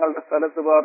ഞങ്ങളുടെ സ്ഥലത്ത് പാർ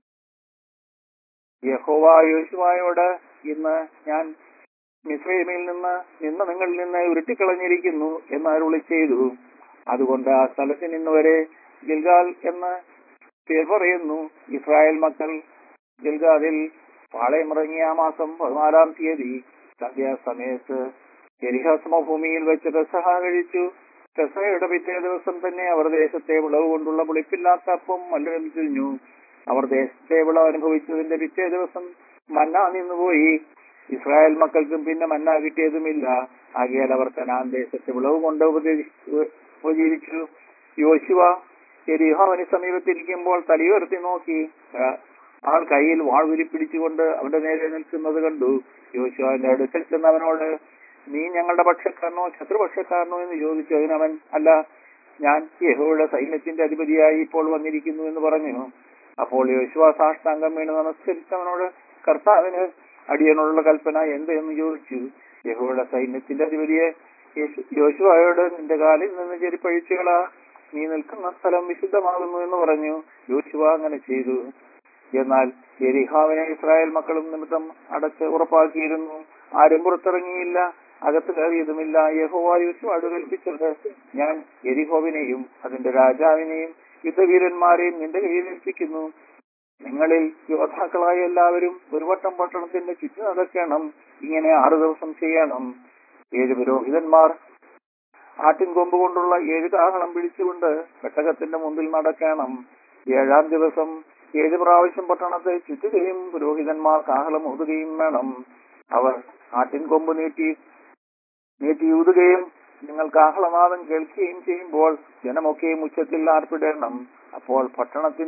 യഹോവ യോശുവായോട് ഇന്ന് ഞാൻ മിസ്രൈമിൽ നിന്ന് നിന്ന് നിങ്ങളിൽ നിന്ന് ഉരുട്ടിക്കളഞ്ഞിരിക്കുന്നു എന്ന് അരുളി ചെയ്തു അതുകൊണ്ട് ആ സ്ഥലത്ത് നിന്ന് വരെ ഗിൽഗാൽ എന്ന് പേർ പറയുന്നു ഇസ്രായേൽ മക്കൾ ഗിൽഗാദിൽ പാളയമിറങ്ങിയ ആ മാസം പതിനാലാം തീയതി സന്ധ്യാസമയത്ത് എരിഹ സമഭൂമിയിൽ വെച്ച് പെസഹ കഴിച്ചു പെസഹയുടെ പിറ്റേ ദിവസം തന്നെ അവർ ദേശത്തെ വിളവ് കൊണ്ടുള്ള പുളിപ്പില്ലാത്ത അപ്പം മല്ലം തിരിഞ്ഞു അവർ ദേശത്തെ വിളവ് അനുഭവിച്ചതിന്റെ പിറ്റേ ദിവസം മന്ന നിന്നുപോയി ഇസ്രായേൽ മക്കൾക്കും പിന്നെ മന്ന കിട്ടിയതുമില്ല ആകിയാൽ അവർ കനാൻ ദേശത്തെ വിളവ് കൊണ്ട് ഉപദേശി- ഉപജീവിച്ചു യോശുവ എരിഹാവിന് സമീപത്തിരിക്കുമ്പോൾ തലയുയർത്തി നോക്കി ആ, ആൾ കയ്യിൽ വാൾ ഉരുപ്പിടിച്ചുകൊണ്ട് അവന്റെ നേരെ നിൽക്കുന്നത് കണ്ടു യോശുവിന്റെ അടുക്കൽ ചെന്ന് അവനോട് നീ ഞങ്ങളുടെ പക്ഷക്കാരനോ ശത്രുപക്ഷക്കാരനോ എന്ന് ചോദിച്ചു അതിനവൻ അല്ല ഞാൻ യഹോയുടെ സൈന്യത്തിന്റെ അധിപതിയായി ഇപ്പോൾ വന്നിരിക്കുന്നു എന്ന് പറഞ്ഞു അപ്പോൾ യോശുവ സാഷ്ടാംഗം വീണ് നമസ്കരിച്ചവനോട് കർത്താവിന് അടിയനുള്ള കൽപ്പന എന്ത് എന്ന് ചോദിച്ചു യഹോയുടെ സൈന്യത്തിന്റെ അധിപതിയെ യേശു- യോശുവയോട് നിന്റെ കാലിൽ നിന്ന് ചെരിപ്പഴിച്ചുകളാ നീ നിൽക്കുന്ന സ്ഥലം വിശുദ്ധമാകുന്നു എന്ന് പറഞ്ഞു യോശുവ അങ്ങനെ ചെയ്തു എന്നാൽ എരിഹാവിനെ ഇസ്രായേൽ മക്കളും നിമിത്തം അടച്ച് ഉറപ്പാക്കിയിരുന്നു ആരും പുറത്തിറങ്ങിയില്ല അകത്ത് കയറിയതുമില്ല യഹോവ യോശുവോട് കൽപ്പിച്ചത് ഞാൻ എരിഹോവിനെയും അതിന്റെ രാജാവിനെയും യുദ്ധവീരന്മാരെയും നിന്റെ കയ്യിൽ ഏൽപ്പിക്കുന്നു നിങ്ങളിൽ യോദ്ധാക്കളായ എല്ലാവരും ഒരു വട്ടം പട്ടണത്തിന്റെ ചുറ്റും നടക്കണം ഇങ്ങനെ ആറു ദിവസം ചെയ്യണം ഏഴ് പുരോഹിതന്മാർ ആട്ടിൻ കൊമ്പ് കൊണ്ടുള്ള ഏഴ് കാഹളം പിടിച്ചുകൊണ്ട് പെട്ടകത്തിന്റെ മുമ്പിൽ നടക്കണം ഏഴാം ദിവസം ഏഴ് പ്രാവശ്യം പട്ടണത്തെ ചുറ്റുകയും പുരോഹിതന്മാർ കാഹളം ഊതുകയും വേണം അവർ ആട്ടിൻ കൊമ്പ് നീട്ടി നീട്ടി ഊതുകയും നിങ്ങൾ കാഹളനാദം കേൾക്കുകയും ചെയ്യുമ്പോൾ ജനമൊക്കെയും ഉച്ചത്തിൽ ആർപ്പിടണം അപ്പോൾ പട്ടണത്തിൻ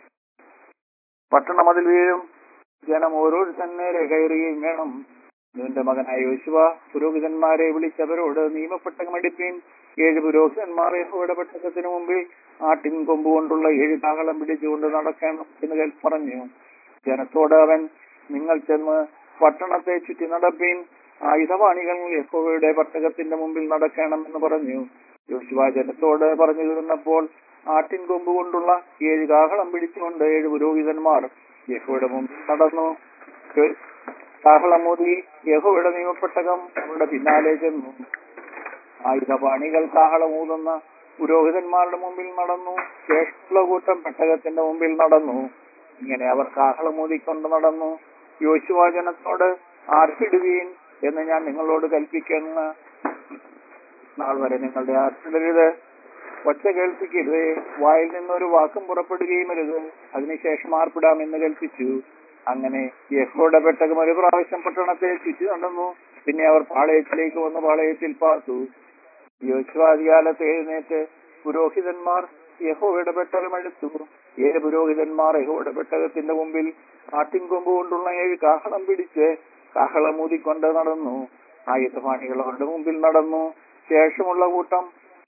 പട്ടണം അതിൽ വീഴും ജനം ഓരോരുത്തൻ നേരെ കയറുകയും വേണം നിന്റെ മകനായ യോശുവ പുരോഹിതന്മാരെ വിളിച്ചവരോട് നിയമപ്പെട്ടകം എടുപ്പീൻ ഏഴ് പുരോഹിതന്മാർ യഹോയുടെ പെട്ടകത്തിന് മുമ്പിൽ ആട്ടിൻ കൊമ്പ് കൊണ്ടുള്ള ഏഴ് കാഹളം പിടിച്ചുകൊണ്ട് നടക്കണം എന്ന് കേൾ- പറഞ്ഞു ജനത്തോട് അവൻ നിങ്ങൾ ചെന്ന് പട്ടണത്തെ ചുറ്റി നടപ്പീൻ ആയുധപാണികൾ യഹോവയുടെ പട്ടകത്തിന്റെ മുമ്പിൽ നടക്കണം എന്ന് പറഞ്ഞു യോശുവ ജനത്തോട് പറഞ്ഞു തീർന്നപ്പോൾ ആട്ടിൻ കൊമ്പ് കൊണ്ടുള്ള ഏഴ് കാഹളം പിടിച്ചുകൊണ്ട് ഏഴ് പുരോഹിതന്മാർ യഹോയുടെ മുമ്പിൽ നടന്നു കാഹളമൂതി യഹോയുടെ നിയമപ്പെട്ടകം അവരുടെ പിന്നാലെ ചെന്നു ആയുധപാണികൾ കാഹളമൂതുന്ന പുരോഹിതന്മാരുടെ മുമ്പിൽ നടന്നു ശേഷമുള്ള കൂട്ടം പെട്ടകത്തിന്റെ മുമ്പിൽ നടന്നു ഇങ്ങനെ അവർ കാഹളമൂതിക്കൊണ്ട് നടന്നു യോശുവ ജനത്തോട് ആർപ്പിടുവീൻ എന്ന് ഞാൻ നിങ്ങളോട് കൽപ്പിക്കുന്ന നാൾ വരെ നിങ്ങളുടെ ആർപ്പിടരുത് ഒച്ച കേൾപ്പിക്കരുത് വായിൽ നിന്നൊരു വാക്കും പുറപ്പെടുകയും അരുത് അതിനുശേഷം ആർപ്പിടാമെന്ന് കൽപ്പിച്ചു അങ്ങനെ യഹോയുടെ പെട്ടകം ഒരു പ്രാവശ്യം പട്ടണത്തെ ചുറ്റി നടന്നു പിന്നെ അവർ പാളയത്തിലേക്ക് വന്ന് പാളയത്തിൽ പാർത്തു യോശുവാദികാലത്ത് എഴുന്നേറ്റ് പുരോഹിതന്മാർ യഹോയുടെ പെട്ടകം എടുത്തു ഏഴ് പുരോഹിതന്മാർ യഹോയുടെ പെട്ടകത്തിന്റെ മുമ്പിൽ ആട്ടിൻകൊമ്പ് കൊണ്ടുള്ള ഏഴ് കാഹളം പിടിച്ച് കാഹളം ഊതിക്കൊണ്ട് നടന്നു ആയുധപാണികൾ അവരുടെ മുമ്പിൽ നടന്നു ശേഷമുള്ള കൂട്ടം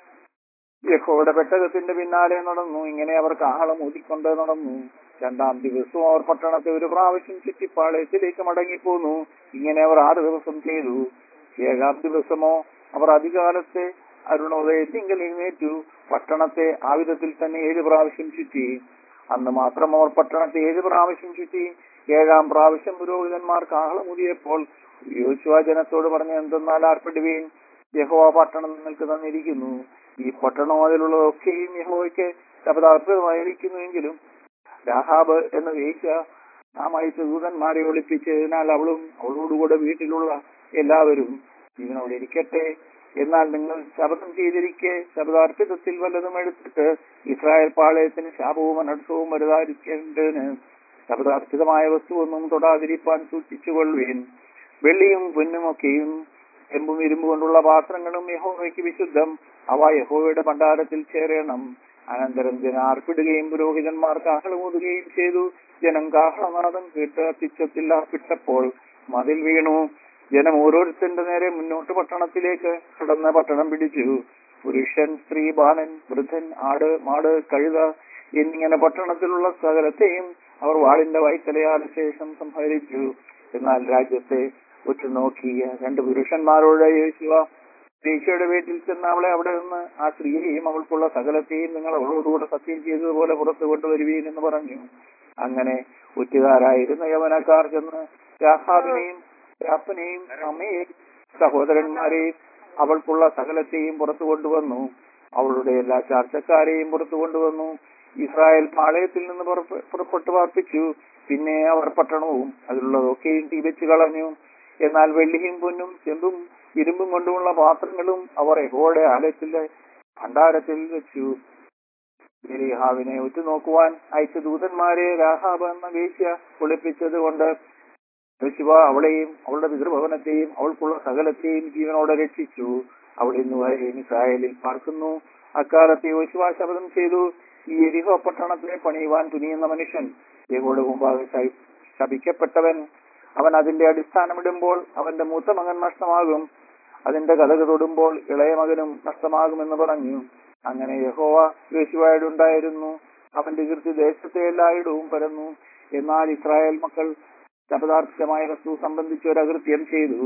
യഹോയുടെ പെട്ടകത്തിന്റെ പിന്നാലെ നടന്നു ഇങ്ങനെ അവർ കാഹളം ഊതിക്കൊണ്ട് നടന്നു രണ്ടാം ദിവസവും അവർ പട്ടണത്തെ ഒരു പ്രാവശ്യം ചുറ്റിപ്പാളയത്തിലേക്ക് മടങ്ങിപ്പോന്നു ഇങ്ങനെ അവർ ആറ് ദിവസം ചെയ്തു ഏഴാം ദിവസമോ അവർ അധികാലത്തെ അരുണോദയത്തിങ്കൽ എഴുന്നേറ്റു പട്ടണത്തെ ആ വിധത്തിൽ തന്നെ ഏഴ് പ്രാവശ്യം ചുറ്റി അന്ന് മാത്രം അവർ പട്ടണത്തെ ഏഴ് പ്രാവശ്യം ചുറ്റി ഏഴാം പ്രാവശ്യം പുരോഹിതന്മാർ കാഹളമുതിയപ്പോൾ യോശുവ ജനത്തോട് പറഞ്ഞ എന്തെന്നാൽ ആർപ്പിടുവീൻ യഹോവ പട്ടണം നിങ്ങൾക്ക് തന്നിരിക്കുന്നു ഈ പട്ടണം അതിലുള്ളതൊക്കെയും യഹോവയ്ക്ക് ശബ്ദാർപ്പിതമായിരിക്കുന്നുവെങ്കിലും രാഹാബ് എന്ന വേശ്യ നാമായിട്ട് ദൂതന്മാരെ ഒളിപ്പിച്ചതിനാൽ അവളും അവളോടുകൂടെ വീട്ടിലുള്ള എല്ലാവരും ജീവനോടെ ഇരിക്കട്ടെ എന്നാൽ നിങ്ങൾ ശബ്ദം ചെയ്തിരിക്കെ ശബ്ദാർപ്പിതത്തിൽ വല്ലതും എടുത്തിട്ട് ഇസ്രായേൽ പാളയത്തിന് ശാപവും അനർത്ഥവും വരുതാതിരിക്കേണ്ടതിന് ശബ്ദാർപ്പിതമായ വസ്തുവൊന്നും തൊടാതിരിപ്പാൻ സൂക്ഷിച്ചുകൊള്ളുവേൻ വെള്ളിയും പൊന്നുമൊക്കെയും എമ്പും ഇരുമ്പ് കൊണ്ടുള്ള പാത്രങ്ങളും യഹോവയ്ക്ക് വിശുദ്ധം അവ യഹോവയുടെ ഭണ്ഡാരത്തിൽ ചേരണം അനന്തരം ജനം ആർപ്പിടുകയും പുരോഹിതന്മാർ കാഹളമൂതുകയും ചെയ്തു ജനം കാഹളനാദം കേട്ട് അത്യുച്ചത്തിൽ ആർപ്പിട്ടപ്പോൾ മതിൽ വീണു ജനം ഓരോരുത്തരുടെ നേരെ മുന്നോട്ട് പട്ടണത്തിലേക്ക് കടന്ന് പട്ടണം പിടിച്ചു പുരുഷൻ സ്ത്രീ ബാലൻ വൃദ്ധൻ ആട് മാട് കഴുത എന്നിങ്ങനെ പട്ടണത്തിലുള്ള സകലത്തെയും അവർ വാളിന്റെ വൈത്തലയാൽ ശേഷം സംഹരിച്ചു എന്നാൽ രാജ്യത്തെ ഉറ്റുനോക്കിയ രണ്ട് പുരുഷന്മാരോട് യേശുവ ദേശയുടെ വീട്ടിൽ ചെന്ന് അവളെ അവിടെ നിന്ന് ആ സ്ത്രീയെയും അവൾക്കുള്ള സകലത്തെയും നിങ്ങൾ അവളോടുകൂടെ സത്യം ചെയ്തതുപോലെ പുറത്തു കൊണ്ടുവരുവീൻ എന്ന് പറഞ്ഞു അങ്ങനെ ഒറ്റുകാരായിരുന്ന യവനക്കാർ ചെന്ന് രാഹാബിനെയും രാപ്പനെയും അമ്മയെയും സഹോദരന്മാരെയും അവൾക്കുള്ള സകലത്തെയും പുറത്തു കൊണ്ടുവന്നു അവളുടെ എല്ലാ ചാർച്ചക്കാരെയും പുറത്തു കൊണ്ടുവന്നു ഇസ്രായേൽ പാളയത്തിൽ നിന്ന് പുറപ്പെ- പുറപ്പെട്ടു പാർപ്പിച്ചു പിന്നെ അവർ പട്ടണവും അതിലുള്ളതൊക്കെയും തീ വെച്ച് കളഞ്ഞു എന്നാൽ വെള്ളിയും പൊന്നും ചെമ്പും ഇരുമ്പും കൊണ്ടുമുള്ള പാത്രങ്ങളും അവർ യഹോവയുടെ ആലയത്തിലെ ഭണ്ഡാരത്തിൽ വെച്ചു എലീഹാവിനെ ഉറ്റുനോക്കുവാൻ അയച്ച ദൂതന്മാരെ രാഹാബ് എന്ന വേശ്യ ഒളിപ്പിച്ചത് കൊണ്ട് യോശുവ അവളെയും അവളുടെ പിതൃഭവനത്തെയും അവൾക്കുള്ള സകലത്തെയും ജീവനോടെ രക്ഷിച്ചു അവിടെ ഇന്ന് വരെ ഇസ്രായേലിൽ പാർക്കുന്നു അക്കാലത്ത് യോശുവ ശപഥം ചെയ്തു ഈ എരിഹോ പട്ടണത്തെ പണിയുവാൻ തുനിയുന്ന മനുഷ്യൻ യഹോയുടെ മുമ്പാകെ ശ- ശപിക്കപ്പെട്ടവൻ അവൻ അതിന്റെ അടിസ്ഥാനമിടുമ്പോൾ അവന്റെ മൂത്ത മകൻ നഷ്ടമാകും അതിന്റെ കഥക തൊടുമ്പോൾ ഇളയ മകനും നഷ്ടമാകുമെന്ന് പറഞ്ഞു അങ്ങനെ യഹോവ യോശുവായോടുണ്ടായിരുന്നു അവന്റെ കീർത്തി ദേശത്തെ എല്ലായിടവും പരന്നു എന്നാൽ ഇസ്രായേൽ മക്കൾ ശപഥാർത്ഥമായ വസ്തു സംബന്ധിച്ച് ഒരു അകൃത്യം ചെയ്തു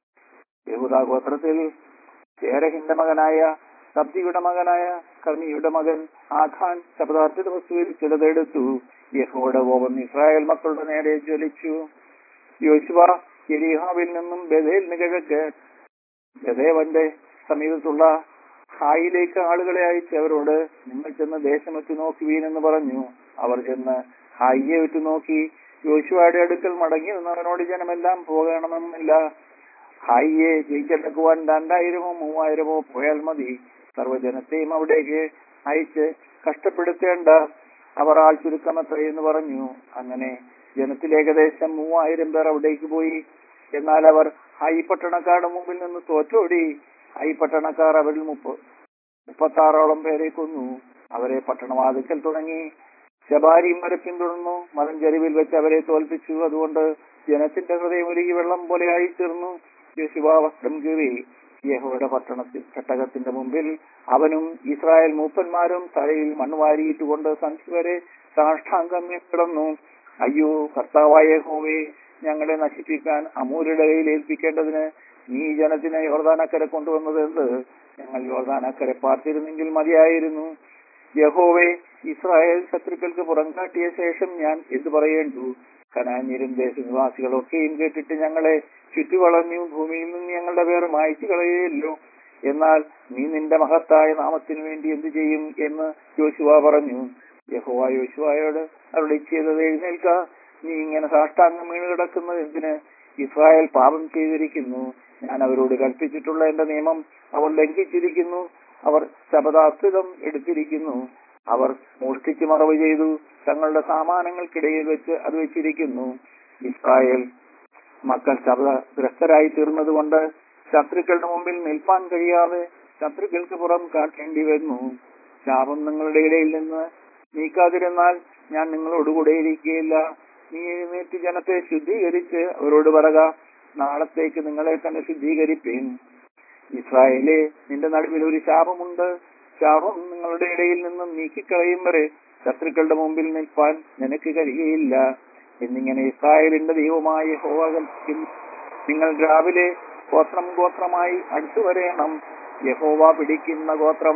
യഹൂദ ഗോത്രത്തിൽ ചേരഹിന്റെ മകനായ സബ്ദിയുടെ മകനായ കർണിയുടെ മകൻ ആഖാൻ ശപഥാർത്ഥിത വസ്തുവിൽ ചിലതെടുത്തു യഹോയുടെ കോപം ഇസ്രായേൽ മക്കളുടെ നേരെ ജ്വലിച്ചു യോശുവ എരിഹാവിൽ നിന്നും ബദേലിന് കിഴക്ക് ബദേവന്റെ സമീപത്തുള്ള ഹായിലേക്ക് ആളുകളെ അയച്ച് അവരോട് നിങ്ങൾ ചെന്ന് ദേശം വെച്ച് നോക്കുവീൻ എന്ന് പറഞ്ഞു അവർ ചെന്ന് ഹായിയെ വിട്ടു നോക്കി യോശുവയുടെ അടുക്കൽ മടങ്ങി നിന്നവനോട് ജനമെല്ലാം പോകണമെന്നില്ല ഹായിയെ ജയിച്ചെടുക്കുവാൻ രണ്ടായിരമോ മൂവായിരമോ പോയാൽ മതി സർവ്വജനത്തെയും അവിടേക്ക് അയച്ച് കഷ്ടപ്പെടുത്തേണ്ട അവർ ആൾ ചുരുക്കമത്ര എന്ന് പറഞ്ഞു അങ്ങനെ ജനത്തിൽ ഏകദേശം മൂവായിരം പേർ അവിടേക്ക് പോയി എന്നാൽ അവർ ഹായി പട്ടണക്കാരുടെ മുമ്പിൽ നിന്ന് തോറ്റോടി ഹായി പട്ടണക്കാർ അവരിൽ മുപ്പ മുപ്പത്താറോളം പേരെ കൊന്നു അവരെ പട്ടണവാതിക്കൽ തുടങ്ങി ശബാരിയും വരെ പിന്തുടർന്നു മതം ചെരുവിൽ വെച്ച് അവരെ തോൽപ്പിച്ചു അതുകൊണ്ട് ജനത്തിന്റെ ഹൃദയം ഒരുകി വെള്ളം പോലെ ആയി തീർന്നു യേശുവ വസ്ത്രം കീറി യഹോയുടെ പട്ടണത്തിൽ ചട്ടകത്തിന്റെ മുമ്പിൽ അവനും ഇസ്രായേൽ മൂപ്പന്മാരും തലയിൽ മണ്ണുവാരിയിട്ടുകൊണ്ട് സന്ധ്യ വരെ സാഷ്ടാംഗം കിടന്നു അയ്യോ കർത്താവായ യഹോവേ ഞങ്ങളെ നശിപ്പിക്കാൻ അമൂരുടെ കയ്യിൽ ഏൽപ്പിക്കേണ്ടതിന് നീ ഈ ജനത്തിനെ യോർദാനക്കരെ കൊണ്ടുവന്നത് എന്ത് ഞങ്ങൾ യോർദാനക്കരെ പാർത്തിരുന്നെങ്കിൽ മതിയായിരുന്നു യഹോവേ ഇസ്രായേൽ ശത്രുക്കൾക്ക് പുറം കാട്ടിയ ശേഷം ഞാൻ എന്തു പറയേണ്ടു കനാന്യരും ദേശനിവാസികളൊക്കെയും കേട്ടിട്ട് ഞങ്ങളെ ചുറ്റുവളഞ്ഞു ഭൂമിയിൽ നിന്ന് ഞങ്ങളുടെ പേർ മായ്ച്ചു കളയുകയല്ലോ എന്നാൽ നീ നിന്റെ മഹത്തായ നാമത്തിനു വേണ്ടി എന്തു ചെയ്യും എന്ന് യോശുവ പറഞ്ഞു യഹോവ യോശുവയോട് അവരുടെ ചെയ്തത് എഴുന്നേൽക്ക നീ ഇങ്ങനെ സാഷ്ടാംഗം വീണ് കിടക്കുന്നത് എന്തിന് ഇസ്രായേൽ പാപം ചെയ്തിരിക്കുന്നു ഞാൻ അവരോട് കൽപ്പിച്ചിട്ടുള്ള എന്റെ നിയമം അവർ ലംഘിച്ചിരിക്കുന്നു അവർ ശപഥാസ്ഥിതം എടുത്തിരിക്കുന്നു അവർ മോഷ്ടിച്ച് മറവ് ചെയ്തു തങ്ങളുടെ സാമാനങ്ങൾക്കിടയിൽ വെച്ച് അത് വെച്ചിരിക്കുന്നു ഇസ്രായേൽ മക്കൾ ശബ്ദഗ്രസ്തരായി തീർന്നതുകൊണ്ട് ശത്രുക്കളുടെ മുമ്പിൽ നിൽപ്പാൻ കഴിയാതെ ശത്രുക്കൾക്ക് പുറം കാട്ടേണ്ടി വന്നു ശാപം നിങ്ങളുടെ ഇടയിൽ നിന്ന് നീക്കാതിരുന്നാൽ ഞാൻ നിങ്ങളോടുകൂടെ ഇരിക്കുകയില്ല നീ എഴുന്നേറ്റ് ജനത്തെ ശുദ്ധീകരിച്ച് അവരോട് പറക നാളത്തേക്ക് നിങ്ങളെ തന്നെ ശുദ്ധീകരിപ്പീൻ ഇസ്രായേലെ നിന്റെ നടുവിൽ ഒരു ശാപമുണ്ട് ശാപം നിങ്ങളുടെ ഇടയിൽ നിന്നും നീക്കിക്കളയും വരെ ശത്രുക്കളുടെ മുമ്പിൽ നിൽപ്പാൻ നിനക്ക് കഴിയുകയില്ല എന്നിങ്ങനെ ഇസ്രായേലിന്റെ ദൈവമായ യഹോവ കൽപ്പിക്കുന്നു നിങ്ങൾ രാവിലെ ഗോത്രം ഗോത്രമായി അടുത്തു വരേണം യഹോവ പിടിക്കുന്ന ഗോത്രം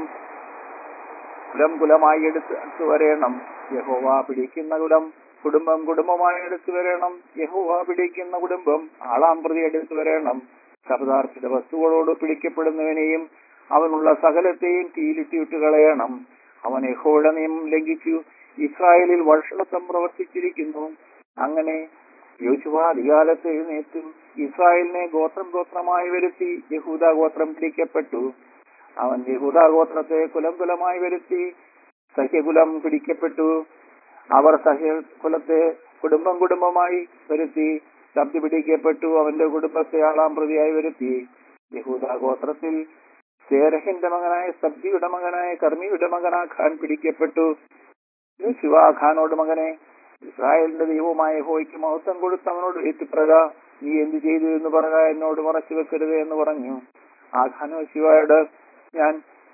കുലം കുലമായി എടുത്ത് അടുത്തു വരേണം യഹോവ പിടിക്കുന്ന കുലം കുടുംബം കുടുംബമായി എടുത്തു വരണം യഹോവ പിടിക്കുന്ന കുടുംബം ആളാം പ്രതി എടുത്തു വരണം ശബ്ദാർത്ഥിത വസ്തുക്കളോട് പിടിക്കപ്പെടുന്നവനെയും അവനുള്ള സകലത്തെയും തീയിലിട്ടിട്ട് കളയണം അവൻ യഹോയുടെ നിയമം ലംഘിച്ചു ഇസ്രായേലിൽ വർഷണത്വം പ്രവർത്തിച്ചിരിക്കുന്നു അങ്ങനെ യോശുവ അധികാലത്ത് എഴുന്നേറ്റു ഇസ്രായേലിനെ ഗോത്രം ഗോത്രമായി വരുത്തി യഹൂദ ഗോത്രം പിടിക്കപ്പെട്ടു അവൻ യഹൂദ ഗോത്രത്തെ കുലം കുലമായി വരുത്തി സഹ്യകുലം പിടിക്കപ്പെട്ടു അവർ സഹ്യകുലത്തെ കുടുംബം കുടുംബമായി വരുത്തി ശബ്ദി പിടിക്കപ്പെട്ടു അവന്റെ കുടുംബത്തെ ആളാം പ്രതിയായി വരുത്തി യഹൂദ ഗോത്രത്തിൽ സേരഹിന്റെ മകനായ സബ്ദിയുടെ മകനായ കർമ്മിയുടെ മകനായ ഖാൻ പിടിക്കപ്പെട്ടു ശിവ ഖാനോട് മകനെ ഇസ്രായേലിന്റെ ദൈവമായ ഹോയ്ക്ക് മഹത്വം കൊടുത്ത് അവനോട് ഏറ്റുപ്രക നീ എന്ത് ചെയ്തു എന്ന് പറയുക എന്നോട് മറച്ചു വെക്കരുത് എന്ന് പറഞ്ഞു ആ ഖാനോ ശിവയോട് ഞാൻ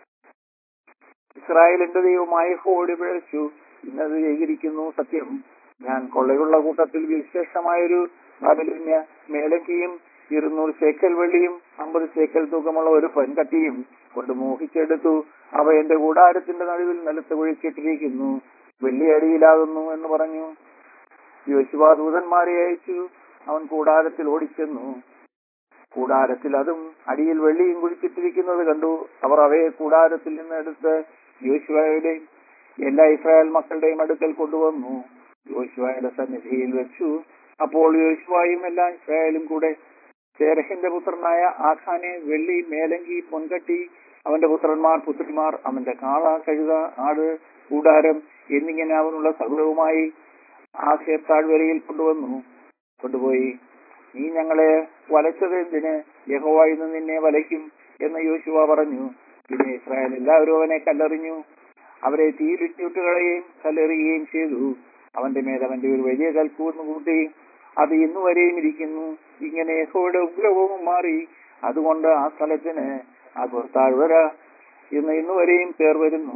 ഇസ്രായേലിന്റെ ദൈവമായ ഹോടി പിഴച്ചു ഇന്നത് ചെയ്തിരിക്കുന്നു സത്യം ഞാൻ കൊള്ളയുള്ള കൂട്ടത്തിൽ വിശേഷമായൊരു ബാബിലിന്യ മേലങ്കിയും ഇരുന്നൂറ് ശേക്കൽ വെള്ളിയും അമ്പത് ശേക്കൽ തൂക്കമുള്ള ഒരു പെൺകട്ടിയും കൊണ്ട് മോഹിച്ചെടുത്തു അവ എന്റെ കൂടാരത്തിന്റെ നടുവിൽ നിലത്ത് കുഴിച്ചിട്ടിരിക്കുന്നു വെള്ളി അടിയിലാകുന്നു എന്ന് പറഞ്ഞു യോശുവ ദൂതന്മാരെ അയച്ചു അവൻ കൂടാരത്തിൽ ഓടിച്ചെന്നു കൂടാരത്തിൽ അതും അടിയിൽ വെള്ളിയും കുഴിച്ചിട്ടിരിക്കുന്നത് കണ്ടു അവർ അവയെ കൂടാരത്തിൽ നിന്ന് എടുത്ത് യോശുവയുടെയും എല്ലാ ഇസ്രായേൽ മക്കളുടെയും അടുക്കൽ കൊണ്ടുവന്നു യോശുവയുടെ സന്നിധിയിൽ വെച്ചു അപ്പോൾ യോശുവായും എല്ലാ ഇസ്രായേലും കൂടെ ശേരഹിന്റെ പുത്രനായ ആഖാനെ വെള്ളി മേലങ്കി പൊൻകട്ടി അവന്റെ പുത്രന്മാർ പുത്രിമാർ അവന്റെ കാള കഴുത ആട് കൂടാരം എന്നിങ്ങനെ അവനുള്ള സകലവുമായി ആ താഴ്വരയിൽ കൊണ്ടുവന്നു കൊണ്ടുപോയി നീ ഞങ്ങളെ വലച്ചത് എന്തിന് യഹോവ ഇന്ന് നിന്നെ വലയ്ക്കും എന്ന് യോശുവ പറഞ്ഞു പിന്നെ ഇസ്രായേൽ എല്ലാവരും അവനെ കല്ലെറിഞ്ഞു അവരെ തീയിലിട്ടിട്ട് കളയുകയും കല്ലെറിയുകയും ചെയ്തു അവന്റെ മേൽ അവന്റെ ഒരു വലിയ കൽക്കൂർന്ന് കൂട്ടി അത് ഇന്നുവരെയും ഇരിക്കുന്നു ഇങ്ങനെ യഹോയുടെ ഉഗ്രഹവും മാറി അതുകൊണ്ട് ആ സ്ഥലത്തിന് ആ താഴ്വര ഇന്ന് ഇന്നുവരെയും പേർ വരുന്നു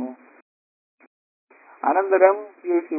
അനന്തരം യോശുവ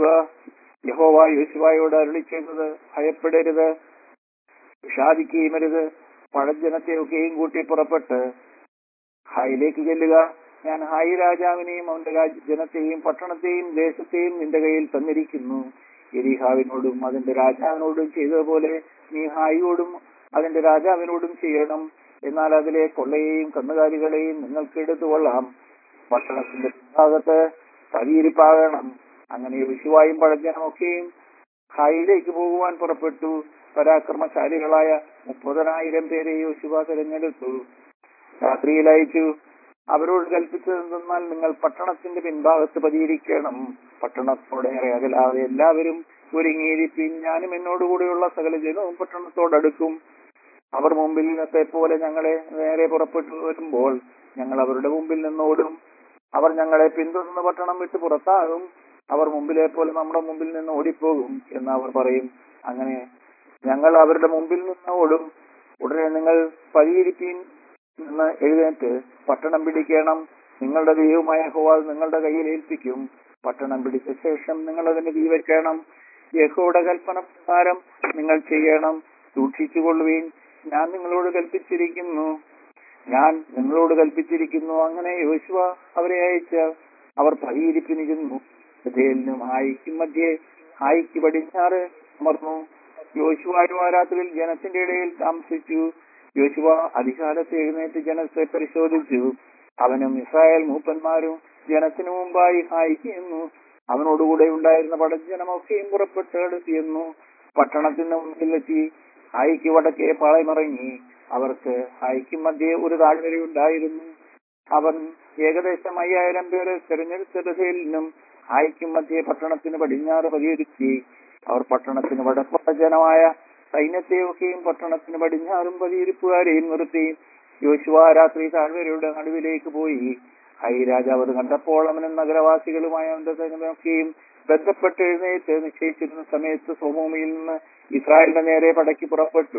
യഹോവ യോശുവയോട് അരുളി ചെയ്തത് ഭയപ്പെടരുത് വിഷാദിക്കുകയും അരുത് പഴജനത്തെയൊക്കെയും കൂട്ടി പുറപ്പെട്ട് ഹായിലേക്ക് ചെല്ലുക ഞാൻ ഹായി രാജാവിനെയും അവന്റെ രാജ ജനത്തെയും പട്ടണത്തെയും ദേശത്തെയും നിന്റെ കയ്യിൽ തന്നിരിക്കുന്നു എരിഹാവിനോടും അതിന്റെ രാജാവിനോടും ചെയ്തതുപോലെ നീ ഹായിയോടും അതിന്റെ രാജാവിനോടും ചെയ്യണം എന്നാൽ അതിലെ കൊള്ളയെയും കന്നുകാലികളെയും നിങ്ങൾക്ക് എടുത്തുകൊള്ളാം പട്ടണത്തിന്റെ ഭാഗത്ത് പതിയിരിപ്പാകണം അങ്ങനെ വിശുവായും പഴജനമൊക്കെയും ഹായിലേക്ക് പോകുവാൻ പുറപ്പെട്ടു പരാക്രമശാലികളായ മുപ്പതിനായിരം പേരെ യോശുവ തിരഞ്ഞെടുത്തു രാത്രിയിൽ അയച്ചു അവരോട് കൽപ്പിച്ചതെന്നാൽ നിങ്ങൾ പട്ടണത്തിന്റെ പിൻഭാഗത്ത് പതിയിരിക്കണം പട്ടണത്തോടെ അകലാതെ എല്ലാവരും ഒരുങ്ങിയിരിപ്പിൻ ഞാനും എന്നോടുകൂടെയുള്ള സകല ജനവും പട്ടണത്തോടടുക്കും അവർ മുമ്പിൽ നിന്നത്തെ പോലെ ഞങ്ങളെ നേരെ പുറപ്പെട്ടു വരുമ്പോൾ ഞങ്ങൾ അവരുടെ മുമ്പിൽ നിന്നോടും അവർ ഞങ്ങളെ പിന്തുടർന്ന് പട്ടണം വിട്ട് പുറത്താകും അവർ മുമ്പിലെ പോലെ നമ്മുടെ മുമ്പിൽ നിന്ന് ഓടിപ്പോകും എന്ന് അവർ പറയും അങ്ങനെ ഞങ്ങൾ അവരുടെ മുമ്പിൽ നിന്ന് ഓടും ഉടനെ നിങ്ങൾ പതിയിരിപ്പീൻ നിന്ന് എഴുന്നേറ്റ് പട്ടണം പിടിക്കണം നിങ്ങളുടെ ദൈവമായ ഹോവാൾ നിങ്ങളുടെ കയ്യിൽ ഏൽപ്പിക്കും പട്ടണം പിടിച്ച ശേഷം നിങ്ങൾ അതിന് തീ വെക്കണം യഹോയുടെ കൽപ്പന പ്രകാരം നിങ്ങൾ ചെയ്യണം സൂക്ഷിച്ചുകൊള്ളുവീൻ ഞാൻ നിങ്ങളോട് കൽപ്പിച്ചിരിക്കുന്നു ഞാൻ നിങ്ങളോട് കൽപ്പിച്ചിരിക്കുന്നു അങ്ങനെ യോശുവ അവരെ അയച്ച അവർ പതിയിരിപ്പിനിരുന്നു ബഥേലിനും ഹായിക്കും മധ്യേ ഹായിക്ക് പടിഞ്ഞാറ് അമർന്നു യോശുവായും ആ രാത്രിയിൽ ജനത്തിന്റെ ഇടയിൽ താമസിച്ചു യോശുവ അധികാലത്ത് എഴുന്നേറ്റ് ജനത്തെ പരിശോധിച്ചു അവനും ഇസ്രായേൽ മൂപ്പന്മാരും ജനത്തിനു മുമ്പായി ഹായിക്കുന്നു അവനോടുകൂടെ ഉണ്ടായിരുന്ന പടജനമൊക്കെയും പുറപ്പെട്ട് അടുത്തിയെന്നു പട്ടണത്തിന് മുമ്പിലെത്തി ഹായിക്ക് വടക്കേ പാളയമിറങ്ങി അവർക്ക് ഹായിക്കും മധ്യേ ഒരു താഴ്വരയുണ്ടായിരുന്നു അവൻ ഏകദേശം അയ്യായിരം പേരെ തെരഞ്ഞെടുത്ത ബഥേലിനും ഹായിക്കും മധ്യേ പട്ടണത്തിന് പടിഞ്ഞാറ് പരിഹരിച്ചു അവർ പട്ടണത്തിന് വടക്കുള്ള ജനമായ സൈന്യത്തെയൊക്കെയും പട്ടണത്തിന് പടിഞ്ഞാറും പതിയിരിപ്പുകാരെയും നിർത്തി യോശുവ രാത്രി താഴ്വരയുടെ നടുവിലേക്ക് പോയി ഹൈ രാജാവ് അത് കണ്ടപ്പോൾ അവനും നഗരവാസികളുമായ അവന്റെ സൈന്യമൊക്കെയും ബന്ധപ്പെട്ട് എഴുന്നേറ്റ് നിശ്ചയിച്ചിരുന്ന സമയത്ത് സ്വഭൂമിയിൽ നിന്ന് ഇസ്രായേലിന്റെ നേരെ പടക്കി പുറപ്പെട്ടു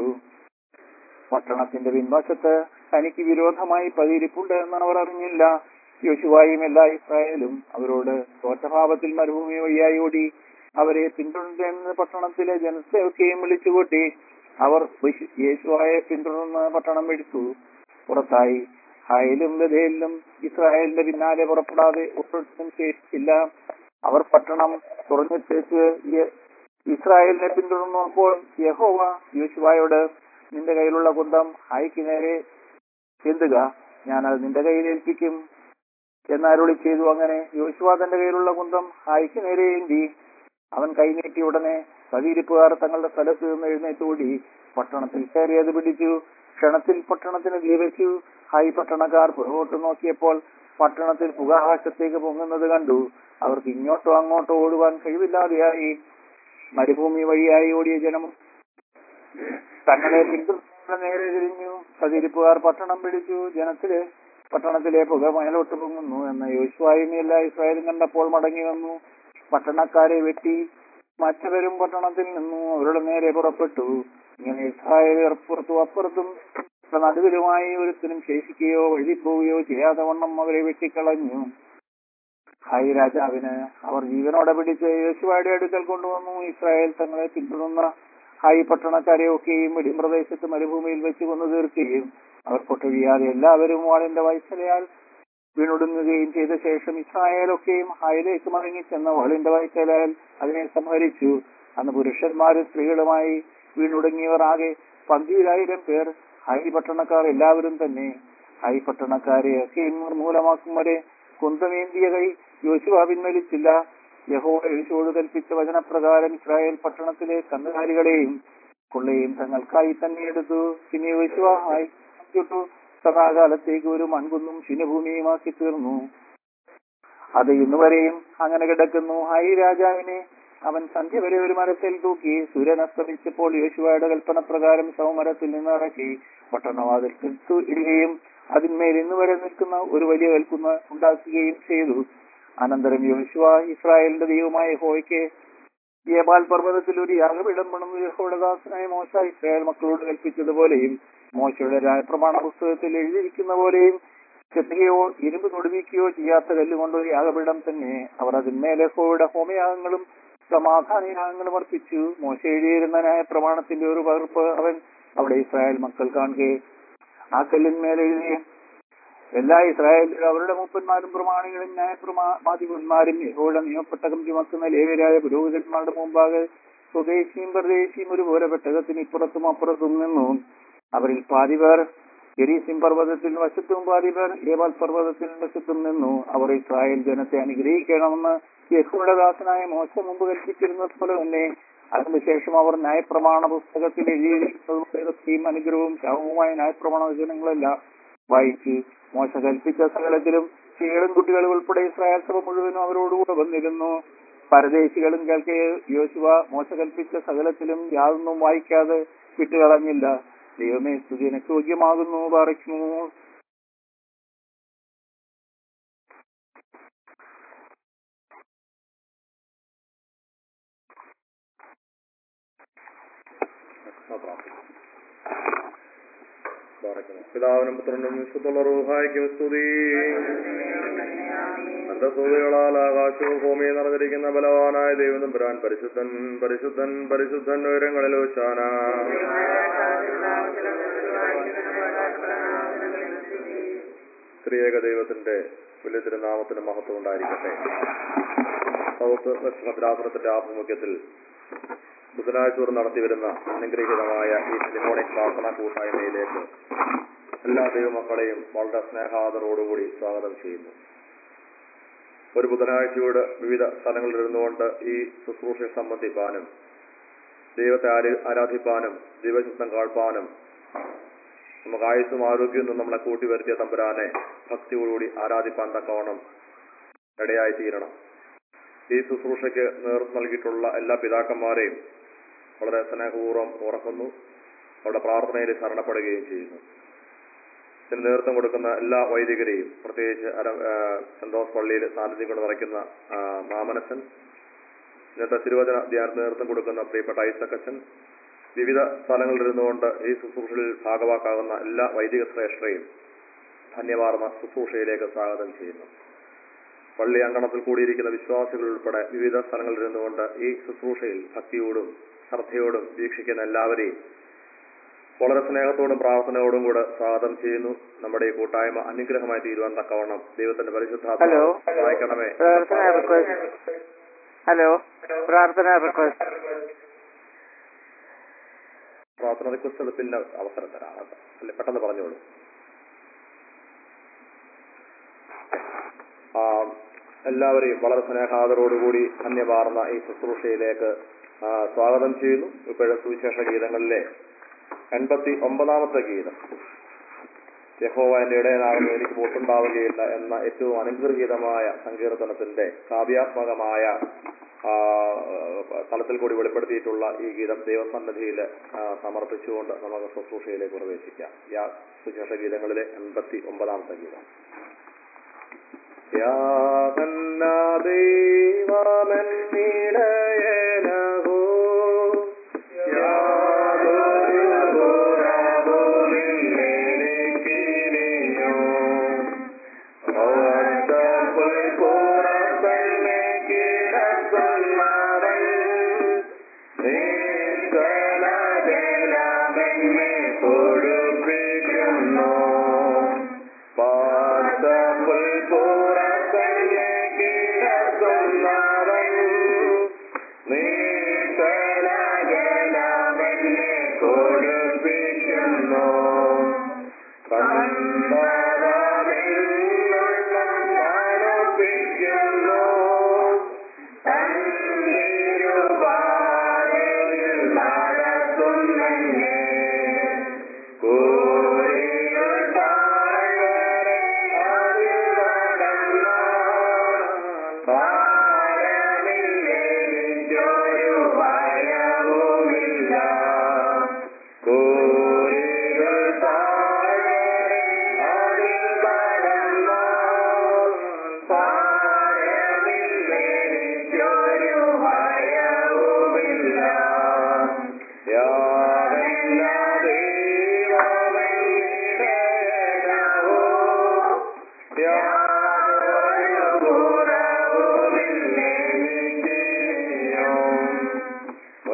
പട്ടണത്തിന്റെ പിൻവശത്ത് തനിക്ക് വിരോധമായി പതിയിരിപ്പുണ്ട് എന്ന് അവർ അറിഞ്ഞില്ല യോശുവായും എല്ലാ ഇസ്രായേലും അവരോട് തോറ്റഭാവത്തിൽ മരുഭൂമി വഴിയായി ഓടി അവരെ പിന്തുടർന്ന് പട്ടണത്തിലെ ജനത്തെയൊക്കെയും വിളിച്ചുകൂട്ടി അവർ വിശു- യേശുവായെ പിന്തുടർന്ന് പട്ടണം എടുത്തു പുറത്തായി ഹായിലും ബഥേലിലും ഇസ്രായേലിന്റെ പിന്നാലെ പുറപ്പെടാതെ ഒട്ടും ശേഷിച്ചില്ല അവർ പട്ടണം തുറന്നിട്ടേച്ച് യ- ഇസ്രായേലിനെ പിന്തുടർന്നപ്പോൾ യഹോവ യോശുവായോട് നിന്റെ കയ്യിലുള്ള കുന്തം ഹായിക്ക് നേരെ ചെന്തുക ഞാൻ അത് നിന്റെ കയ്യിൽ ഏൽപ്പിക്കും എന്നരുളി ചെയ്തു അങ്ങനെ യോശുവ തന്റെ കയ്യിലുള്ള കുന്തം ഹായിക്ക് നേരെ ഏന്തി അവൻ കൈനീട്ടി ഉടനെ പതിയിരിപ്പുകാർ തങ്ങളുടെ സ്ഥലത്ത് നിന്ന് എഴുന്നേറ്റോടി പട്ടണത്തിൽ കയറിയത് പിടിച്ചു ക്ഷണത്തിൽ പട്ടണത്തിന് ദീപിച്ചു ഹായി പട്ടണക്കാർ പുറകോട്ട് നോക്കിയപ്പോൾ പട്ടണത്തിൽ പുക ആകാശത്തേക്ക് പൊങ്ങുന്നത് കണ്ടു അവർക്ക് ഇങ്ങോട്ടോ അങ്ങോട്ടോ ഓടുവാൻ കഴിവില്ലാതെയായി മരുഭൂമി വഴിയായി ഓടിയ ജനം തങ്ങളെ പിന്തുടർന്ന് നേരെ തിരിഞ്ഞു പതിരിപ്പുകാർ പട്ടണം പിടിച്ചു ജനത്തിലെ പട്ടണത്തിലെ പുക മേലോട്ട് പൊങ്ങുന്നു എന്ന് യോശുവായും എല്ലാ ഇസ്രായേലും കണ്ടപ്പോൾ മടങ്ങി വന്നു പട്ടണക്കാരെ വെട്ടി മറ്റവരും പട്ടണത്തിൽ നിന്നു അവരുടെ നേരെ പുറപ്പെട്ടു ഇങ്ങനെ ഇസ്രായേൽ അപ്പുറത്തും അപ്പുറത്തും നടുവിലുമായി ഒരുത്തിനും ശേഷിക്കുകയോ വഴുതിപ്പോവുകയോ ചെയ്യാതെ വണ്ണം അവരെ വെട്ടിക്കളഞ്ഞു ഹായ് രാജാവിന് അവർ ജീവനോടെ പിടിച്ച് യേശുവായുടെ അടുക്കൽ കൊണ്ടുവന്നു ഇസ്രായേൽ തങ്ങളെ പിന്തുടർന്ന ഹായി പട്ടണക്കാരെ ഒക്കെയും വെടിമ്പ്രദേശത്ത് മരുഭൂമിയിൽ വെച്ച് കൊന്നു തീർക്കുകയും അവർ പൊട്ടൊഴിയാതെ എല്ലാവരും വാളിന്റെ വയസ്സലയാൽ വീണൊടുങ്ങുകയും ചെയ്ത ശേഷം ഇസ്രായേലൊക്കെയും ഹായിലേക്ക് മടങ്ങി ചെന്ന വാളിന്റെ വയസ്സലയാൽ അതിനെ സംഹരിച്ചു അന്ന് പുരുഷന്മാരും സ്ത്രീകളുമായി വീണൊടുങ്ങിയവർ ആകെ പന്തിരായിരം പേർ ഹായി പട്ടണക്കാർ എല്ലാവരും തന്നെ ഹായി പട്ടണക്കാരെ ഒക്കെയും നിർമൂലമാക്കും വരെ കുന്തമേന്തിയ കൈ യോശുവ പിൻവലിച്ചില്ല യഹോ യേശുവോട് കൽപ്പിച്ച വചനപ്രകാരം ഇസ്രായേൽ പട്ടണത്തിലെ കന്നുകാലികളെയും കൊള്ളയും തങ്ങൾക്കായി തന്നെ എടുത്തു പിന്നെ യോശുവ ഹായി ചുട്ടു സദാകാലത്തേക്ക് ഒരു മൺകുന്നും ശിനഭൂമിയുമാക്കി തീർന്നു അത് ഇന്നുവരെയും അങ്ങനെ കിടക്കുന്നു ഹായി രാജാവിനെ അവൻ സന്ധ്യ വരെ ഒരു മരത്തിൽ തൂക്കി സൂര്യൻ അസ്തമിച്ചപ്പോൾ യേശുവയുടെ കൽപ്പന പ്രകാരം സൗമരത്തിൽ നിന്ന് ഇറക്കി പട്ടണവാതിൽ തീർത്തു ഇടുകയും അതിന്മേൽ ഇന്ന് വരെ നിൽക്കുന്ന ഒരു വലിയ കൽക്കുന്ന ഉണ്ടാക്കുകയും ചെയ്തു അനന്തരം യോശുവ ഇസ്രായേലിന്റെ ദൈവമായ ഹോയ്ക്ക് യേബാൽ പർവ്വതത്തിൽ ഒരു യാഗപീഠം പണിതു യഹോയുടെ ദാസനായ മോശ ഇസ്രായേൽ മക്കളോട് കൽപ്പിച്ചതുപോലെയും മോശയുടെ രാജപ്രമാണ പുസ്തകത്തിൽ എഴുതിയിരിക്കുന്ന പോലെയും ചെത്തുകയോ ഇരുമ്പ് തൊടുവിക്കുകയോ ചെയ്യാത്ത കല്ലുകൊണ്ട് ഒരു യാഗപീഠം തന്നെ അവർ അതിന്മേലെ യഹോവയുടെ ഹോമയാഗങ്ങളും സമാധാനയാഗങ്ങളും അർപ്പിച്ചു മോശ എഴുതിയിരുന്ന ന്യായ പ്രമാണത്തിന്റെ ഒരു പകർപ്പ് അവൻ അവിടെ ഇസ്രായേൽ മക്കൾ കാണുകയെ ആ കല്ലിന്മേൽ എഴുതിയ എല്ലാ ഇസ്രായേലിലും അവരുടെ മൂപ്പന്മാരും പ്രമാണികളും ന്യായപ്രമാധിപന്മാരും യഹോയുടെ നിയമപ്പെട്ടകം ചുമക്കുന്ന ലേവരായ പുരോഹിതന്മാരുടെ മുമ്പാകെ സ്വദേശിയും പ്രദേശിയും ഒരുപോലെ പെട്ടകത്തിന് ഇപ്പുറത്തും അപ്പുറത്തും നിന്നു അവരിൽ പാതിപേർ ജെരീസിം പർവ്വതത്തിൽ വശത്തും പാതിപേർ ഏവാൽ പർവ്വതത്തിൽ വശത്തും നിന്നു അവർ ഇസ്രായേൽ ജനത്തെ അനുഗ്രഹിക്കണമെന്ന് യഹോയുടെ ദാസനായ മോശ മുമ്പ് കൽപ്പിച്ചിരുന്നത് പോലെ തന്നെ അതിനുശേഷം അവർ ന്യായപ്രമാണ പുസ്തകത്തിൽ എഴുതിയിരിക്കുന്നതും അനുഗ്രഹവും ശവവുമായ ന്യായപ്രമാണ വചനങ്ങളെല്ലാം വായിച്ച് മോശ കൽപ്പിച്ച സകലത്തിലും സ്ത്രീകളും കുട്ടികളും ഉൾപ്പെടെ ഇസ്രായേൽ സഭ മുഴുവനും അവരോടുകൂടെ വന്നിരുന്നു പരദേശികളും കേൾക്കെ യോശുവ മോശ കൽപ്പിച്ച സകലത്തിലും യാതൊന്നും വായിക്കാതെ വിട്ടുകളഞ്ഞില്ല ദൈവമേ സ്തുതി എനിക്ക് യോഗ്യമാകുന്നു പറയുന്നു പിതാവിനും പുത്രനും വിശുദ്ധുള്ള റൂഹായിക്കും സ്തുതി തന്റെ സ്തുതികളാൽ ആകാശവും ഭൂമിയും നിറഞ്ഞിരിക്കുന്ന ബലവാനായ ദൈവം പുരാൻ പരിശുദ്ധൻ പരിശുദ്ധൻ പരിശുദ്ധൻ ഉയരങ്ങളിൽ വെച്ചാന സ്ത്രീയേക ദൈവത്തിന്റെ വലിയ തിരുനാമത്തിന് മഹത്വം ഉണ്ടായിരിക്കട്ടെ സൗത്ത് വെസ്റ്റ് ഭദ്രാസനത്തിന്റെ ആഭിമുഖ്യത്തിൽ ബുധനാഴ്ച തോറും നടത്തിവരുന്ന അനുഗ്രഹീതമായ ഈ ടെലിഫോണിക് പ്രാർത്ഥനാ കൂട്ടായ്മയിലേക്ക് എല്ലാ ദൈവമക്കളെയും വളരെ സ്നേഹാദരോടുകൂടി സ്വാഗതം ചെയ്യുന്നു ഒരു ബുധനാഴ്ചയോട് വിവിധ സ്ഥലങ്ങളിൽ ഇരുന്നുകൊണ്ട് ഈ ശുശ്രൂഷയെ സംബന്ധിപ്പാനും ദൈവത്തെ ആരാ- ആരാധിപ്പാനും ദൈവശുദ്ധം കാഴ്പാനും നമുക്ക് ആയുസ്സും ആരോഗ്യവും നമ്മളെ കൂട്ടി വരുത്തിയ തമ്പുരാനെ ഭക്തിയോടുകൂടി ആരാധിപ്പാൻ തക്കവണ്ണം ഇടയായി തീരണം ഈ ശുശ്രൂഷയ്ക്ക് നേതൃത്വം നൽകിയിട്ടുള്ള എല്ലാ പിതാക്കന്മാരെയും വളരെ സ്നേഹപൂർവ്വം ഉറക്കുന്നു അവരുടെ പ്രാർത്ഥനയിൽ ശരണപ്പെടുകയും ചെയ്യുന്നു ഇതിന് നേതൃത്വം കൊടുക്കുന്ന എല്ലാ വൈദികരെയും പ്രത്യേകിച്ച് അര ആ, സെന്റ് തോമസ് പള്ളിയിൽ സാന്നിധ്യം കൊണ്ട് നിറയ്ക്കുന്ന ആ, മാമനച്ചൻ ഇന്നത്തെ തിരുവചന ധ്യാനത്തിന് നേതൃത്വം കൊടുക്കുന്ന പ്രിയപ്പെട്ട ഐസക്കച്ചൻ വിവിധ സ്ഥലങ്ങളിൽ ഇരുന്നുകൊണ്ട് ഈ ശുശ്രൂഷയിൽ ഭാഗവാക്കാകുന്ന എല്ലാ വൈദിക ശ്രേഷ്ഠരെയും ധന്യവാർന്ന ശുശ്രൂഷയിലേക്ക് സ്വാഗതം ചെയ്യുന്നു പള്ളി അങ്കണത്തിൽ കൂടിയിരിക്കുന്ന വിശ്വാസികൾ ഉൾപ്പെടെ വിവിധ സ്ഥലങ്ങളിൽ ഇരുന്നുകൊണ്ട് ഈ ശുശ്രൂഷയിൽ ഭക്തിയോടും ശ്രദ്ധയോടും വീക്ഷിക്കുന്ന എല്ലാവരെയും വളരെ സ്നേഹത്തോടും പ്രാർത്ഥനയോടും കൂടെ സ്വാഗതം ചെയ്യുന്നു നമ്മുടെ ഈ കൂട്ടായ്മ അനുഗ്രഹമായി തീരുവാൻ തക്കവണ്ണം ദൈവത്തിന്റെ പരിശുദ്ധാത്മ ഹലോ. സഹായിക്കണമേ പ്രാർത്ഥന റിക്വസ്റ്റ് ഹലോ പ്രാർത്ഥന റിക്വസ്റ്റ് പ്രാർത്ഥന റിക്വസ്റ്റ് പിന്നെ അവസരം തരാം കേട്ടോ. അല്ലേ പെട്ടെന്ന് പറഞ്ഞോളൂ ആ, എല്ലാവരെയും വളരെ സ്നേഹാദരോടുകൂടി ധന്യമാർന്ന ഈ ശുശ്രൂഷയിലേക്ക് ആ, സ്വാഗതം ചെയ്യുന്നു ഇപ്പോഴത്തെ സുവിശേഷ ഗീതങ്ങളിലെ എൺപത്തി ഒമ്പതാമത്തെ ഗീതം യഹോവ എന്റെ ഇടയനാകുന്നു എനിക്ക് പോട്ടുണ്ടാവുകയില്ല എന്ന ഏറ്റവും അനുഗ്രഹീതമായ സങ്കീർത്തനത്തിന്റെ കാവ്യാത്മകമായ ആ, തലത്തിൽ കൂടി വെളിപ്പെടുത്തിയിട്ടുള്ള ഈ ഗീതം ദൈവസന്നിധിയിൽ ആ, സമർപ്പിച്ചുകൊണ്ട് നമുക്ക് ശുശ്രൂഷയിലേക്ക് പ്രവേശിക്കാം യാ സുവിശേഷ ഗീതങ്ങളിലെ എൺപത്തി ഒമ്പതാമത്തെ ഗീതം യാതന്ന ദൈവമെന്നിടയനഹോ യാതൊരു കുറവുമില്ലെനിക്കിനിയോ. ഓർത്തപുൽപ്പുറത്തന്നെ കിടക്കുന്നവൻ നിഷ്കളങ്കനായ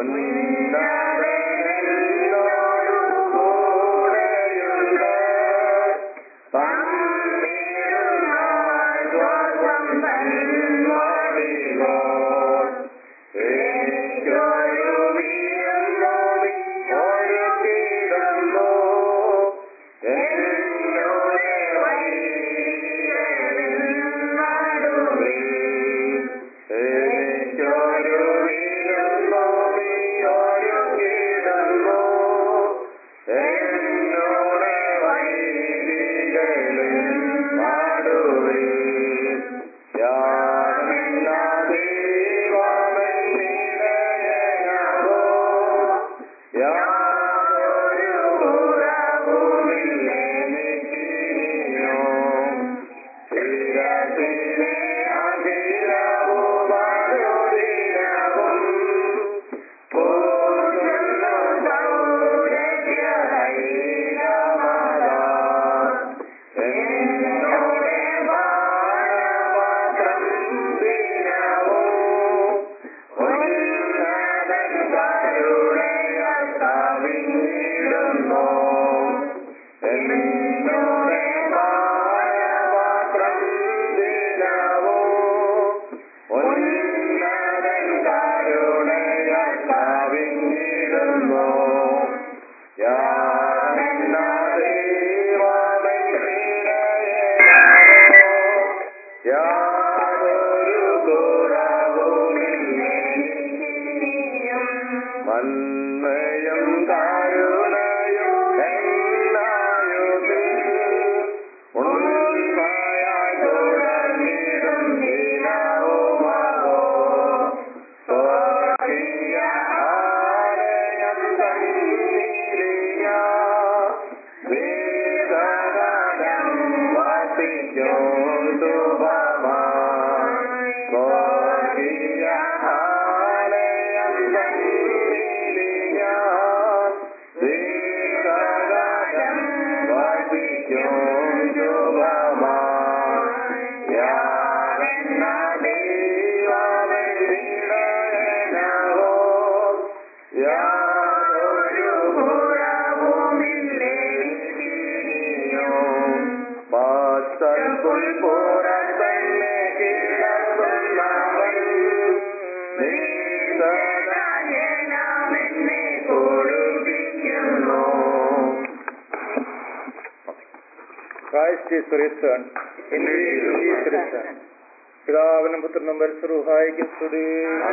Christ is risen. Indeed, he is risen. പിതാവിനും പുത്രനും പരിസറുഹായിക്കും സ്തുതി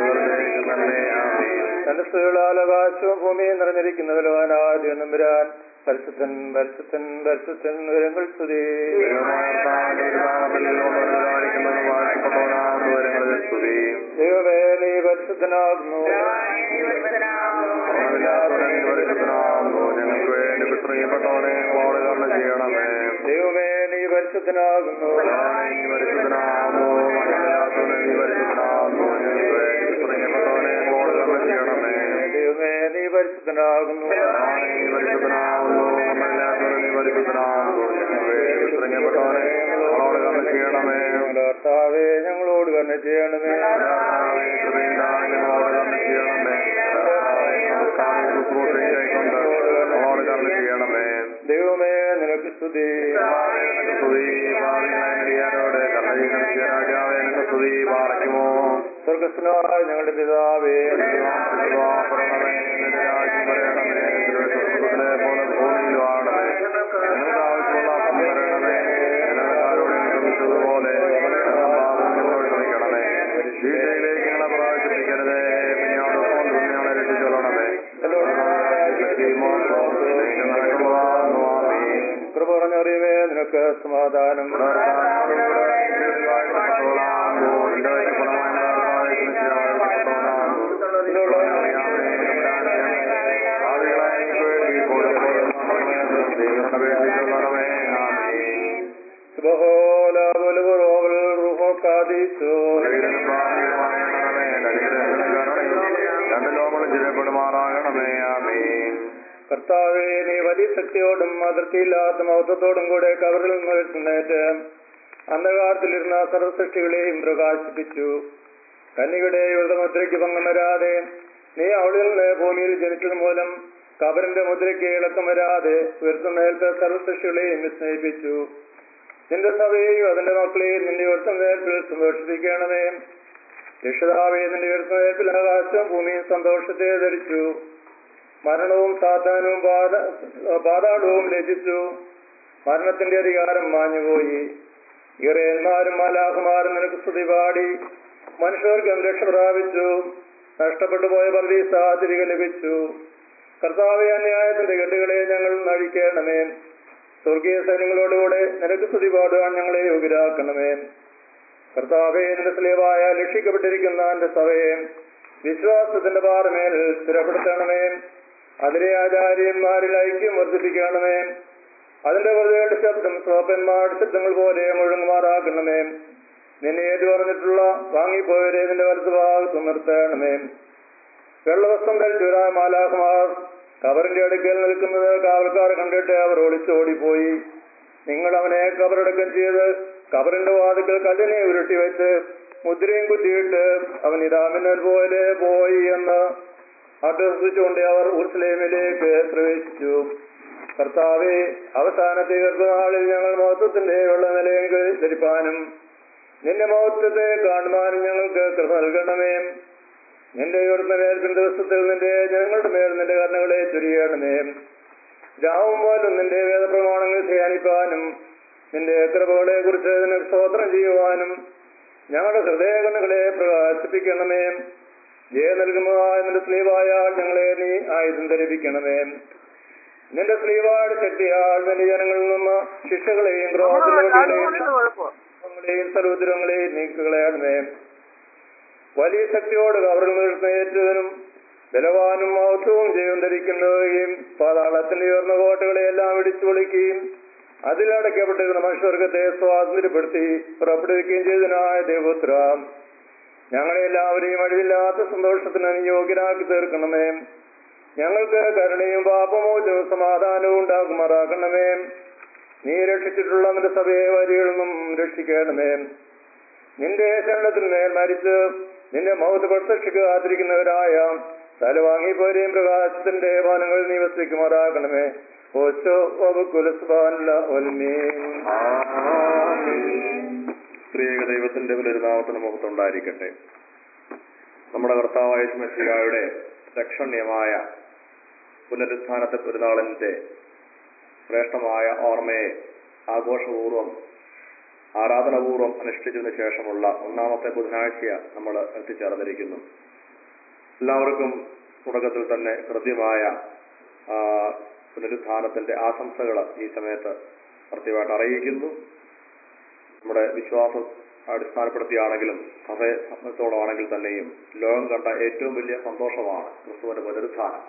മനസ്സുകളാൽ ആകാശവും ഭൂമിയും നിറഞ്ഞിരിക്കുന്ന ബലവാനാദ്യം വരാൻ പരിശുദ്ധൻ പരിശുദ്ധൻ പരിശുദ്ധൻ വിവരങ്ങൾ സ്തുതി ദൈവമേ നീ പരിശുദ്ധനാകുന്നു ഞങ്ങൾക്ക് വേണ്ടി പ്രിയപ്പെട്ടവനെ ഓടുകയാണ് ചെയ്യണമേ ദൈവമേ നീ പരിശുദ്ധനാകുന്നു നീ പരിശുദ്ധനാകുന്നു മകനില്ലാത്തവനെ നീ പരിശുദ്ധനാകുന്നു ഞങ്ങൾക്ക് വേണ്ടി പ്രിയപ്പെട്ടവനെ ഓടുകയാണ് ചെയ്യണമേ ദൈവമേ നീ പരിശുദ്ധനാകുന്നു നീ പരിശുദ്ധനാകുന്നു മകനില്ലാത്തവനെ നീ പരിശുദ്ധനാകുന്നു ഞങ്ങൾക്ക് വേണ്ടി പ്രിയപ്പെട്ടവനെ ഓടുകയാണ് ചെയ്യണമേ ഞങ്ങളുടെ കർത്താവേ ഞങ്ങളോട് തന്നെ ചെയ്യണമേ കർത്താവേ, കൃപയുണ്ടാ, ഞങ്ങളോട് കരുണ ചെയ്യണമേ കർത്താവേ, നമസ്കാരം ശുശ്രൂഷയായിക്കൊണ്ട് ഞങ്ങളോട് കരുണ ചെയ്യണമേ ദൈവമേ നിനക്ക് സ്തുതി കർത്താവേ, നിനക്ക് സ്തുതി ഭാവികളായ നെടിയാരോട് കരുണ ചെയ്യുന്ന രാജാവേ നിനക്ക് സ്തുതി പാറയ്ക്കുമോ സ്വർഗസ്നായ ഞങ്ങളുടെ പിതാവേ പിതാപുരണമേ, നിന്റെ രാജ്യം വരണമേ, നിന്റെ സ്വർഗ്ഗത്തിലെ പോലെ ഭൂമിയിലും ആകണമേ. ഞങ്ങൾക്ക് ആവശ്യമുള്ള അപ്പം തരണമേ. ഞങ്ങളുടെ ആരോട് ക്ഷമിച്ചതുപോലെ ഞങ്ങളുടെ പാപം ഞങ്ങളോട് ക്ഷമിക്കണമേ. വീഴ്ചയിലേക്ക് ഞങ്ങളെ പ്രവേശിപ്പിക്കരുതേ. പിന്നെയോടൊപ്പം ഞങ്ങളെ രക്ഷിച്ചുകൊള്ളണമേ. നീക്ക് നടക്കുന്നതാകുന്നു. ആമീൻ. കൃപ പറഞ്ഞറിയമേ നിനക്ക് സമാധാനം സുബഹോല ബുലുബുറോവൽ റുഹോ കാദീസോ പ്പെടുമാറാകണമേ ആമീൻ കർത്താവേ നീ വലിയ ശക്തിയോടും അതിർത്തിയില്ലാത്ത മഹത്വത്തോടും കൂടെ കവറിൽ നിന്ന് എഴുന്നേറ്റ് അന്ധകാരത്തിലിരുന്ന സർവസൃഷ്ടികളെയും പ്രകാശിപ്പിച്ചു കന്നിയുടെ വ്രതമുദ്രയ്ക്ക് ഭംഗം വരാതെ നീ അവളിൽ നിന്ന് ഭൂമിയിൽ ജനിച്ചത് മൂലം കബറിന്റെ മുദ്രയ്ക്ക് ഇളക്കം വരാതെ ഉയർത്തുന്നേൽത്ത സർവസൃഷ്ടികളെയും വിസ്മയിപ്പിച്ചു നിന്റെ സഭയെയും അതിന്റെ മക്കളെയും നിന്റെ ഉയർത്തുന്നേൽപ്പിൽ സന്തോഷിപ്പിക്കണമേ രക്ഷിതാവേ നിന്റെ ഉയർത്തുന്നേൽപ്പിൽ ആകാശവും ഭൂമിയും സന്തോഷത്തെ ധരിച്ചു മരണവും സാധാനവും പാത പാതാളവും ലജിച്ചു മരണത്തിന്റെ അധികാരം മാഞ്ഞുപോയി ഇറയന്മാരും മാലാഹുമാരും നിനക്ക് സ്തുതി പാടി മനുഷ്യർക്കും രക്ഷ പ്രാപിച്ചു നഷ്ടപ്പെട്ടു പോയ പർവീസ തിരികെ ലഭിച്ചു കർത്താവെ അന്യായത്തിന്റെ കെട്ടുകളെ ഞങ്ങൾ നഴിക്കണമേ സ്വർഗീയ സൈന്യങ്ങളോടുകൂടെ നിനക്ക് സ്തുതി പാടുവാൻ ഞങ്ങളെ യോഗ്യരാക്കണമേ കർത്താവെ നിന്റെ സ്ലേവായ രക്ഷിക്കപ്പെട്ടിരിക്കുന്ന എന്റെ സഭയെ വിശ്വാസത്തിന്റെ പാറമേൽ സ്ഥിരപ്പെടുത്തണമേ അതിലെ ആചാര്യന്മാരിൽ ഐക്യം വർദ്ധിപ്പിക്കണമേ അതിന്റെ വെറുതെയുടെ ശബ്ദം സോപ്പന്മാരുടെ ശബ്ദങ്ങൾ പോലെ മുഴങ്ങുമാറാക്കണമേ നിന്നെ ഏറ്റു പറഞ്ഞിട്ടുള്ള വാങ്ങിപ്പോയവരെ നിന്റെ വലത്ത് ഭാഗത്ത് നിർത്തണമേ വെള്ളവസ്ത്രം ധരിച്ചവരായ മാലാകുമാർ കബറിന്റെ അടുക്കൽ നിൽക്കുന്നത് കാവൽക്കാർ കണ്ടിട്ട് അവർ ഒളിച്ചോടിപ്പോയി നിങ്ങൾ അവനെ കബറടക്കം ചെയ്ത് കബറിന്റെ വാതിക്കൽ കല്ലിനെ ഉരുട്ടി വെച്ച് മുദ്രയും കുത്തിയിട്ട് അവൻ ഇതാമിന്നൽ പോലെ പോയി എന്ന് അഭ്യസിച്ചുകൊണ്ട് അവർ ഉർസ്ലേമിലേക്ക് പ്രവേശിച്ചു കർത്താവെ അവസാനത്തെ ഗർഭനാളിൽ ഞങ്ങൾ മഹത്വത്തിന്റെ ഉള്ള നിലയിൽ ധരിപ്പാനും നിന്റെ മഹത്വത്തെ കാണുവാനും ഞങ്ങൾക്ക് കൃപ നൽകണമേ നിന്റെ ഉയർന്ന മേൽപ്പിൻ ദിവസത്തിൽ നിന്റെ ഞങ്ങളുടെ മേൽ നിന്റെ കർണകളെ ചുരിയണമേ രാവും പോലും നിന്റെ വേദപ്രമാണങ്ങൾ ധ്യാനിപ്പാനും നിന്റെ കൃപകളെ കുറിച്ച് നിനക്ക് സ്തോത്രം ചെയ്യുവാനും ഞങ്ങളുടെ ഹൃദയകണ്ണുകളെ പ്രകാശിപ്പിക്കണമേ ജയ നൽകുന്നതായ നിന്റെ സ്ലീവായ ഞങ്ങളെ നീ ആയുധം ധരിപ്പിക്കണമേ നിന്റെ സ്ലീവാട് ശക്തിയാൽ നിന്റെ ജനങ്ങളിൽ നിന്ന് ശിക്ഷകളെയും ക്രോധങ്ങളെയും സരോദരങ്ങളെയും നീക്കുകളയണമേ വലിയ ശക്തിയോട് കവറിൽ നിർത്തുന്നേറ്റതിനും ബലവാനും മഹത്വവും ജയം ധരിക്കുന്നവയും പാതാളത്തിന്റെ ഉയർന്ന കോട്ടകളെ എല്ലാം ഇടിച്ചു പൊളിക്കുകയും അതിലടയ്ക്കപ്പെട്ടിരുന്ന മനുഷ്യവർഗത്തെ സ്വാതന്ത്ര്യപ്പെടുത്തി പുറപ്പെടുവിക്കുകയും ചെയ്തതിനായ ദേവപുത്ര ഞങ്ങളെ എല്ലാവരെയും അഴിവില്ലാത്ത സന്തോഷത്തിന് അനുയോഗ്യരാക്കി തീർക്കണമേ ഞങ്ങൾക്ക് കരുണയും പാപമോചനവും സമാധാനവും ഉണ്ടാക്കുമാറാക്കണമേ നീ രക്ഷിച്ചിട്ടുള്ള നിന്റെ സഭയെ വരികളിൽ നിന്നും രക്ഷിക്കണമേ നിന്റെ ശരണത്തിന്മേൽ മരിച്ച് നിന്റെ മൗത്ത് പ്രത്യക്ഷക്ക് കാത്തിരിക്കുന്നവരായ തലവാങ്ങിപ്പോരെയും പ്രകാശത്തിന്റെ വനങ്ങൾ നീ വസിക്കുമാറാക്കണമേ ഓശോ കുലസ്ബാനുള്ള സ്ത്രീക ദൈവത്തിന്റെ പുനരുനാമത്തിന് മുഖത്തുണ്ടായിരിക്കട്ടെ നമ്മുടെ കർത്താവായ ശിവശികായുടെ രക്ഷണ്യമായ പുനരുത്ഥാനത്തെ പെരുന്നാളിന്റെ ശ്രേഷ്ഠമായ ഓർമ്മയെ ആഘോഷപൂർവം ആരാധനപൂർവ്വം അനുഷ്ഠിച്ചതിന് ശേഷമുള്ള ഒന്നാമത്തെ ബുധനാഴ്ച നമ്മൾ എത്തിച്ചേർന്നിരിക്കുന്നു എല്ലാവർക്കും തുടക്കത്തിൽ തന്നെ കൃത്യമായ ആ, പുനരുത്ഥാനത്തിന്റെ ആശംസകൾ ഈ സമയത്ത് കൃത്യമായിട്ട് അറിയിക്കുന്നു നമ്മുടെ വിശ്വാസം അടിസ്ഥാനപ്പെടുത്തിയാണെങ്കിലും സഭയെ സംബന്ധിച്ചോളമാണെങ്കിൽ തന്നെയും ലോകം കണ്ട ഏറ്റവും വലിയ സന്തോഷമാണ് ക്രിസ്തുവിന്റെ പുനരുത്ഥാനം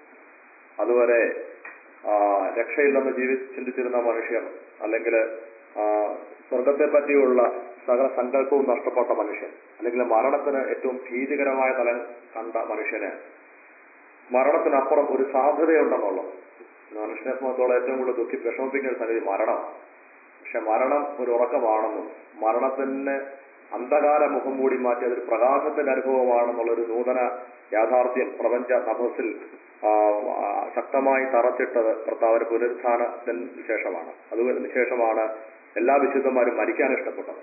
അതുവരെ ആ, രക്ഷയില്ലെന്ന് ജീവി ചിന്തിച്ചിരുന്ന മനുഷ്യർ അല്ലെങ്കിൽ സ്വർഗത്തെ പറ്റിയുള്ള സകല സങ്കല്പവും നഷ്ടപ്പെട്ട മനുഷ്യൻ അല്ലെങ്കിൽ മരണത്തിന് ഏറ്റവും ഭീതികരമായ തലം കണ്ട മനുഷ്യന് മരണത്തിനപ്പുറം ഒരു സാധ്യതയുണ്ടെന്നുള്ളത് മനുഷ്യനെ സംബന്ധിച്ചോളം ഏറ്റവും കൂടുതൽ ദുഃഖി വിഷമിപ്പിക്കുന്ന ഒരു സംഗതി മരണമാണ് പക്ഷെ മരണം ഒരു ഉറക്കമാണെന്നും മരണത്തിന് അന്ധകാര മുഖം മൂടി മാറ്റി അതൊരു പ്രകാശത്തിന്റെ അനുഭവമാണെന്നുള്ളൊരു നൂതന യാഥാർത്ഥ്യം പ്രപഞ്ച നഭസിൽ ആ, ആ, ശക്തമായി തറച്ചിട്ടത് കർത്താവിന്റെ പുനരുത്ഥാനത്തിന് ശേഷമാണ് അതിന് ശേഷമാണ് എല്ലാ വിശുദ്ധന്മാരും മരിക്കാൻ ഇഷ്ടപ്പെട്ടത്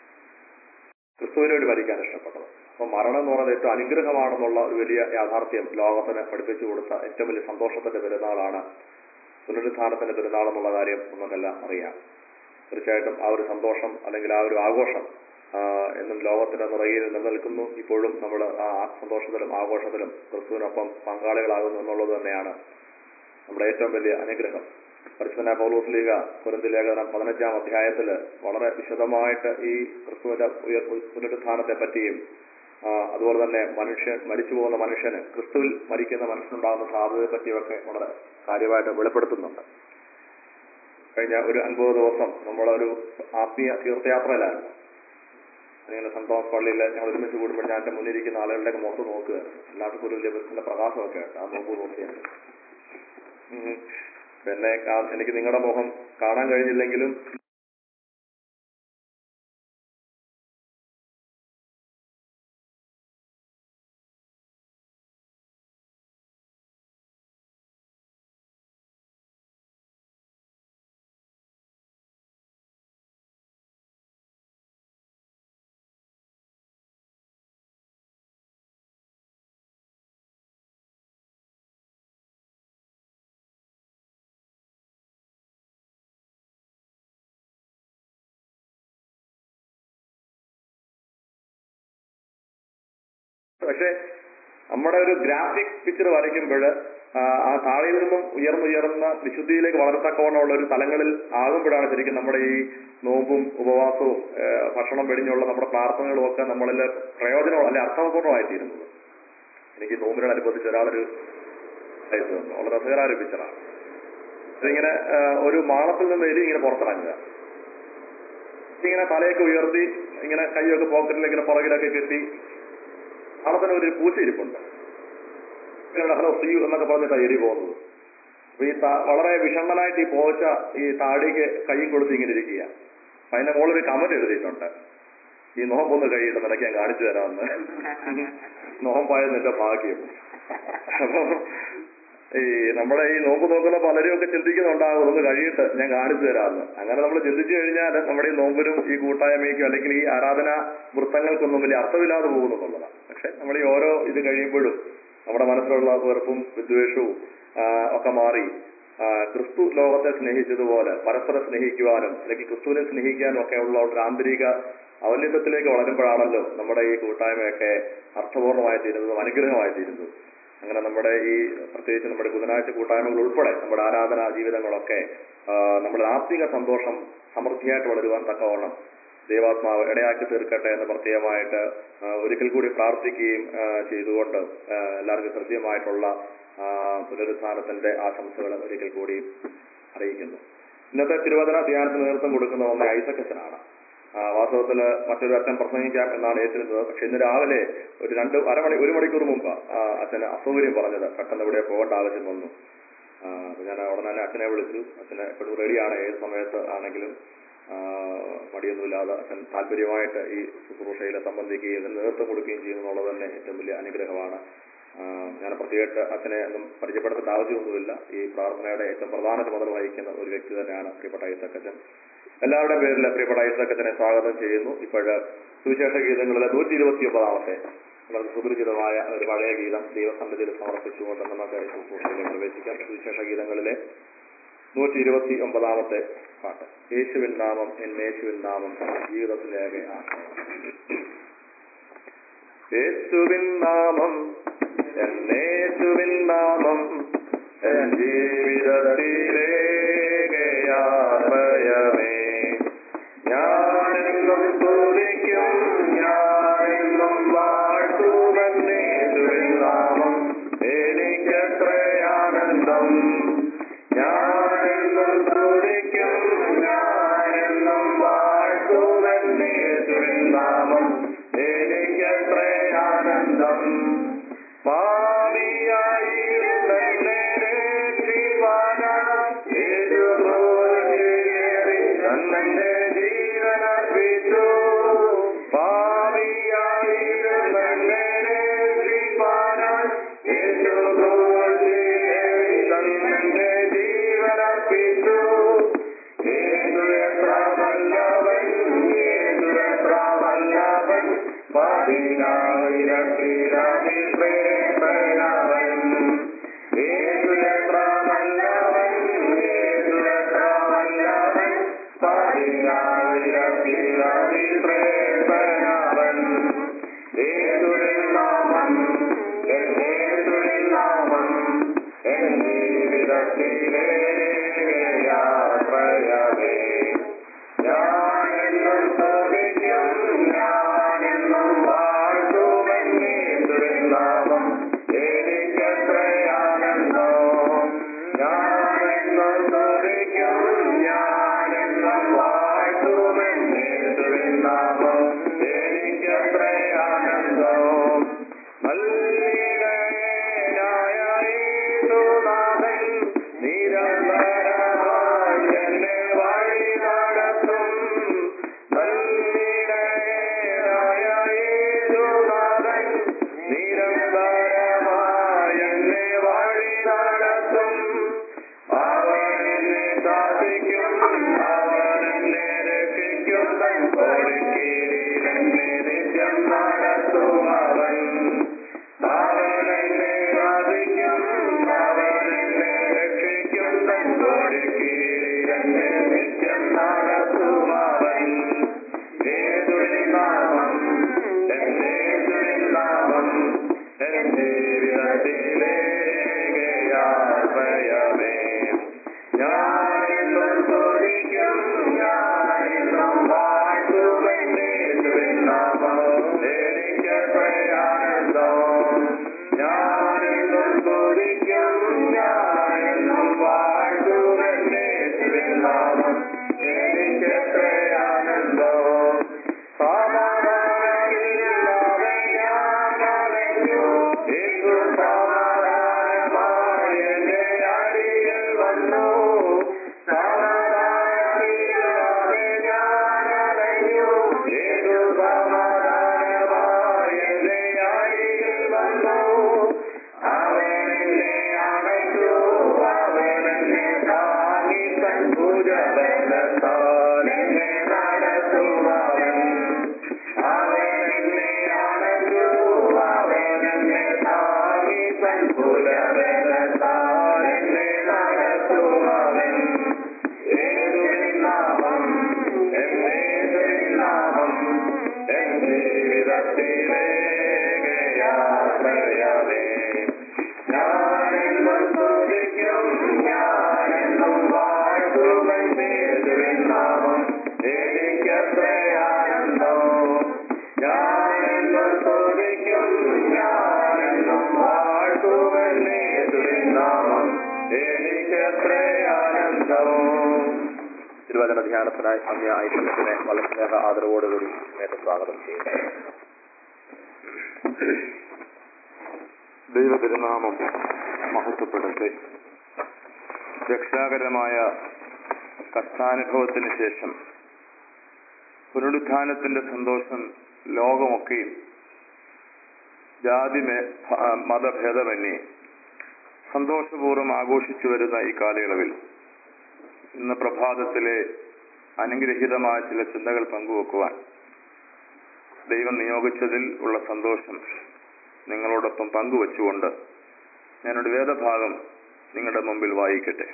ക്രിസ്തുവിന് വേണ്ടി മരിക്കാൻ ഇഷ്ടപ്പെട്ടത് അപ്പൊ മരണം എന്ന് പറയുന്നത് ഏറ്റവും അനുഗ്രഹമാണെന്നുള്ള ഒരു വലിയ യാഥാർത്ഥ്യം ലോകത്തിന് പഠിപ്പിച്ചു കൊടുത്ത ഏറ്റവും വലിയ സന്തോഷത്തിന്റെ പെരുന്നാളാണ് പുനരുത്ഥാനത്തിന്റെ പെരുന്നാൾ എന്നുള്ള കാര്യം നമുക്കെല്ലാം അറിയാം തീർച്ചയായിട്ടും ആ ഒരു സന്തോഷം അല്ലെങ്കിൽ ആ ഒരു ആഘോഷം ആ, എന്നും ലോകത്തിന്റെ നിറയിൽ നിലനിൽക്കുന്നു ഇപ്പോഴും നമ്മൾ ആ സന്തോഷത്തിലും ആഘോഷത്തിലും ക്രിസ്തുവിനൊപ്പം പങ്കാളികളാകുന്നു എന്നുള്ളത് തന്നെയാണ് നമ്മുടെ ഏറ്റവും വലിയ അനുഗ്രഹം പരിശുദ്ധന പൗലോസ് ലീഗ കുരന്തി ലേഖനം പതിനഞ്ചാം അധ്യായത്തിൽ വളരെ വിശദമായിട്ട് ഈ ക്രിസ്തുവിന്റെ ഉയർ പുനരുത്ഥാനത്തെ പറ്റിയും ആ, അതുപോലെ തന്നെ മനുഷ്യൻ മരിച്ചു പോകുന്ന മനുഷ്യന് ക്രിസ്തുവിൽ മരിക്കുന്ന മനുഷ്യനുണ്ടാകുന്ന സാധ്യതയെ പറ്റിയൊക്കെ വളരെ കാര്യമായിട്ട് വെളിപ്പെടുത്തുന്നുണ്ട് കഴിഞ്ഞ ഒരു അൻപത് ദിവസം നമ്മളൊരു ആത്മീയ തീർത്ഥയാത്രയിലായിരുന്നു അങ്ങനെ സെന്റ് തോമസ് പള്ളിയിൽ ഞങ്ങൾ ഒരുമിച്ച് കൂടുമ്പോൾ ഞാൻ എന്റെ മുന്നിലിരിക്കുന്ന ആളുകളുടെയൊക്കെ മുഖത്ത് നോക്കുകയായിരുന്നു എല്ലാവർക്കും ഒരു ലഭിക്കുന്ന പ്രകാശമൊക്കെ ഉണ്ട് ആ നോക്ക് നോക്കിയാണ് ഉം. പിന്നെ കാ- എനിക്ക് നിങ്ങളുടെ മുഖം കാണാൻ കഴിഞ്ഞില്ലെങ്കിലും പക്ഷെ നമ്മുടെ ഒരു ഗ്രാഫിക് പിക്ചർ വരയ്ക്കുമ്പോൾ ആ താഴെ നിന്നും ഉയർന്നുയർന്ന വിശുദ്ധിയിലേക്ക് വളരത്തക്കവണ്ണമുള്ള ഒരു തലങ്ങളിൽ ആകുമ്പോഴാണ് ശരിക്കും നമ്മുടെ ഈ നോമ്പും ഉപവാസവും ആ, ഭക്ഷണം വെടിഞ്ഞുള്ള നമ്മുടെ പ്രാർത്ഥനകളും ഒക്കെ നമ്മളിൽ പ്രയോജനം അല്ലെ അർത്ഥപൂർണ്ണമായിത്തീരുന്നത് എനിക്ക് ഈ നോമ്പിനോടനുബന്ധിച്ച് ഒരാളൊരു അയച്ചു തന്നു വളരെ രസകരമായ ഒരു പിക്ചറാണ് ഇതിങ്ങനെ ആ, ഒരു മാളത്തിൽ നിന്ന് എലി ഇങ്ങനെ പുറത്തിറങ്ങുക ഇങ്ങനെ തലയൊക്കെ ഉയർത്തി ഇങ്ങനെ കൈയൊക്കെ പോക്കറ്റിൽ ഇങ്ങനെ പുറകിലൊക്കെ കെട്ടി മാളത്തിന് ഒരു പൂച്ച ഇരിപ്പുണ്ട് ഇങ്ങനെ ഹലോ സീ എന്നൊക്കെ പറഞ്ഞിട്ടാണ് എലി പോകുന്നത് അപ്പൊ ഈ താ- വളരെ വിഷണ്ണനായിട്ട് ഈ പോച്ച ഈ താടിക്ക് കൈയും കൊടുത്ത് ഇങ്ങനെ ഇരിക്കുക അപ്പൊ അതിന്റെ മുകളിൽ ഒരു കമന്റ് എഴുതിയിട്ടുണ്ട് ഈ നോമ്പൊന്ന് കഴിയിട്ട് നിനക്ക് ഞാൻ കാണിച്ചു തരാമെന്ന് നോമ്പായത് നിന്റെ ഭാഗ്യം അപ്പൊ ഈ നമ്മുടെ ഈ നോമ്പ് നോക്കുന്ന പലരും ഒക്കെ ചിന്തിക്കുന്നുണ്ടാകും ഒന്ന് കഴിയിട്ട് ഞാൻ കാണിച്ചു തരാമെന്ന് അങ്ങനെ നമ്മൾ ചിന്തിച്ചു കഴിഞ്ഞാൽ നമ്മുടെ ഈ നോമ്പിനും ഈ കൂട്ടായ്മയ്ക്കും അല്ലെങ്കിൽ ഈ ആരാധന വൃത്തങ്ങൾക്കൊന്നും വലിയ അർത്ഥമില്ലാതെ പോകുന്നു എന്നുള്ളതാണ് പക്ഷെ നമ്മൾ ഈ ഓരോ ഇത് കഴിയുമ്പോഴും നമ്മുടെ മനസ്സിലുള്ള വെറുപ്പും വിദ്വേഷവും ആ, ഒക്കെ മാറി ആ, ക്രിസ്തു ലോകത്തെ സ്നേഹിച്ചതുപോലെ പരസ്പരം സ്നേഹിക്കുവാനും അല്ലെങ്കിൽ ക്രിസ്തുവിനെ സ്നേഹിക്കാനും ഒക്കെ ഉള്ള ഒരു ആന്തരിക ഔന്നത്യത്തിലേക്ക് വളരുമ്പോഴാണല്ലോ നമ്മുടെ ഈ കൂട്ടായ്മയൊക്കെ അർത്ഥപൂർണമായി തീരുന്നതും അനുഗ്രഹമായി തീരുന്നതും അങ്ങനെ നമ്മുടെ ഈ പ്രത്യേകിച്ച് നമ്മുടെ ബുധനാഴ്ച കൂട്ടായ്മകൾ ഉൾപ്പെടെ നമ്മുടെ ആരാധനാ ജീവിതങ്ങളൊക്കെ ആ, നമ്മുടെ ആത്മിക സന്തോഷം സമൃദ്ധിയായിട്ട് വളരുവാൻ തക്കവണ്ണം ദൈവാത്മാവ് ഇടയാക്കി തീർക്കട്ടെ എന്ന് പ്രത്യേകമായിട്ട് ആ, ഒരിക്കൽ കൂടി പ്രാർത്ഥിക്കുകയും ആ, ചെയ്തുകൊണ്ട് ആ, എല്ലാവർക്കും ഹൃദ്യമായിട്ടുള്ള ആ, പുനരുത്ഥാനത്തിന്റെ ആശംസകൾ ഒരിക്കൽ കൂടി അറിയിക്കുന്നു ഇന്നത്തെ തിരുവചന ധ്യാനത്തിന് നേതൃത്വം കൊടുക്കുന്ന ഒന്ന് ഐസക് അച്ഛനാണ് ആ, വാസ്തവത്തിൽ മറ്റൊരു അച്ഛൻ പ്രസംഗിക്കാം എന്നാണ് ഏറ്റിരുന്നത് പക്ഷെ ഇന്ന് രാവിലെ ഒരു രണ്ട് അരമണി ഒരു മണിക്കൂർ മുമ്പ് ആ, അച്ഛന് അസൗകര്യം പറഞ്ഞത് പെട്ടെന്ന് ഇവിടെ പോകേണ്ട ആവശ്യം വന്നു ആ, അപ്പൊ ഞാൻ ഉടനെ തന്നെ അച്ഛനെ വിളിച്ചു അച്ഛനെ എപ്പോഴും റെഡിയാണ് ഏത് സമയത്ത് ആണെങ്കിലും ആ, മടിയൊന്നുമില്ലാതെ അച്ഛൻ താല്പര്യമായിട്ട് ഈ ശുശ്രൂഷയിൽ സംബന്ധിക്കുകയും ഇതിന് നേതൃത്വം കൊടുക്കുകയും ചെയ്യുന്നു എന്നുള്ളത് തന്നെ ഏറ്റവും വലിയ അനുഗ്രഹമാണ് ആ, ഞാൻ പ്രത്യേകിച്ച് അച്ഛനെ ഒന്നും പരിചയപ്പെടുത്തേണ്ട ആവശ്യമൊന്നുമില്ല ഈ പ്രാർത്ഥനയുടെ ഏറ്റവും പ്രധാന ചുമതല വഹിക്കുന്ന ഒരു വ്യക്തി തന്നെയാണ് പ്രിയപ്പെട്ട ഐസക്കച്ചൻ എല്ലാവരുടെയും പേരിൽ പ്രിയപ്പെട്ട ഐസക്കച്ചനെ സ്വാഗതം ചെയ്യുന്നു ഇപ്പോഴ് സുവിശേഷ ഗീതങ്ങളിലെ നൂറ്റി ഇരുപത്തി ഒമ്പതാമത്തെ വളരെ സുപരിചിതമായ ഒരു പഴയ ഗീതം ദൈവസന്നിധിയിൽ സമർപ്പിച്ചുകൊണ്ട് നമുക്ക് ഈ ശുശ്രൂഷയിലേക്ക് പ്രവേശിക്കാം സുവിശേഷ ഗീതങ്ങളിലെ നൂറ്റി ഇരുപത്തി ഒമ്പതാമത്തെ പാട്ട് യേശുവിൻ നാമം എൻ യേശുവിൻ നാമം ജീവിതത്തിലേറെ ആശ്രയം യേശുവിൻ നാമം എൻ യേശുവിൻ നാമം എൻ ജീവിതത്തിലേകയാശ്രയമേ ഞാനെന്നും സ്തുതിക്കും ഞാനെന്നും വാഴ്ത്തുവൻ യേശുവിൻ നാമം എനിക്കെത്ര ആനന്ദം ഞാനെന്നും സ്തുതിക്കും ഞാനെന്നും വാഴ്ത്തുവൻ യേശുവിൻ നാമം എനിക്കെത്ര ആനന്ദം പാവിയായിരുന്നെന്നെ രക്ഷിപ്പാനായി കുലവേദത്താൽ എന്നെ നടത്തുമവൻ യേശുവിൻ എന്നെ നാമം എൻ ജീവിതത്തിലെ യാത്രയവേ ഞാനെന്നും സ്തുതിക്കും ഞാനെന്നും വാഴ്ത്തുവൻ യേശുവിൻ നാമം എനിക്കത്ര ആനന്ദം ഞാനെന്നും സ്തുതിക്കും ഞാനെന്നും വാഴ്ത്തുവൻ യേശുവിൻ നാമം എനിക്കത്ര ആനന്ദം തിരുവചന ധ്യാനത്തിനായി അന്യ ഐക്യത്തിനെ വളരെ സ്നേഹ ആദരവോടുകൂടി നേരെ സ്വാഗതം ചെയ്യുന്നു ദൈവ തിരുനാമം മഹത്വപ്പെടട്ടെ രക്ഷാകരമായ കഷ്ടാനുഭവത്തിന് ശേഷം പുനരുത്ഥാനത്തിന്റെ സന്തോഷം ലോകമൊക്കെയും ജാതി മേ- ഭ- മതഭേദമന്യേ സന്തോഷപൂർവ്വം ആഘോഷിച്ചു വരുന്ന ഈ കാലയളവിൽ ഇന്ന് പ്രഭാതത്തിലെ അനുഗ്രഹീതമായ ചില ചിന്തകൾ പങ്കുവെക്കുവാൻ ദൈവം നിയോഗിച്ചതിൽ ഉള്ള സന്തോഷം നിങ്ങളോടൊപ്പം പങ്കുവച്ചുകൊണ്ട് ഞാനൊരു വേദഭാഗം നിങ്ങളുടെ മുമ്പിൽ വായിക്കട്ടെ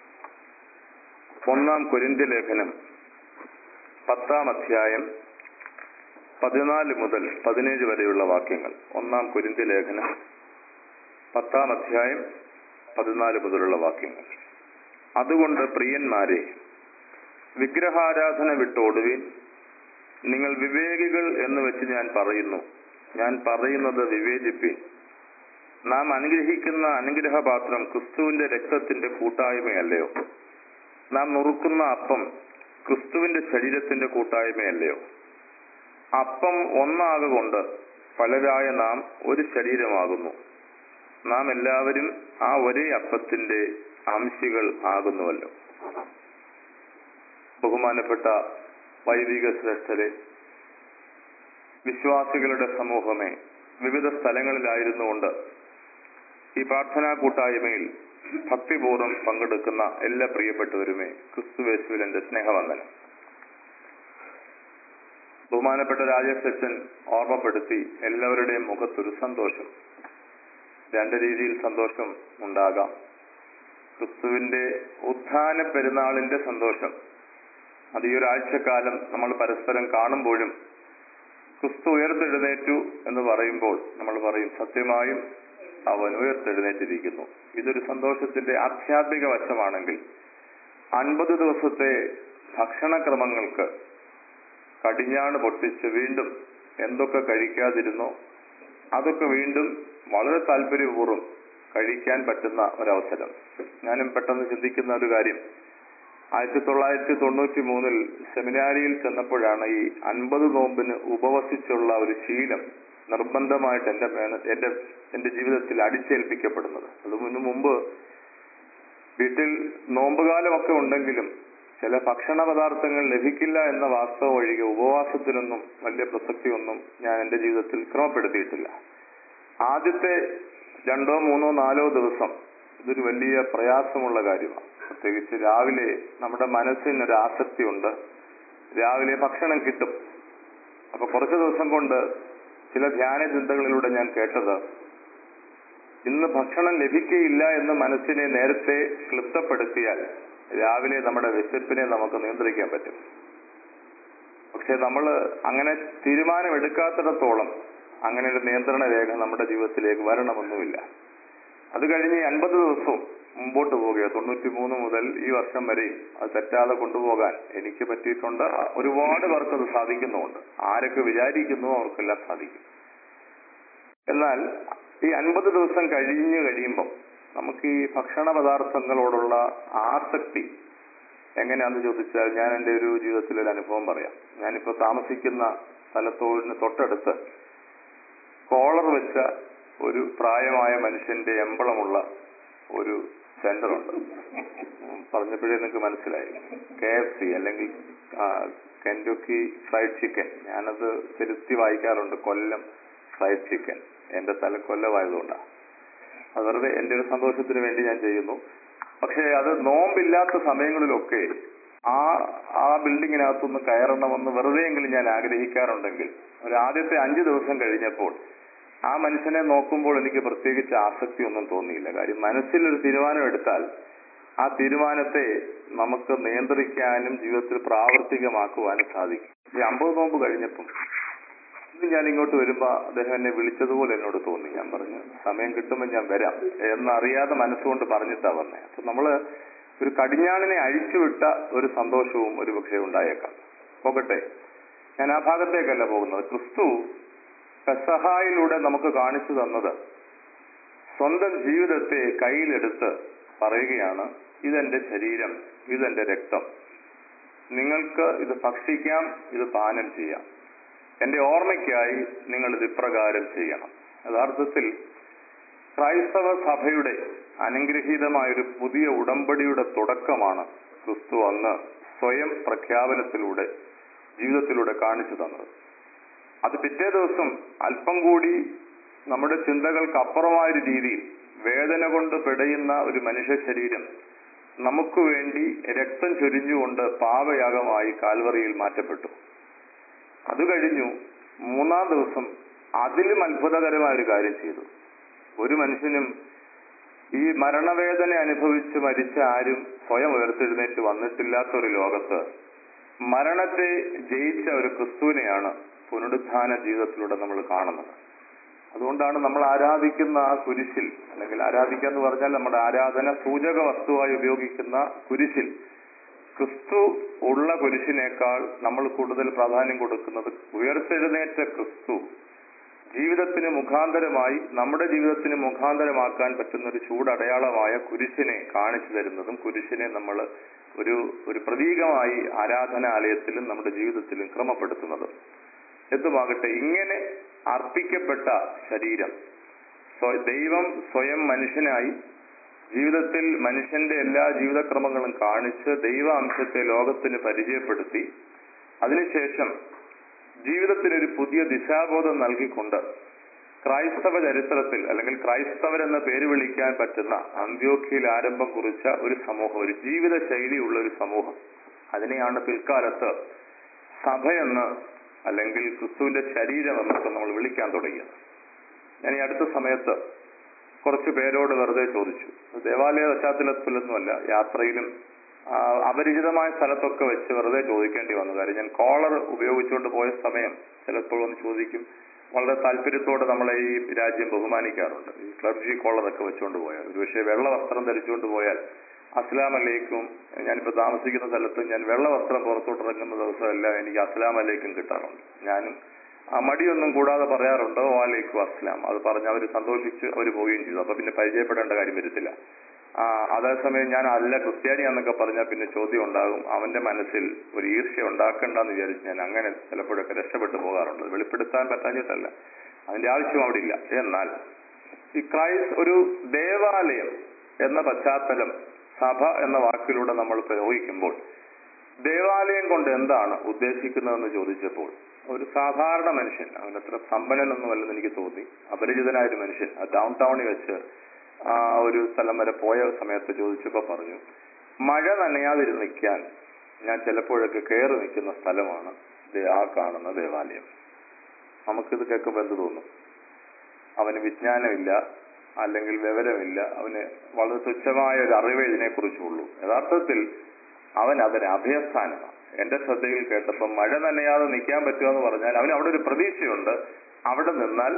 ഒന്നാം കൊരിന്ത്യ ലേഖനം പത്താം അധ്യായം പതിനാല് മുതൽ പതിനേഴ് വരെയുള്ള വാക്യങ്ങൾ ഒന്നാം കൊരിന്ത്യ ലേഖനം പത്താം അധ്യായം പതിനാല് മുതലുള്ള വാക്യങ്ങൾ അതുകൊണ്ട് പ്രിയന്മാരെ വിഗ്രഹാരാധന വിട്ടോടുവിൻ നിങ്ങൾ വിവേകികൾ എന്ന് വെച്ച് ഞാൻ പറയുന്നു ഞാൻ പറയുന്നത് വിവേചിപ്പിൻ നാം അനുഗ്രഹിക്കുന്ന അനുഗ്രഹപാത്രം ക്രിസ്തുവിന്റെ രക്തത്തിന്റെ കൂട്ടായ്മയല്ലയോ നാം നുറുക്കുന്ന അപ്പം ക്രിസ്തുവിന്റെ ശരീരത്തിന്റെ കൂട്ടായ്മയല്ലയോ അപ്പം ഒന്നാകൊണ്ട് പലരായ നാം ഒരു ശരീരമാകുന്നു നാം എല്ലാവരും ആ ഒരേ അപ്പത്തിന്റെ അംശികൾ ആകുന്നുവല്ലോ ബഹുമാനപ്പെട്ട വൈദിക ശ്രേഷ്ഠരെ വിശ്വാസികളുടെ സമൂഹമേ വിവിധ സ്ഥലങ്ങളിലായിരുന്നുകൊണ്ട് ഈ പ്രാർത്ഥനാ കൂട്ടായ്മയിൽ ഭക്തിപൂർവ്വം പങ്കെടുക്കുന്ന എല്ലാ പ്രിയപ്പെട്ടവരുമേ ക്രിസ്തുവേശുവിൽ എന്റെ സ്നേഹവന്ദനം ബഹുമാനപ്പെട്ട രാജേഷ് അച്ഛൻ ഓർമ്മപ്പെടുത്തി എല്ലാവരുടെയും മുഖത്തൊരു സന്തോഷം രണ്ട് രീതിയിൽ സന്തോഷം ഉണ്ടാകാം ക്രിസ്തുവിന്റെ ഉത്ഥാന പെരുന്നാളിന്റെ സന്തോഷം അത് ഈ ഒരാഴ്ചക്കാലം നമ്മൾ പരസ്പരം കാണുമ്പോഴും ക്രിസ്തു ഉയർത്തെഴുന്നേറ്റു എന്ന് പറയുമ്പോൾ നമ്മൾ പറയും സത്യമായും അവൻ ഉയർത്തെഴുന്നേറ്റിരിക്കുന്നു ഇതൊരു സന്തോഷത്തിന്റെ ആധ്യാത്മിക വശമാണെങ്കിൽ അൻപത് ദിവസത്തെ ഭക്ഷണക്രമങ്ങൾക്ക് കടിഞ്ഞാണ് പൊട്ടിച്ച് വീണ്ടും എന്തൊക്കെ കഴിക്കാതിരുന്നോ അതൊക്കെ വീണ്ടും വളരെ താല്പര്യപൂർവ്വം കഴിക്കാൻ പറ്റുന്ന ഒരവസരം ഞാനും പെട്ടെന്ന് ചിന്തിക്കുന്ന ഒരു കാര്യം ആയിരത്തി തൊള്ളായിരത്തി തൊണ്ണൂറ്റി മൂന്നിൽ സെമിനാരിയിൽ ചെന്നപ്പോഴാണ് ഈ അൻപത് നോമ്പിന് ഉപവസിച്ചുള്ള ഒരു ശീലം നിർബന്ധമായിട്ട് എന്റെ മേന- എന്റെ എന്റെ ജീവിതത്തിൽ അടിച്ചേൽപ്പിക്കപ്പെടുന്നത് അതിനു മുമ്പ് വീട്ടിൽ നോമ്പുകാലമൊക്കെ ഉണ്ടെങ്കിലും ചില ഭക്ഷണ പദാർത്ഥങ്ങൾ ലഭിക്കില്ല എന്ന വാസ്തവം ഒഴികെ ഉപവാസത്തിനൊന്നും വലിയ പ്രസക്തിയൊന്നും ഞാൻ എന്റെ ജീവിതത്തിൽ ക്രമപ്പെടുത്തിയിട്ടില്ല ആദ്യത്തെ രണ്ടോ മൂന്നോ നാലോ ദിവസം ഇതൊരു വലിയ പ്രയാസമുള്ള കാര്യമാണ് പ്രത്യേകിച്ച് രാവിലെ നമ്മുടെ മനസ്സിനൊരു ആസക്തിയുണ്ട് രാവിലെ ഭക്ഷണം കിട്ടും അപ്പൊ കുറച്ച് ദിവസം കൊണ്ട് ചില ധ്യാന ചിന്തകളിലൂടെ ഞാൻ കേട്ടത് ഇന്ന് ഭക്ഷണം ലഭിക്കുകയില്ല എന്ന് മനസ്സിനെ നേരത്തെ ക്ലിപ്തപ്പെടുത്തിയാൽ രാവിലെ നമ്മുടെ വിശപ്പിനെ നമുക്ക് നിയന്ത്രിക്കാൻ പറ്റും പക്ഷെ നമ്മൾ അങ്ങനെ തീരുമാനമെടുക്കാത്തിടത്തോളം അങ്ങനെ ഒരു നിയന്ത്രണ രേഖ നമ്മുടെ ജീവിതത്തിലേക്ക് വരണമെന്നുമില്ല അത് കഴിഞ്ഞ് ഈ അൻപത് ദിവസവും മുമ്പോട്ട് പോവുക തൊണ്ണൂറ്റി മൂന്ന് മുതൽ ഈ വർഷം വരെയും അത് തെറ്റാതെ കൊണ്ടുപോകാൻ എനിക്ക് പറ്റിയിട്ടുണ്ട് ഒരുപാട് പേർക്ക് അത് സാധിക്കുന്നുമുണ്ട് ആരൊക്കെ വിചാരിക്കുന്നു അവർക്കെല്ലാം സാധിക്കും എന്നാൽ ഈ അൻപത് ദിവസം കഴിഞ്ഞു കഴിയുമ്പം നമുക്ക് ഈ ഭക്ഷണ പദാർത്ഥങ്ങളോടുള്ള ആസക്തി എങ്ങനെയാന്ന് ചോദിച്ചാൽ ഞാൻ എൻ്റെ ഒരു ജീവിതത്തിലെ ഒരു അനുഭവം പറയാം ഞാനിപ്പോ താമസിക്കുന്ന സ്ഥലത്തോടിന് തൊട്ടടുത്ത് കോളർ വെച്ച ഒരു പ്രായമായ മനുഷ്യന്റെ എമ്പളമുള്ള ഒരു സെന്റർ ഉണ്ട് ഉം, പറഞ്ഞപ്പോഴേ നിങ്ങൾക്ക് മനസ്സിലായി കെ എഫ് സി അല്ലെങ്കിൽ കെൻഡുക്കി ഫ്രൈഡ് ചിക്കൻ ഞാനത് തിരുത്തി വായിക്കാറുണ്ട് കൊല്ലം ഫ്രൈഡ് ചിക്കൻ എന്റെ സ്ഥലം കൊല്ലമായതുകൊണ്ടാണ് അത് വെറുതെ എന്റെ ഒരു സന്തോഷത്തിന് വേണ്ടി ഞാൻ ചെയ്യുന്നു പക്ഷേ അത് നോമ്പില്ലാത്ത സമയങ്ങളിലൊക്കെ ആ ആ ബിൽഡിങ്ങിനകത്തൊന്ന് കയറണമെന്ന് വെറുതെയെങ്കിലും ഞാൻ ആഗ്രഹിക്കാറുണ്ടെങ്കിൽ ഒരു ആദ്യത്തെ അഞ്ചു ദിവസം കഴിഞ്ഞപ്പോൾ ആ മനുഷ്യനെ നോക്കുമ്പോൾ എനിക്ക് പ്രത്യേകിച്ച് ആസക്തി ഒന്നും തോന്നിയില്ല കാര്യം മനസ്സിൽ ഒരു തീരുമാനം എടുത്താൽ ആ തീരുമാനത്തെ നമുക്ക് നിയന്ത്രിക്കാനും ജീവിതത്തിൽ പ്രാവർത്തികമാക്കുവാനും സാധിക്കും ഈ അമ്പത് നോമ്പ് കഴിഞ്ഞപ്പം ഇന്ന് ഞാൻ ഇങ്ങോട്ട് വരുമ്പോ അദ്ദേഹം എന്നെ വിളിച്ചതുപോലെ എന്നോട് തോന്നി ഞാൻ പറഞ്ഞു സമയം കിട്ടുമ്പോൾ ഞാൻ വരാം എന്നറിയാതെ മനസ്സുകൊണ്ട് പറഞ്ഞിട്ടാ വന്നേ അപ്പൊ നമ്മള് ഒരു കടിഞ്ഞാണിനെ അഴിച്ചുവിട്ട ഒരു സന്തോഷവും ഒരു പക്ഷേ ഉണ്ടായേക്കാം പോകട്ടെ ഞാൻ ആ ഭാഗത്തേക്കല്ല പോകുന്നത് ക്രിസ്തു പെസഹായിലൂടെ നമുക്ക് കാണിച്ചു തന്നത് സ്വന്തം ജീവിതത്തെ കയ്യിലെടുത്ത് പറയുകയാണ് ഇതെന്റെ ശരീരം ഇതെന്റെ രക്തം നിങ്ങൾക്ക് ഇത് ഭക്ഷിക്കാം ഇത് പാനം ചെയ്യാം എന്റെ ഓർമ്മയ്ക്കായി നിങ്ങൾ ഇത് ഇപ്രകാരം ചെയ്യണം യഥാർത്ഥത്തിൽ ക്രൈസ്തവ സഭയുടെ അനുഗ്രഹീതമായൊരു പുതിയ ഉടമ്പടിയുടെ തുടക്കമാണ് ക്രിസ്തു അന്ന് സ്വയം പ്രഖ്യാപനത്തിലൂടെ ജീവിതത്തിലൂടെ കാണിച്ചു തന്നത് അത് പിറ്റേ ദിവസം അല്പം കൂടി നമ്മുടെ ചിന്തകൾക്ക് അപ്പുറമായൊരു രീതിയിൽ വേദന കൊണ്ട് പിടയുന്ന ഒരു മനുഷ്യ ശരീരം നമുക്ക് വേണ്ടി രക്തം ചൊരിഞ്ഞുകൊണ്ട് പാപയാഗമായി കാൽവറിയിൽ മാറ്റപ്പെട്ടു അത് കഴിഞ്ഞു മൂന്നാം ദിവസം അതിലും അത്ഭുതകരമായ ഒരു കാര്യം ചെയ്തു ഒരു മനുഷ്യനും ഈ മരണവേദന അനുഭവിച്ച് മരിച്ച ആരും സ്വയം ഉയർത്തെഴുന്നേറ്റ് വന്നിട്ടില്ലാത്ത ഒരു ലോകത്ത് മരണത്തെ ജയിച്ച ഒരു ക്രിസ്തുവിനെയാണ് പുനരുത്ഥാന ജീവിതത്തിലൂടെ നമ്മൾ കാണുന്നത് അതുകൊണ്ടാണ് നമ്മൾ ആരാധിക്കുന്ന ആ കുരിശിൽ അല്ലെങ്കിൽ ആരാധിക്കുക എന്ന് പറഞ്ഞാൽ നമ്മുടെ ആരാധന സൂചക വസ്തുവായി ഉപയോഗിക്കുന്ന കുരിശിൽ ക്രിസ്തു ഉള്ള കുരിശിനേക്കാൾ നമ്മൾ കൂടുതൽ പ്രാധാന്യം കൊടുക്കുന്നത് ഉയർത്തെഴുന്നേറ്റ ക്രിസ്തു ജീവിതത്തിന് മുഖാന്തരമായി നമ്മുടെ ജീവിതത്തിന് മുഖാന്തരമാക്കാൻ പറ്റുന്ന ഒരു ചൂടടയാളമായ കുരിശിനെ കാണിച്ചു തരുന്നതും കുരിശിനെ നമ്മൾ ഒരു ഒരു പ്രതീകമായി ആരാധനാലയത്തിലും നമ്മുടെ ജീവിതത്തിലും ക്രമപ്പെടുത്തുന്നതും എന്തുമാകട്ടെ ഇങ്ങനെ അർപ്പിക്കപ്പെട്ട ശരീരം സ്വ- ദൈവം സ്വയം മനുഷ്യനായി ജീവിതത്തിൽ മനുഷ്യന്റെ എല്ലാ ജീവിതക്രമങ്ങളും കാണിച്ച് ദൈവാംശത്തെ ലോകത്തിന് പരിചയപ്പെടുത്തി അതിനുശേഷം ജീവിതത്തിന് ഒരു പുതിയ ദിശാബോധം നൽകിക്കൊണ്ട് ക്രൈസ്തവ ചരിത്രത്തിൽ അല്ലെങ്കിൽ ക്രൈസ്തവരെന്ന പേര് വിളിക്കാൻ പറ്റുന്ന അന്ത്യോഖ്യയിൽ ആരംഭം കുറിച്ച ഒരു സമൂഹം ഒരു ജീവിത ശൈലിയുള്ള ഒരു സമൂഹം അതിനെയാണ് പിൽക്കാലത്ത് സഭയെന്ന് അല്ലെങ്കിൽ ക്രിസ്തുവിന്റെ ശരീരം എന്നൊക്കെ നമ്മൾ വിളിക്കാൻ തുടങ്ങിയത് ഞാൻ ഈ അടുത്ത സമയത്ത് കുറച്ച് പേരോട് വെറുതെ ചോദിച്ചു ദേവാലയ പശ്ചാത്തലത്തിലൊന്നുമല്ല യാത്രയിലും ആ, അപരിചിതമായ സ്ഥലത്തൊക്കെ വെച്ച് വെറുതെ ചോദിക്കേണ്ടി വന്നു കാര്യം ഞാൻ കോളർ ഉപയോഗിച്ചുകൊണ്ട് പോയ സമയം ചിലപ്പോൾ ഒന്ന് ചോദിക്കും വളരെ താല്പര്യത്തോടെ നമ്മളെ ഈ രാജ്യം ബഹുമാനിക്കാറുണ്ട് ഈ ക്ലർജി കോളറൊക്കെ വെച്ചുകൊണ്ട് പോയാൽ ഒരുപക്ഷെ വെള്ള വസ്ത്രം ധരിച്ചുകൊണ്ട് പോയാൽ അസ്ലാം അലൈക്കും ഞാനിപ്പോ താമസിക്കുന്ന സ്ഥലത്ത് ഞാൻ വെള്ള വസ്ത്രം പുറത്തോട്ട് ഇറങ്ങുന്ന ദിവസമെല്ലാം എനിക്ക് അസ്ലാം അലൈക്കും കിട്ടാറുണ്ട് ഞാനും ആ മടിയൊന്നും കൂടാതെ പറയാറുണ്ട് വാലൈക്കും അസ്ലാം അത് പറഞ്ഞ് അവർ സന്തോഷിച്ച് അവർ പോവുകയും ചെയ്തു അപ്പൊ പിന്നെ പരിചയപ്പെടേണ്ട കാര്യം വരത്തില്ല ആ അതേസമയം ഞാൻ അല്ല ക്രിസ്ത്യാനിയാന്നൊക്കെ പറഞ്ഞാൽ പിന്നെ ചോദ്യം ഉണ്ടാകും അവന്റെ മനസ്സിൽ ഒരു ഈർഷ്യ ഉണ്ടാക്കണ്ടെന്ന് വിചാരിച്ച് ഞാൻ അങ്ങനെ ചിലപ്പോഴൊക്കെ രക്ഷപ്പെട്ടു പോകാറുണ്ട് അത് വെളിപ്പെടുത്താൻ പറ്റാഞ്ഞിട്ടല്ല അതിന്റെ ആവശ്യം അവിടെ ഇല്ല എന്നാൽ ഈ ക്രൈസ്റ്റ് ഒരു ദേവാലയം എന്ന പശ്ചാത്തലം സഭ എന്ന വാക്കിലൂടെ നമ്മൾ പ്രയോഗിക്കുമ്പോൾ ദേവാലയം കൊണ്ട് എന്താണ് ഉദ്ദേശിക്കുന്നതെന്ന് ചോദിച്ചപ്പോൾ ഒരു സാധാരണ മനുഷ്യൻ അവൻ അത്ര സമ്പന്നനൊന്നുമല്ലെന്ന് എനിക്ക് തോന്നി അപരിചിതനായ ഒരു മനുഷ്യൻ ആ ഡൗൺ ടൗണിൽ വെച്ച് ആ ഒരു സ്ഥലം വരെ പോയ സമയത്ത് ചോദിച്ചപ്പോ പറഞ്ഞു മഴ നനയാതിരുന്നിക്കാൻ ഞാൻ ചിലപ്പോഴൊക്കെ കയറി നിൽക്കുന്ന സ്ഥലമാണ് ദേ ആ കാണുന്ന ദേവാലയം നമുക്കിത് കേൾക്കുമ്പോൾ എന്ത് തോന്നും അവന് വിജ്ഞാനമില്ല അല്ലെങ്കിൽ വിവരമില്ല അവന് വളരെ തുച്ഛമായ ഒരു അറിവേ ഇതിനെക്കുറിച്ചുള്ളൂ യഥാർത്ഥത്തിൽ അവൻ അതിന് അഭയസ്ഥാനമാണ് എന്റെ ശ്രദ്ധയിൽ കേട്ടപ്പോൾ മഴ നനയാതെ നിൽക്കാൻ പറ്റുമെന്ന് പറഞ്ഞാൽ അവന് അവിടെ ഒരു പ്രതീക്ഷയുണ്ട് അവിടെ നിന്നാൽ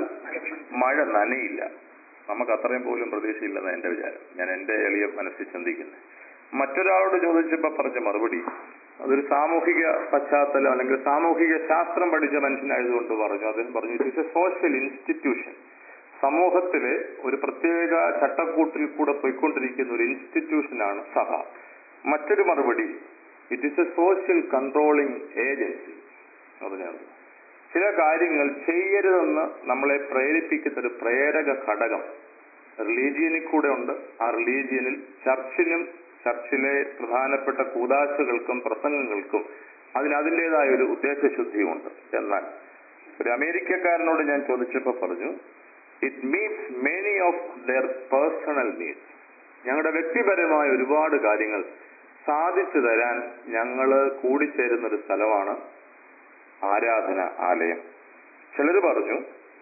മഴ നനയില്ല നമുക്ക് അത്രയും പോലും പ്രതീക്ഷയില്ലെന്ന് എന്റെ വിചാരം ഞാൻ എന്റെ എളിയ മനസ്സിൽ ചിന്തിക്കുന്നത് മറ്റൊരാളോട് ചോദിച്ചപ്പോ പറഞ്ഞ മറുപടി അതൊരു സാമൂഹിക പശ്ചാത്തലം അല്ലെങ്കിൽ സാമൂഹിക ശാസ്ത്രം പഠിച്ച മനുഷ്യനായതുകൊണ്ട് പറഞ്ഞു അദ്ദേഹം പറഞ്ഞു it is a social institution സമൂഹത്തിലെ ഒരു പ്രത്യേക ചട്ടക്കൂട്ടിൽ കൂടെ പോയിക്കൊണ്ടിരിക്കുന്ന ഒരു ഇൻസ്റ്റിറ്റ്യൂഷനാണ് സഭ മറ്റൊരു മറുപടി it is a social controlling agency പറഞ്ഞാൽ ചില കാര്യങ്ങൾ ചെയ്യരുതെന്ന് നമ്മളെ പ്രേരിപ്പിക്കുന്ന ഒരു പ്രേരക ഘടകം റിലീജിയനിൽ കൂടെ ഉണ്ട് ആ റിലീജിയനിൽ ചർച്ചിനും ചർച്ചിലെ പ്രധാനപ്പെട്ട കൂതാശകൾക്കും പ്രസംഗങ്ങൾക്കും അതിന് അതിൻ്റെതായ ഒരു ഉദ്ദേശശുദ്ധിയുമുണ്ട് എന്നാൽ ഒരു അമേരിക്കക്കാരനോട് ഞാൻ ചോദിച്ചപ്പോൾ പറഞ്ഞു it meets many of their personal needs ഞങ്ങളുടെ വ്യക്തിപരമായ ഒരുപാട് കാര്യങ്ങൾ സാധിച്ചു തരാൻ ഞങ്ങള് കൂടിച്ചേരുന്ന ഒരു സ്ഥലമാണ് ആരാധന ആലയം ചിലർ പറഞ്ഞു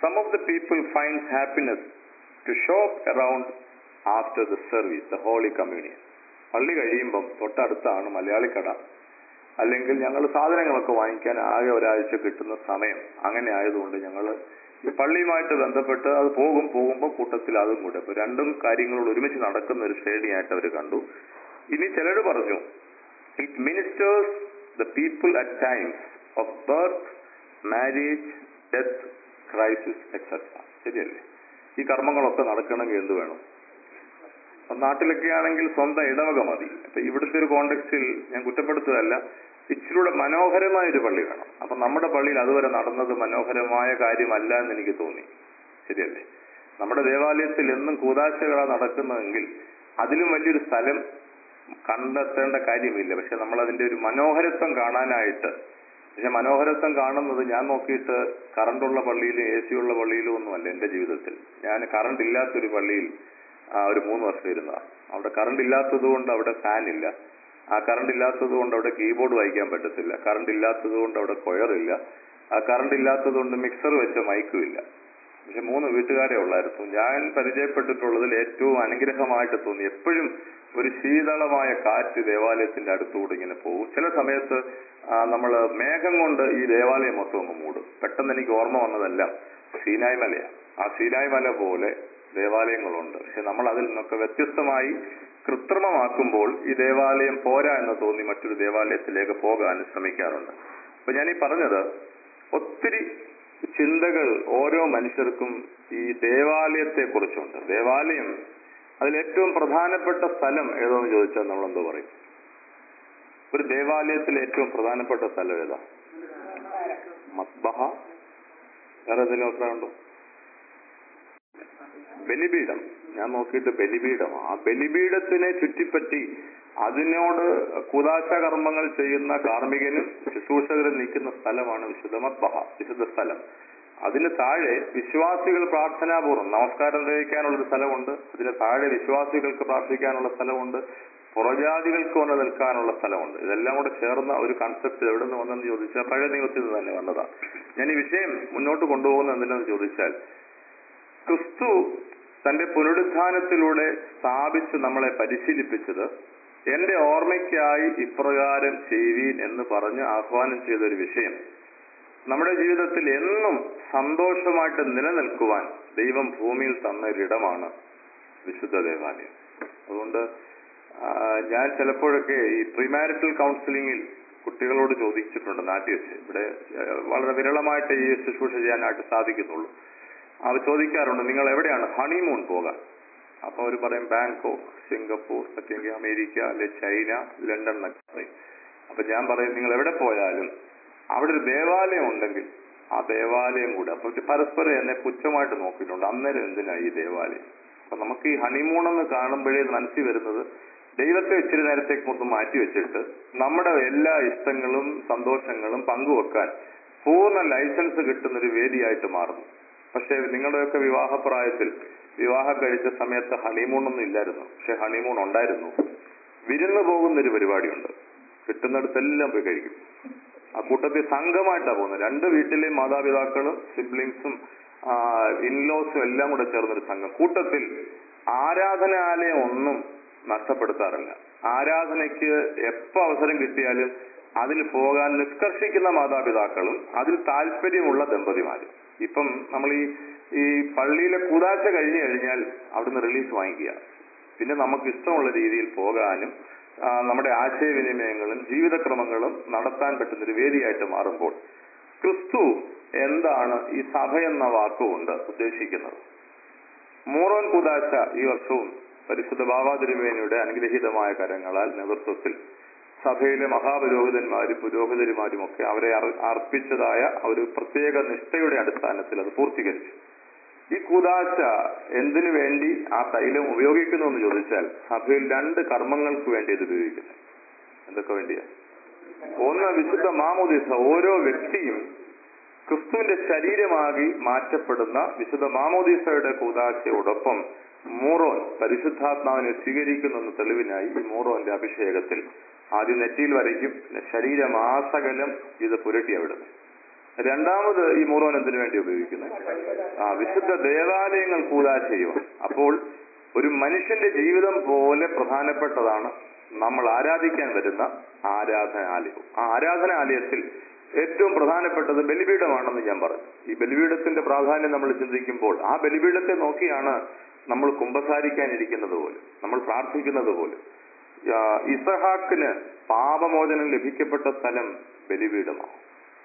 some of the people finds happiness to shop around after the service, the Holy Communion. പള്ളി കഴിയുമ്പം തൊട്ടടുത്താണ് മലയാളി കട അല്ലെങ്കിൽ ഞങ്ങൾ സാധനങ്ങളൊക്കെ വാങ്ങിക്കാൻ ആകെ ഒരാഴ്ച കിട്ടുന്ന സമയം അങ്ങനെ ആയതുകൊണ്ട് ഞങ്ങൾ ഈ പള്ളിയുമായിട്ട് ബന്ധപ്പെട്ട് അത് പോകും പോകുമ്പോൾ കൂട്ടത്തിൽ അതും കൂടെ അപ്പൊ രണ്ടും കാര്യങ്ങളോട് ഒരുമിച്ച് നടക്കുന്ന ഒരു ശ്രേണിയായിട്ട് അവർ കണ്ടു ഇനി ചിലർ പറഞ്ഞു it ministers the people at times of birth marriage death crisis etcetera ശരിയല്ലേ ഈ കർമ്മങ്ങളൊക്കെ നടക്കണമെങ്കിൽ എന്ത് വേണം അപ്പൊ നാട്ടിലൊക്കെ ആണെങ്കിൽ സ്വന്തം ഇടവക മതി അപ്പൊ ഇവിടുത്തെ ഒരു കോണ്ടെക്സ്റ്റിൽ ഞാൻ കുറ്റപ്പെടുത്തുകയല്ല ഇച്ചിരൂടെ മനോഹരമായ ഒരു പള്ളി വേണം അപ്പൊ നമ്മുടെ പള്ളിയിൽ അതുവരെ നടന്നത് മനോഹരമായ കാര്യമല്ല എന്ന് എനിക്ക് തോന്നി ശരിയല്ലേ നമ്മുടെ ദേവാലയത്തിൽ എന്നും കൂതാശകളാ നടക്കുന്നതെങ്കിൽ അതിലും വലിയൊരു സ്ഥലം കണ്ടെത്തേണ്ട കാര്യമില്ല പക്ഷെ നമ്മൾ അതിന്റെ ഒരു മനോഹരത്വം കാണാനായിട്ട് പക്ഷെ മനോഹരത്വം കാണുന്നത് ഞാൻ നോക്കിയിട്ട് കറണ്ടുള്ള പള്ളിയിലും എ സി ഉള്ള പള്ളിയിലും ഒന്നുമല്ല എന്റെ ജീവിതത്തിൽ ഞാൻ കറണ്ട് ഇല്ലാത്തൊരു പള്ളിയിൽ ആ, ഒരു മൂന്ന് വർഷം ഇരുന്നതാണ് അവിടെ കറണ്ട് ഇല്ലാത്തത് കൊണ്ട് അവിടെ ഫാൻ ഇല്ല ആ കറണ്ട് ഇല്ലാത്തത് കൊണ്ട് അവിടെ കീബോർഡ് വായിക്കാൻ പറ്റത്തില്ല കറണ്ട് ഇല്ലാത്തത് കൊണ്ട് അവിടെ കൊയറില്ല ആ കറണ്ട് ഇല്ലാത്തത് കൊണ്ട് മിക്സർ വെച്ച മൈക്കും ഇല്ല പക്ഷെ മൂന്ന് വീട്ടുകാരെ ഉള്ളായിരുന്നു ഞാൻ പരിചയപ്പെട്ടിട്ടുള്ളതിൽ ഏറ്റവും അനുഗ്രഹമായിട്ട് തോന്നി എപ്പോഴും ഒരു ശീതളമായ കാറ്റ് ദേവാലയത്തിന്റെ അടുത്തുകൂടെ ഇങ്ങനെ പോകും ചില സമയത്ത് നമ്മൾ മേഘം കൊണ്ട് ഈ ദേവാലയം മൊത്തം അങ്ങ് മൂടും പെട്ടെന്ന് എനിക്ക് ഓർമ്മ വന്നതെല്ലാം സീനായ് മലയാണ് ആ സീനായ് മല പോലെ ദേവാലയങ്ങളുണ്ട് പക്ഷെ നമ്മൾ അതിൽ നിന്നൊക്കെ വ്യത്യസ്തമായി കൃത്രിമമാക്കുമ്പോൾ ഈ ദേവാലയം പോരാ എന്ന് തോന്നി മറ്റൊരു ദേവാലയത്തിലേക്ക് പോകാൻ ശ്രമിക്കാറുണ്ട് അപ്പൊ ഞാൻ ഈ പറഞ്ഞത് ഒത്തിരി ചിന്തകൾ ഓരോ മനുഷ്യർക്കും ഈ ദേവാലയത്തെ കുറിച്ചുണ്ട് ദേവാലയം അതിൽ ഏറ്റവും പ്രധാനപ്പെട്ട സ്ഥലം ഏതോന്ന് ചോദിച്ചാൽ നമ്മൾ എന്തോ പറയും ഒരു ദേവാലയത്തിൽ ഏറ്റവും പ്രധാനപ്പെട്ട സ്ഥലം ഏതാ മസ്ബഹ വേറെ എന്തെങ്കിലും അഭിപ്രായം ഉണ്ടോ ബലിപീഠം ഞാൻ നോക്കിയിട്ട് ബലിപീഠം ആ ബലിപീഠത്തിനെ ചുറ്റിപ്പറ്റി അതിനോട് കുദാശ കർമ്മങ്ങൾ ചെയ്യുന്ന കാർമ്മികനും ശുശ്രൂഷകരും നിൽക്കുന്ന സ്ഥലമാണ് വിശുദ്ധ മത്ബഹ വിശുദ്ധ സ്ഥലം അതിന് താഴെ വിശ്വാസികൾ പ്രാർത്ഥനാപൂർവ്വം നമസ്കാരം നിർവഹിക്കാനുള്ളൊരു സ്ഥലമുണ്ട് അതിന് താഴെ വിശ്വാസികൾക്ക് പ്രാർത്ഥിക്കാനുള്ള സ്ഥലമുണ്ട് പുറജാതികൾക്ക് വന്ന് നിൽക്കാനുള്ള സ്ഥലമുണ്ട് ഇതെല്ലാം കൂടെ ചേർന്ന ഒരു കൺസെപ്റ്റ് എവിടെ നിന്ന് വന്നെന്ന് ചോദിച്ചാൽ പഴയ നിയമത്തിൽ നിന്ന് തന്നെ വന്നതാണ് ഞാൻ ഈ വിഷയം മുന്നോട്ട് കൊണ്ടുപോകുന്നത് എന്തിനെന്ന് ചോദിച്ചാൽ ക്രിസ്തു തന്റെ പുനരുത്ഥാനത്തിലൂടെ സ്ഥാപിച്ച് നമ്മളെ പരിശീലിപ്പിച്ചത് എന്റെ ഓർമ്മയ്ക്കായി ഇപ്രകാരം ചെയ്യുവീൻ എന്ന് പറഞ്ഞ് ആഹ്വാനം ചെയ്ത ഒരു വിഷയം നമ്മുടെ ജീവിതത്തിൽ എന്നും സന്തോഷമായിട്ട് നിലനിൽക്കുവാൻ ദൈവം ഭൂമിയിൽ തന്ന ഒരിടമാണ് വിശുദ്ധ ദേവാലയം അതുകൊണ്ട് ആ, ഞാൻ ചിലപ്പോഴൊക്കെ ഈ പ്രിമാരിറ്റൽ കൗൺസിലിംഗിൽ കുട്ടികളോട് ചോദിച്ചിട്ടുണ്ട് നാട്ടിൽ വെച്ച് ഇവിടെ ആ, വളരെ വിരളമായിട്ട് ഈ ശുശ്രൂഷ ചെയ്യാനായിട്ട് സാധിക്കുന്നുള്ളൂ അവർ ചോദിക്കാറുണ്ട് നിങ്ങൾ എവിടെയാണ് ഹണിമൂൺ പോകാൻ അപ്പൊ അവർ പറയും ബാങ്കോക്ക് സിംഗപ്പൂർ അല്ലെങ്കിൽ അമേരിക്ക അല്ലെ ചൈന ലണ്ടൻ എന്നൊക്കെ പറയും അപ്പൊ ഞാൻ പറയും നിങ്ങൾ എവിടെ പോയാലും അവിടെ ഒരു ദേവാലയം ഉണ്ടെങ്കിൽ ആ ദേവാലയം കൂടെ അപ്പൊ ഇത് പരസ്പരം എന്നെ പുച്ഛമായിട്ട് നോക്കിയിട്ടുണ്ട് അന്നേരം എന്തിനാ ഈ ദേവാലയം അപ്പൊ നമുക്ക് ഈ ഹണിമൂൺ എന്ന് കാണുമ്പോഴേ മനസ്സിൽ വരുന്നത് ദൈവത്തെ ഇച്ചിരി നേരത്തേക്ക് മൊത്തം മാറ്റി വെച്ചിട്ട് നമ്മുടെ എല്ലാ ഇഷ്ടങ്ങളും സന്തോഷങ്ങളും പങ്കുവെക്കാൻ പൂർണ്ണ ലൈസൻസ് കിട്ടുന്ന ഒരു വേദിയായിട്ട് മാറുന്നു പക്ഷെ നിങ്ങളുടെയൊക്കെ വിവാഹപ്രായത്തിൽ വിവാഹം കഴിച്ച സമയത്ത് ഹണിമൂൺ ഒന്നും ഇല്ലായിരുന്നു പക്ഷെ ഹണിമൂൺ ഉണ്ടായിരുന്നു വിരുന്ന് പോകുന്ന ഒരു പരിപാടിയുണ്ട് കിട്ടുന്നിടത്തെല്ലാം പോയി കഴിക്കും ആ കൂട്ടത്തിൽ സംഘമായിട്ടാണ് പോകുന്നത് രണ്ട് വീട്ടിലെ മാതാപിതാക്കളും സിബ്ലിങ്സും ഇൻലോസും എല്ലാം കൂടെ ചേർന്നൊരു സംഘം കൂട്ടത്തിൽ ആരാധനാലയം ഒന്നും നഷ്ടപ്പെടുത്താറില്ല ആരാധനയ്ക്ക് എപ്പോ അവസരം കിട്ടിയാലും അതിൽ പോകാൻ നിഷ്കർഷിക്കുന്ന മാതാപിതാക്കളും അതിൽ താല്പര്യമുള്ള ദമ്പതിമാരും ഇപ്പം നമ്മൾ ഈ ഈ പള്ളിയിലെ കൂതാശ കഴിഞ്ഞു കഴിഞ്ഞാൽ അവിടുന്ന് റിലീസ് വാങ്ങിക്കുക പിന്നെ നമുക്ക് ഇഷ്ടമുള്ള രീതിയിൽ പോകാനും ആ, നമ്മുടെ ആശയവിനിമയങ്ങളും ജീവിതക്രമങ്ങളും നടത്താൻ പറ്റുന്ന ഒരു വേദിയായിട്ട് മാറുമ്പോൾ ക്രിസ്തു എന്താണ് ഈ സഭ എന്ന വാക്കുകൊണ്ട് ഉദ്ദേശിക്കുന്നത് മൂറോൻ കൂതാശ ഈ വർഷവും പരിശുദ്ധ ബാബാ തിരുമേനിയുടെ അനുഗ്രഹീതമായ കരങ്ങളാൽ നേതൃത്വത്തിൽ സഭയിലെ മഹാപുരോഹിതന്മാരും പുരോഹിതന്മാരും ഒക്കെ അവരെ അർ- അർപ്പിച്ചതായ ഒരു പ്രത്യേക നിഷ്ഠയുടെ അടിസ്ഥാനത്തിൽ അത് പൂർത്തീകരിച്ചു ഈ കൂതാശ എന്തിനു വേണ്ടി ആ തൈലം ഉപയോഗിക്കുന്നു എന്ന് ചോദിച്ചാൽ സഭയിൽ രണ്ട് കർമ്മങ്ങൾക്ക് വേണ്ടി ഇത് ഉപയോഗിക്കുന്നു എന്തൊക്കെ വേണ്ടിയാ ഒന്ന് വിശുദ്ധ മാമോദിസ ഓരോ വ്യക്തിയും ക്രിസ്തുവിന്റെ ശരീരമാകി മാറ്റപ്പെടുന്ന വിശുദ്ധ മാമോദിസയുടെ കൂതാശയോടൊപ്പം മൂറോൻ പരിശുദ്ധാത്മാവിനെ സ്വീകരിക്കുന്നു എന്ന തെളിവിനായി ഈ മൂറോന്റെ അഭിഷേകത്തിൽ ആദ്യം നെറ്റിയിൽ വരയ്ക്കും പിന്നെ ശരീരമാസകലം ഇത് പുരട്ടി അവിടുന്ന് രണ്ടാമത് ഈ മൂറോൻ എന്തിനു വേണ്ടി ഉപയോഗിക്കുന്നത് ആ വിശുദ്ധ ദേവാലയങ്ങൾ കൂതാ ചെയ്യുക അപ്പോൾ ഒരു മനുഷ്യന്റെ ജീവിതം പോലെ പ്രധാനപ്പെട്ടതാണ് നമ്മൾ ആരാധിക്കാൻ വരുന്ന ആരാധനാലയം ആ ആരാധനാലയത്തിൽ ഏറ്റവും പ്രധാനപ്പെട്ടത് ബലിപീഠമാണെന്ന് ഞാൻ പറഞ്ഞു ഈ ബലിപീഠത്തിന്റെ പ്രാധാന്യം നമ്മൾ ചിന്തിക്കുമ്പോൾ ആ ബലിപീഠത്തെ നോക്കിയാണ് നമ്മൾ കുമ്പസാരിക്കാനിരിക്കുന്നത് പോലും നമ്മൾ പ്രാർത്ഥിക്കുന്നത് പോലും ആ, ഇസഹാക്കിന് പാപമോചനം ലഭിക്കപ്പെട്ട സ്ഥലം ബലിപീഠമാണ്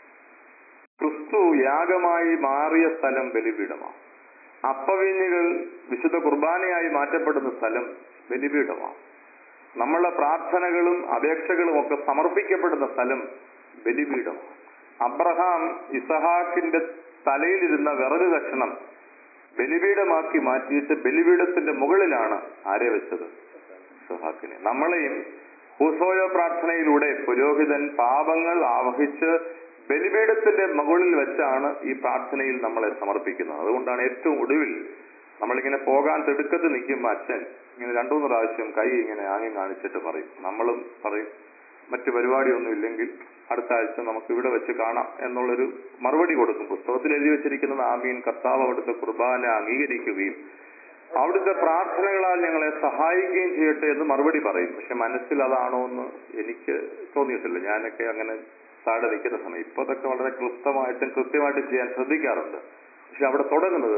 ക്രിസ്തു യാഗമായി മാറിയ സ്ഥലം ബലിപീഠമാണ് അപ്പവീഞ്ഞുകൾ വിശുദ്ധ കുർബാനയായി മാറ്റപ്പെടുന്ന സ്ഥലം ബലിപീഠമാണ് നമ്മളെ പ്രാർത്ഥനകളും അപേക്ഷകളും ഒക്കെ സമർപ്പിക്കപ്പെടുന്ന സ്ഥലം ബലിപീഠമാണ് അബ്രഹാം ഇസഹാക്കിന്റെ തലയിലിരുന്ന വിറക് കഷണം ബലിപീഠമാക്കി മാറ്റിയിട്ട് ബലിപീഠത്തിന്റെ മുകളിലാണ് ആരെ വെച്ചത് ഇസഹാക്കിനെ നമ്മളെയും ഹൂസോയ പ്രാർത്ഥനയിലൂടെ പുരോഹിതൻ പാപങ്ങൾ ആവഹിച്ച് ബലിപീഠത്തിന്റെ മുകളിൽ വെച്ചാണ് ഈ പ്രാർത്ഥനയിൽ നമ്മളെ സമർപ്പിക്കുന്നത് അതുകൊണ്ടാണ് ഏറ്റവും ഒടുവിൽ നമ്മളിങ്ങനെ പോകാൻ തിടുക്കത്ത് നിൽക്കുമ്പോൾ അച്ഛൻ ഇങ്ങനെ രണ്ടു മൂന്ന് പ്രാവശ്യം കൈ ഇങ്ങനെ ആംഗ്യം കാണിച്ചിട്ട് പറയും നമ്മളും പറയും മറ്റു പരിപാടിയൊന്നും ഇല്ലെങ്കിൽ അടുത്ത ആഴ്ച നമുക്ക് ഇവിടെ വെച്ച് കാണാം എന്നുള്ളൊരു മറുപടി കൊടുക്കും പുസ്തകത്തിൽ എഴുതി വെച്ചിരിക്കുന്നത് ആമീൻ കർത്താവ് അവിടുത്തെ കുർബാന അംഗീകരിക്കുകയും അവിടുത്തെ പ്രാർത്ഥനകളാൽ ഞങ്ങളെ സഹായിക്കുകയും ചെയ്യട്ടെ എന്ന് മറുപടി പറയും പക്ഷെ മനസ്സിൽ അതാണോ എന്ന് എനിക്ക് തോന്നിയിട്ടില്ല ഞാനൊക്കെ അങ്ങനെ താഴെ നിൽക്കുന്ന സമയം ഇപ്പൊ അതൊക്കെ വളരെ ക്ലുപ്തമായിട്ടും കൃത്യമായിട്ടും ചെയ്യാൻ ശ്രദ്ധിക്കാറുണ്ട് പക്ഷെ അവിടെ തുടങ്ങുന്നത്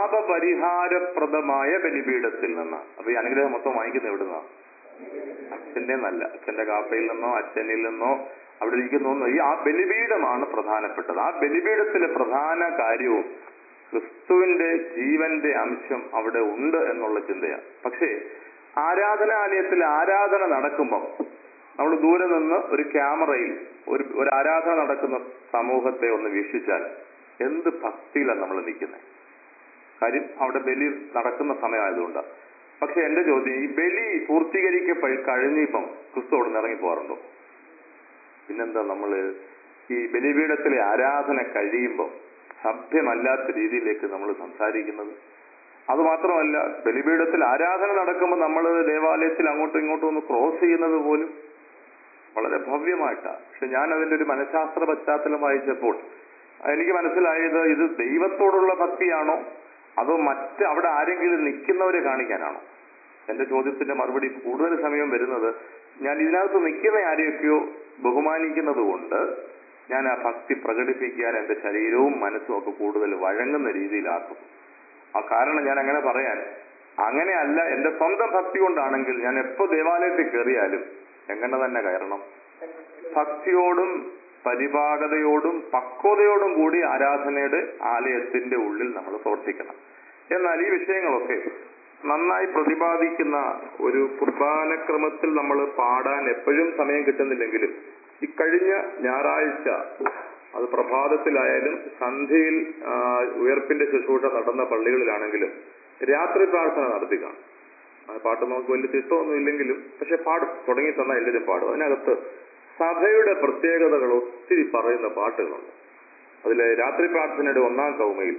പാപപരിഹാരപ്രദമായ ബലിപീഠത്തിൽ നിന്ന് അപ്പൊ ഈ അനുഗ്രഹം മൊത്തം വാങ്ങിക്കുന്നത് എവിടുന്നാ അച്ഛന്റെ നല്ല അച്ഛന്റെ കാപ്പയിൽ നിന്നോ അച്ഛനിൽ നിന്നോ അവിടെ ഇരിക്കുന്നു ഈ ആ ബലിപീഠമാണ് പ്രധാനപ്പെട്ടത് ആ ബലിപീഠത്തിലെ പ്രധാന കാര്യവും ക്രിസ്തുവിന്റെ ജീവന്റെ അംശം അവിടെ ഉണ്ട് എന്നുള്ള ചിന്തയാണ് പക്ഷേ ആരാധനാലയത്തിൽ ആരാധന നടക്കുമ്പം നമ്മൾ ദൂരെ നിന്ന് ഒരു ക്യാമറയിൽ ഒരു ഒരു ആരാധന നടക്കുന്ന സമൂഹത്തെ ഒന്ന് വീക്ഷിച്ചാൽ എന്ത് ഭക്തിയിലാണ് നമ്മൾ നിൽക്കുന്നത് കാര്യം അവിടെ ബലി നടക്കുന്ന സമയമായതുകൊണ്ട് പക്ഷെ എന്റെ ചോദ്യം ഈ ബലി പൂർത്തീകരിക്കപ്പെ കഴിഞ്ഞിപ്പം ക്രിസ്തു അവിടെ നിന്ന് ഇറങ്ങി പോകാറുണ്ടോ പിന്നെന്താ നമ്മള് ഈ ബലിപീഠത്തിലെ ആരാധന കഴിയുമ്പോൾ സഭ്യമല്ലാത്ത രീതിയിലേക്ക് നമ്മൾ സംസാരിക്കുന്നത് അത് മാത്രമല്ല ബലിപീഠത്തിൽ ആരാധന നടക്കുമ്പോൾ നമ്മൾ ദേവാലയത്തിൽ അങ്ങോട്ടും ഇങ്ങോട്ടും ഒന്ന് ക്രോസ് ചെയ്യുന്നത് പോലും വളരെ ഭവ്യമായിട്ടാണ് പക്ഷെ ഞാൻ അതിന്റെ ഒരു മനഃശാസ്ത്ര പശ്ചാത്തലം വായിച്ചപ്പോൾ എനിക്ക് മനസ്സിലായത് ഇത് ദൈവത്തോടുള്ള ഭക്തിയാണോ അതോ മറ്റ് അവിടെ ആരെങ്കിലും നിൽക്കുന്നവരെ കാണിക്കാനാണോ എന്റെ ചോദ്യത്തിന്റെ മറുപടി കൂടുതൽ സമയം വരുന്നത് ഞാൻ ഇതിനകത്ത് നിൽക്കുന്ന ആരെയൊക്കെയോ ബഹുമാനിക്കുന്നത് കൊണ്ട് ഞാൻ ആ ഭക്തി പ്രകടിപ്പിക്കാൻ എന്റെ ശരീരവും മനസ്സും ഒക്കെ കൂടുതൽ വഴങ്ങുന്ന രീതിയിലാക്കും ആ കാരണം ഞാൻ അങ്ങനെ പറയാൻ അങ്ങനെയല്ല എന്റെ സ്വന്തം ഭക്തി കൊണ്ടാണെങ്കിൽ ഞാൻ എപ്പോ ദേവാലയത്തിൽ കയറിയാലും എങ്ങനെ തന്നെ കയറണം ഭക്തിയോടും പരിപാകതയോടും പക്വതയോടും കൂടി ആരാധനയുടെ ആലയത്തിന്റെ ഉള്ളിൽ നമ്മൾ പ്രവർത്തിക്കണം എന്നാൽ ഈ വിഷയങ്ങളൊക്കെ നന്നായി പ്രതിപാദിക്കുന്ന ഒരു കുർബാനക്രമത്തിൽ നമ്മൾ പാടാൻ എപ്പോഴും സമയം കിട്ടുന്നില്ലെങ്കിലും ഈ കഴിഞ്ഞ ഞായറാഴ്ച അത് പ്രഭാതത്തിലായാലും സന്ധ്യയിൽ ആ, ഉയർപ്പിന്റെ ശുശ്രൂഷ നടന്ന പള്ളികളിലാണെങ്കിലും രാത്രി പ്രാർത്ഥന നടത്തി കാണും ആ പാട്ട് നമുക്ക് വലിയ ഇഷ്ടമൊന്നും ഇല്ലെങ്കിലും പക്ഷെ പാടും തുടങ്ങി തന്നാൽ എല്ലാവരും പാടും അതിനകത്ത് സഭയുടെ പ്രത്യേകതകൾ ഒത്തിരി പറയുന്ന പാട്ടുകളുണ്ട് അതിലെ രാത്രി പ്രാർത്ഥനയുടെ ഒന്നാം കൗമയിൽ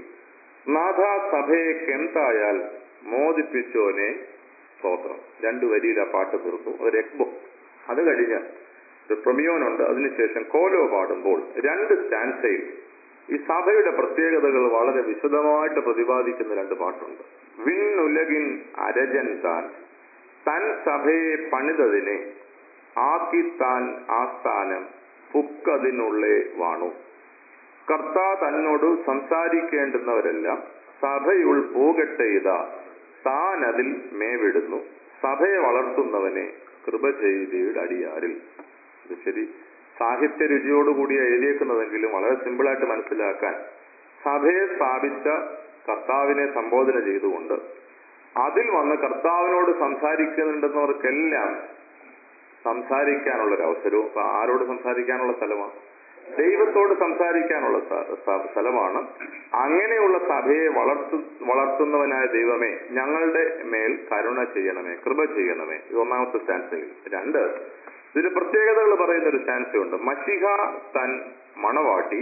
നാഥ സഭയെ കെന്തായാൽ മോദിപ്പിച്ചോനെ സ്തോത്രം രണ്ടു വരിയിൽ ആ പാട്ട് തീർത്തു അത് രക്ബോ അത് കഴിഞ്ഞ് ഒരു പ്രമിയോനുണ്ട് അതിനുശേഷം കോലോ പാടുമ്പോൾ രണ്ട് സ്റ്റാൻസയിൽ ഈ സഭയുടെ പ്രത്യേകതകൾ വളരെ വിശദമായിട്ട് പ്രതിപാദിക്കുന്ന രണ്ട് പാട്ടുണ്ട് വിണ്ണുലകിൻ അരജൻ താൻ തൻ സഭയെ പണിതതിനെ ആക്കി താൻ ആസ്ഥാനം പുക്കതിനുള്ളേ വാണു കർത്താ തന്നോട് സംസാരിക്കേണ്ടുന്നവരെല്ലാം സഭയുൾ പോകട്ടെ ഇതാ താൻ അതിൽ മേവിടുന്നു സഭയെ വളർത്തുന്നവനെ കൃപ ചെയ്തയുടെ അടിയാറിൽ ഇത് ശരി സാഹിത്യ രുചിയോടുകൂടി എഴുതിയേക്കുന്നതെങ്കിലും വളരെ സിമ്പിളായിട്ട് മനസ്സിലാക്കാൻ സഭയെ സ്ഥാപിച്ച കർത്താവിനെ സംബോധന ചെയ്തുകൊണ്ട് അതിൽ വന്ന് കർത്താവിനോട് സംസാരിക്കുന്നുണ്ടെന്നവർക്കെല്ലാം സംസാരിക്കാനുള്ള ഒരു അവസരവും അപ്പൊ ആരോട് സംസാരിക്കാനുള്ള സ്ഥലമാണ് ദൈവത്തോട് സംസാരിക്കാനുള്ള സ്ഥ- സ്ഥ- സ്ഥലമാണ് അങ്ങനെയുള്ള സഭയെ വളർത്തു വളർത്തുന്നവനായ ദൈവമേ ഞങ്ങളുടെ മേൽ കരുണ ചെയ്യണമേ കൃപ ചെയ്യണമേ ഇത് ഒന്നാമത്തെ സ്റ്റാൻസയിൽ രണ്ട് ഇതിന് പ്രത്യേകതകൾ പറയുന്ന ഒരു സ്റ്റാൻസയുണ്ട് മഷിഹ തൻ മണവാട്ടി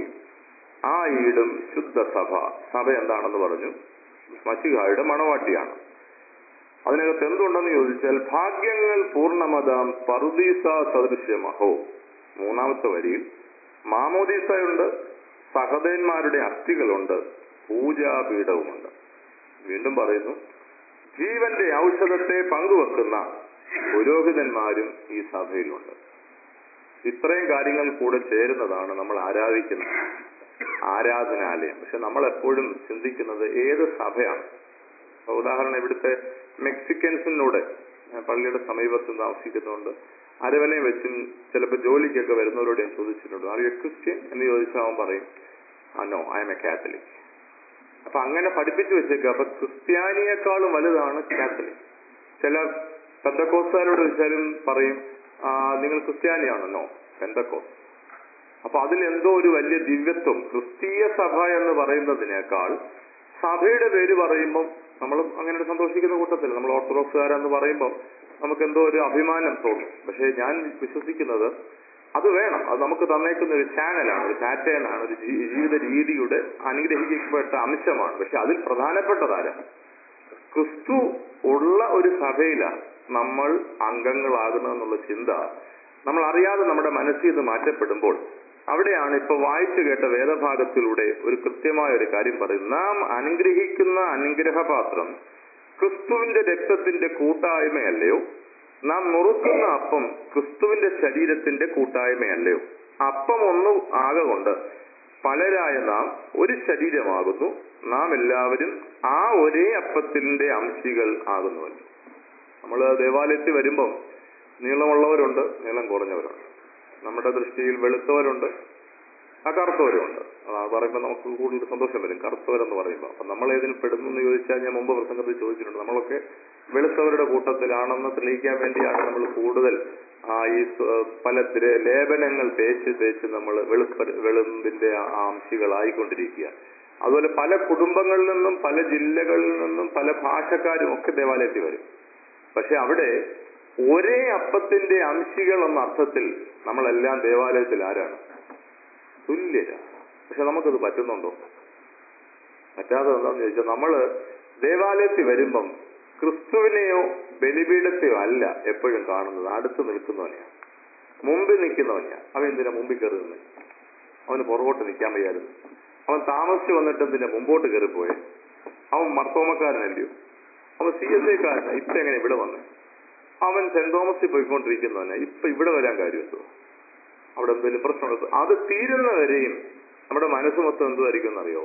ആ ഈടും ശുദ്ധ സഭ സഭ എന്താണെന്ന് പറഞ്ഞു മഷിഹായുടെ മണവാട്ടിയാണ് അതിനകത്ത് എന്തുണ്ടെന്ന് ചോദിച്ചാൽ ഭാഗ്യങ്ങൾ പൂർണ്ണമതാം പറുദീസ സദൃശ്യമഹോ മൂന്നാമത്തെ വരിയിൽ മാമോദീസയുണ്ട് സഹതന്മാരുടെ അസ്ഥികളുണ്ട് പൂജാപീഠവുമുണ്ട് വീണ്ടും പറയുന്നു ജീവന്റെ ഔഷധത്തെ പങ്കുവെക്കുന്ന പുരോഹിതന്മാരും ഈ സഭയിലുണ്ട് ഇത്രയും കാര്യങ്ങൾ കൂടെ ചേരുന്നതാണ് നമ്മൾ ആരാധിക്കുന്ന ആരാധനാലയം പക്ഷെ നമ്മൾ എപ്പോഴും ചിന്തിക്കുന്നത് ഏത് സഭയാണ് ഇപ്പൊ ഉദാഹരണം ഇവിടുത്തെ മെക്സിക്കൻസിനോട് ഞാൻ പള്ളിയുടെ സമീപത്ത് താമസിക്കുന്നുണ്ട് അരവനെ വെച്ചും ചിലപ്പോൾ ജോലിക്കൊക്കെ വരുന്നവരോട് ഞാൻ ചോദിച്ചിട്ടുണ്ട് ആർ യു ക്രിസ്ത്യൻ എന്ന് ചോദിച്ചാൽ അവൻ പറയും ah no I am a Catholic അപ്പൊ അങ്ങനെ പഠിപ്പിച്ചു വെച്ചേക്കുക അപ്പൊ ക്രിസ്ത്യാനിയെക്കാളും വലുതാണ് കാത്തലിക് ചില പെന്തക്കോസ്താരോട് ചോദിച്ചാലും പറയും ആ നിങ്ങൾ ക്രിസ്ത്യാനിയാണോ നോ പെന്തക്കോസ് അപ്പൊ അതിൽ എന്തോ ഒരു വലിയ ദിവ്യത്വം ക്രിസ്തീയ സഭ എന്ന് പറയുന്നതിനേക്കാൾ സഭയുടെ പേര് പറയുമ്പോൾ നമ്മൾ അങ്ങനെ ഒരു സന്തോഷിക്കുന്ന കൂട്ടത്തിൽ നമ്മൾ ഓർത്തഡോക്സുകാരെന്ന് പറയുമ്പോൾ നമുക്ക് എന്തോ ഒരു അഭിമാനം തോന്നും പക്ഷേ ഞാൻ വിശ്വസിക്കുന്നത് അത് വേണം അത് നമുക്ക് തന്നേക്കുന്ന ഒരു ചാനലാണ് ഒരു പാറ്റേൺ ആണ് ഒരു ജീ- ജീവിത രീതിയുടെ അനുഗ്രഹിക്കപ്പെട്ട അംശമാണ് പക്ഷെ അതിൽ പ്രധാനപ്പെട്ടതാരാണ് ക്രിസ്തു ഉള്ള ഒരു സഭയിലാണ് നമ്മൾ അംഗങ്ങളാകുന്നതെന്നുള്ള ചിന്ത നമ്മൾ അറിയാതെ നമ്മുടെ മനസ്സിൽ നിന്ന് മാറ്റപ്പെടുമ്പോൾ അവിടെയാണ് ഇപ്പൊ വായിച്ചു കേട്ട വേദഭാഗത്തിലൂടെ ഒരു കൃത്യമായ ഒരു കാര്യം പറയുന്നത് നാം അനുഗ്രഹിക്കുന്ന അനുഗ്രഹപാത്രം ക്രിസ്തുവിന്റെ രക്തത്തിന്റെ കൂട്ടായ്മയല്ലയോ നാം നുറുക്കുന്ന അപ്പം ക്രിസ്തുവിന്റെ ശരീരത്തിന്റെ കൂട്ടായ്മയല്ലയോ അപ്പം ഒന്ന് ആകെ കൊണ്ട് പലരായ നാം ഒരു ശരീരമാകുന്നു നാം എല്ലാവരും ആ ഒരേ അപ്പത്തിന്റെ അംശികൾ ആകുന്നുവല്ലോ നമ്മൾ ദേവാലയത്തിൽ വരുമ്പം നീളമുള്ളവരുണ്ട് നീളം കുറഞ്ഞവരുണ്ട് നമ്മുടെ ദൃഷ്ടിയിൽ വെളുത്തവരുണ്ട് ആ കറുത്തവരുണ്ട് ആ പറയുമ്പോൾ നമുക്ക് കൂടുതൽ സന്തോഷം വരും കറുത്തവരെന്ന് പറയുമ്പോൾ അപ്പൊ നമ്മൾ ഏതിൽ പെടുന്നു എന്ന് ചോദിച്ചാൽ ഞാൻ മുമ്പ് പ്രസംഗത്തിൽ ചോദിച്ചിട്ടുണ്ട് നമ്മളൊക്കെ വെളുത്തവരുടെ കൂട്ടത്തിലാണെന്ന് തെളിയിക്കാൻ വേണ്ടിയാണ് നമ്മൾ കൂടുതൽ ആ ഈ സ്വ- പല തിര- ലേപനങ്ങൾ തേച്ച് തേച്ച് നമ്മൾ വെളുപ്പ വെളുമ്പിന്റെ ആ അംശികളായിക്കൊണ്ടിരിക്കുക അതുപോലെ പല കുടുംബങ്ങളിൽ നിന്നും പല ജില്ലകളിൽ നിന്നും പല ഭാഷക്കാരും ഒക്കെ ദേവാലയത്തിൽ വരും പക്ഷെ അവിടെ ഒരേ അപ്പത്തിന്റെ അംശികൾ എന്ന അർത്ഥത്തിൽ നമ്മളെല്ലാം ദേവാലയത്തിൽ ആരാണ് തുല്യരാ പക്ഷെ നമുക്കത് പറ്റുന്നുണ്ടോ പറ്റാതെ എന്താന്ന് ചോദിച്ചാൽ നമ്മള് ദേവാലയത്തിൽ വരുമ്പം ക്രിസ്തുവിനെയോ ബലിപീഠത്തെയോ അല്ല എപ്പോഴും കാണുന്നത് അടുത്ത് നിൽക്കുന്നവനെയാണ് മുമ്പിൽ നിൽക്കുന്നവനെയാ അവൻ എന്തിനാ മുമ്പിൽ കയറി നിന്ന് അവന് പുറകോട്ട് നിൽക്കാൻ വയ്യായിരുന്നു അവൻ താമസിച്ച് വന്നിട്ട് എന്തിനാ മുമ്പോട്ട് കയറിപ്പോയെ അവൻ മർത്തോമക്കാരനല്ലയോ അവൻ സി എസ് ഐക്കാരനാ ഇപ്പൊ എങ്ങനെ ഇവിടെ വന്നേ അവൻ സെന്റ് തോമസിൽ പോയിക്കൊണ്ടിരിക്കുന്നവനാ ഇപ്പൊ ഇവിടെ വരാൻ കാര്യം എന്തോ അവിടെ എന്തെങ്കിലും പ്രശ്നമുണ്ട് അത് തീരുന്നവരെയും നമ്മുടെ മനസ്സ് മൊത്തം എന്തുമായിരിക്കും എന്നറിയോ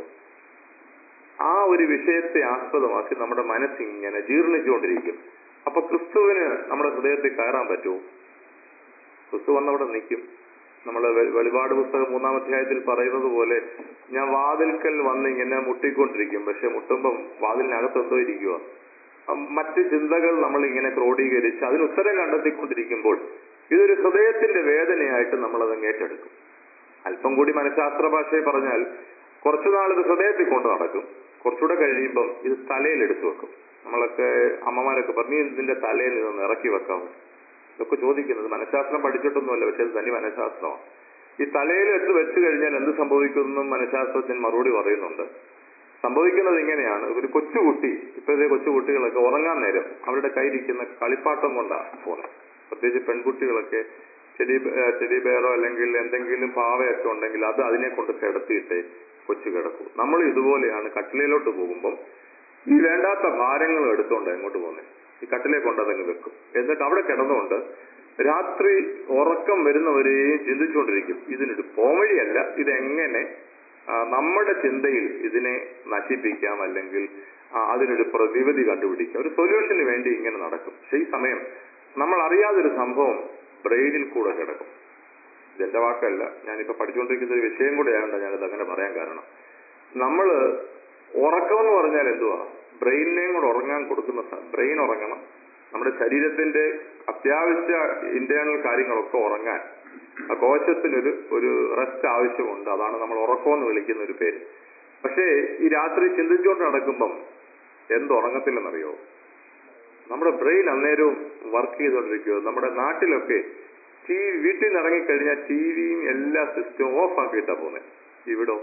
ആ ഒരു വിഷയത്തെ ആസ്പദമാക്കി നമ്മുടെ മനസ്സിങ്ങനെ ജീർണിച്ചുകൊണ്ടിരിക്കും അപ്പൊ ക്രിസ്തുവിന് നമ്മുടെ ഹൃദയത്തിൽ കയറാൻ പറ്റുമോ ക്രിസ്തു വന്നവിടെ നിൽക്കും നമ്മൾ വെളിപാട് പുസ്തകം മൂന്നാം അധ്യായത്തിൽ പറയുന്നത് പോലെ ഞാൻ വാതിൽക്കൽ വന്ന് ഇങ്ങനെ മുട്ടിക്കൊണ്ടിരിക്കും പക്ഷെ മുട്ടുമ്പം വാതിലിനകത്ത് എന്തോ ഇരിക്കുക മറ്റ് ചിന്തകൾ നമ്മൾ ഇങ്ങനെ ക്രോഡീകരിച്ച് അതിന് ഉത്തരം കണ്ടെത്തിക്കൊണ്ടിരിക്കുമ്പോൾ ഇതൊരു ഹൃദയത്തിന്റെ വേദനയായിട്ട് നമ്മൾ അത് ഏറ്റെടുക്കും അല്പം കൂടി മനഃശാസ്ത്ര ഭാഷയെ പറഞ്ഞാൽ കുറച്ചുനാൾ ഇത് ഹൃദയത്തിൽ കൊണ്ട് നടക്കും കുറച്ചുകൂടെ കഴിയുമ്പം ഇത് തലയിൽ എടുത്തു വെക്കും നമ്മളൊക്കെ അമ്മമാരൊക്കെ പറഞ്ഞു "നീ ഇതിന്റെ തലയിൽ നിന്ന് ഇറക്കി വെക്കാമോ ഇതൊക്കെ ചോദിക്കുന്നത് മനഃശാസ്ത്രം പഠിച്ചിട്ടൊന്നുമല്ല പക്ഷെ അത് തനി മനഃശാസ്ത്രമാണ് ഈ തലയിൽ എടുത്ത് വെച്ച് കഴിഞ്ഞാൽ എന്ത് സംഭവിക്കുമെന്നും മനഃശാസ്ത്രജ്ഞൻ മറുപടി പറയുന്നുണ്ട് സംഭവിക്കുന്നത് ഇങ്ങനെയാണ് ഒരു കൊച്ചുകുട്ടി ഇപ്പോഴത്തെ കൊച്ചുകുട്ടികളൊക്കെ ഉറങ്ങാൻ നേരം അവരുടെ കയ്യിലിരിക്കുന്ന കളിപ്പാട്ടം കൊണ്ടാണ് പോകുന്നത് പ്രത്യേകിച്ച് പെൺകുട്ടികളൊക്കെ ചെടി ചെടി ബേറോ അല്ലെങ്കിൽ എന്തെങ്കിലും പാവയൊക്കെ ഉണ്ടെങ്കിൽ അത് അതിനെ കൊണ്ട് കിടത്തിയിട്ട് കൊച്ചു കിടക്കും നമ്മൾ ഇതുപോലെയാണ് കട്ടിലയിലോട്ട് പോകുമ്പം ഈ വേണ്ടാത്ത ഭാരങ്ങൾ എടുത്തോണ്ട് എങ്ങോട്ട് പോകുന്നത് ഈ കട്ടിലെ കൊണ്ടതങ്ങ് വെക്കും എന്നിട്ട് അവിടെ കിടന്നുകൊണ്ട് രാത്രി ഉറക്കം വരുന്നവരെയും ചിന്തിച്ചുകൊണ്ടിരിക്കും ഇതിനൊരു പോംവഴിയല്ല ഇതെങ്ങനെ ആ, നമ്മുടെ ചിന്തയിൽ ഇതിനെ നശിപ്പിക്കാം അല്ലെങ്കിൽ ആ, അതിനൊരു പ്രതിവിധി കണ്ടുപിടിക്കാം ഒരു സൊല്യൂഷന് വേണ്ടി ഇങ്ങനെ നടക്കും പക്ഷെ ഈ സമയം നമ്മൾ അറിയാതൊരു സംഭവം ബ്രെയിനിൽ കൂടെ കിടക്കും ഇതെന്റെ വാക്കല്ല ഞാനിപ്പോ പഠിച്ചുകൊണ്ടിരിക്കുന്ന ഒരു വിഷയം കൂടെ ആയതുകൊണ്ട് ഞാനിത് അങ്ങനെ പറയാൻ കാരണം നമ്മള് ഉറക്കം എന്ന് പറഞ്ഞാൽ എന്തുവാ ബ്രെയിനിനെയും കൂടെ ഉറങ്ങാൻ കൊടുക്കുന്ന ബ്രെയിൻ ഉറങ്ങണം നമ്മുടെ ശരീരത്തിന്റെ അത്യാവശ്യ ഇന്റേണൽ കാര്യങ്ങളൊക്കെ ഉറങ്ങാൻ ആ കോശത്തിനൊരു ഒരു റെസ്റ്റ് ആവശ്യമുണ്ട് അതാണ് നമ്മൾ ഉറക്കം എന്ന് വിളിക്കുന്ന ഒരു പേര് പക്ഷേ ഈ രാത്രി ചിന്തിച്ചുകൊണ്ട് നടക്കുമ്പം എന്തുറങ്ങത്തില്ലെന്നറിയോ നമ്മുടെ ബ്രെയിൻ അന്നേരവും വർക്ക് ചെയ്തുകൊണ്ടിരിക്കുക നമ്മുടെ നാട്ടിലൊക്കെ ടി വി വീട്ടിൽ നിന്ന് ഇറങ്ങിക്കഴിഞ്ഞാൽ ടി വിയും എല്ലാ സിസ്റ്റവും ഓഫ് ആക്കിയിട്ടാ പോകുന്നത് ഇവിടോ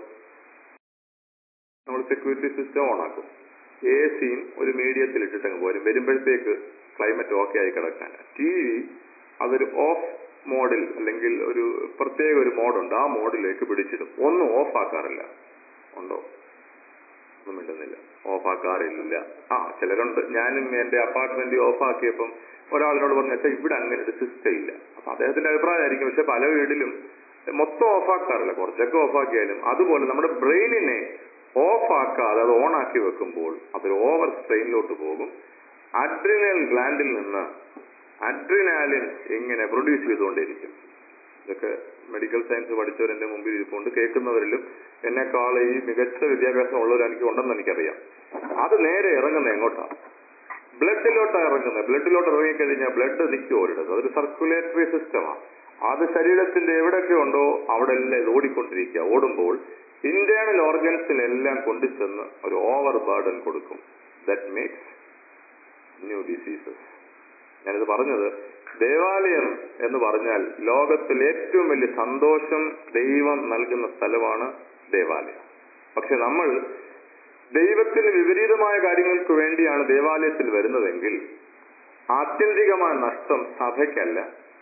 നമ്മൾ സെക്യൂരിറ്റി സിസ്റ്റം ഓൺ ആക്കും എ സിയും ഒരു മീഡിയത്തിൽ ഇട്ടിട്ടങ്ങ് പോരും വരുമ്പോഴത്തേക്ക് ക്ലൈമറ്റ് ഓക്കെ ആയി കിടക്കാൻ ടി വി അതൊരു ഓഫ് മോഡിൽ അല്ലെങ്കിൽ ഒരു പ്രത്യേക ഒരു മോഡുണ്ട് ആ മോഡിലേക്ക് പിടിച്ചിടും ഒന്നും ഓഫ് ആക്കാറില്ല ഉണ്ടോ ഒന്നും മിണ്ടുന്നില്ല ഓഫ് ആക്കാറില്ല ആ ചിലരുണ്ട് ഞാനും എന്റെ അപ്പാർട്ട്മെന്റ് ഓഫ് ആക്കിയപ്പം ഒരാളിനോട് പറഞ്ഞു വെച്ചാൽ ഇവിടെ അങ്ങനെ ഒരു സിസ്റ്റം ഇല്ല അപ്പൊ അദ്ദേഹത്തിന്റെ അഭിപ്രായമായിരിക്കും പക്ഷെ പല വീട്ടിലും മൊത്തം ഓഫ് ആക്കാറില്ല കുറച്ചൊക്കെ ഓഫ് ആക്കിയാലും അതുപോലെ നമ്മുടെ ബ്രെയിനിനെ ഓഫ് ആക്കാതെ അത് ഓൺ ആക്കി വെക്കുമ്പോൾ അതൊരു ഓവർ സ്ട്രെയിനിലോട്ട് പോകും അഡ്രിനൽ ഗ്ലാൻഡിൽ നിന്ന് അഡ്രിനാലിൻ ഇങ്ങനെ പ്രൊഡ്യൂസ് ചെയ്തുകൊണ്ടിരിക്കും ഇതൊക്കെ മെഡിക്കൽ സയൻസ് പഠിച്ചവർ എന്റെ മുമ്പിൽ ഇരിപ്പുണ്ട് കേൾക്കുന്നവരിലും എന്നെക്കാൾ ഈ മികച്ച വിദ്യാഭ്യാസം ഉള്ളവർ എനിക്ക് ഉണ്ടെന്ന് എനിക്കറിയാം അത് നേരെ ഇറങ്ങുന്നത് എങ്ങോട്ടാണ് ബ്ലഡിലോട്ടാണ് ഇറങ്ങുന്നത് ബ്ലഡിലോട്ട് ഇറങ്ങിക്കഴിഞ്ഞാൽ ബ്ലഡ് നിൽക്കും ഒരിടത്ത് അതൊരു സർക്കുലേറ്ററി സിസ്റ്റമാണ് അത് ശരീരത്തിന്റെ എവിടെയൊക്കെ ഉണ്ടോ അവിടെ എല്ലാം ഇത് ഓടിക്കൊണ്ടിരിക്കുക ഓടുമ്പോൾ ഇന്റേണൽ ഓർഗൻസിനെല്ലാം കൊണ്ടുചെന്ന് ഒരു ഓവർ ബർഡൻ കൊടുക്കും ദാറ്റ് മേക്സ് ന്യൂ ഡിസീസസ് ഞാനിത് പറഞ്ഞത് ദേവാലയം എന്ന് പറഞ്ഞാൽ ലോകത്തിൽ ഏറ്റവും വലിയ സന്തോഷം ദൈവം നൽകുന്ന സ്ഥലമാണ് ദേവാലയം പക്ഷെ നമ്മൾ ദൈവത്തിന് വിപരീതമായ കാര്യങ്ങൾക്ക് വേണ്ടിയാണ് ദേവാലയത്തിൽ വരുന്നതെങ്കിൽ ആത്യന്തികമായ നഷ്ടം സഭയ്ക്കല്ല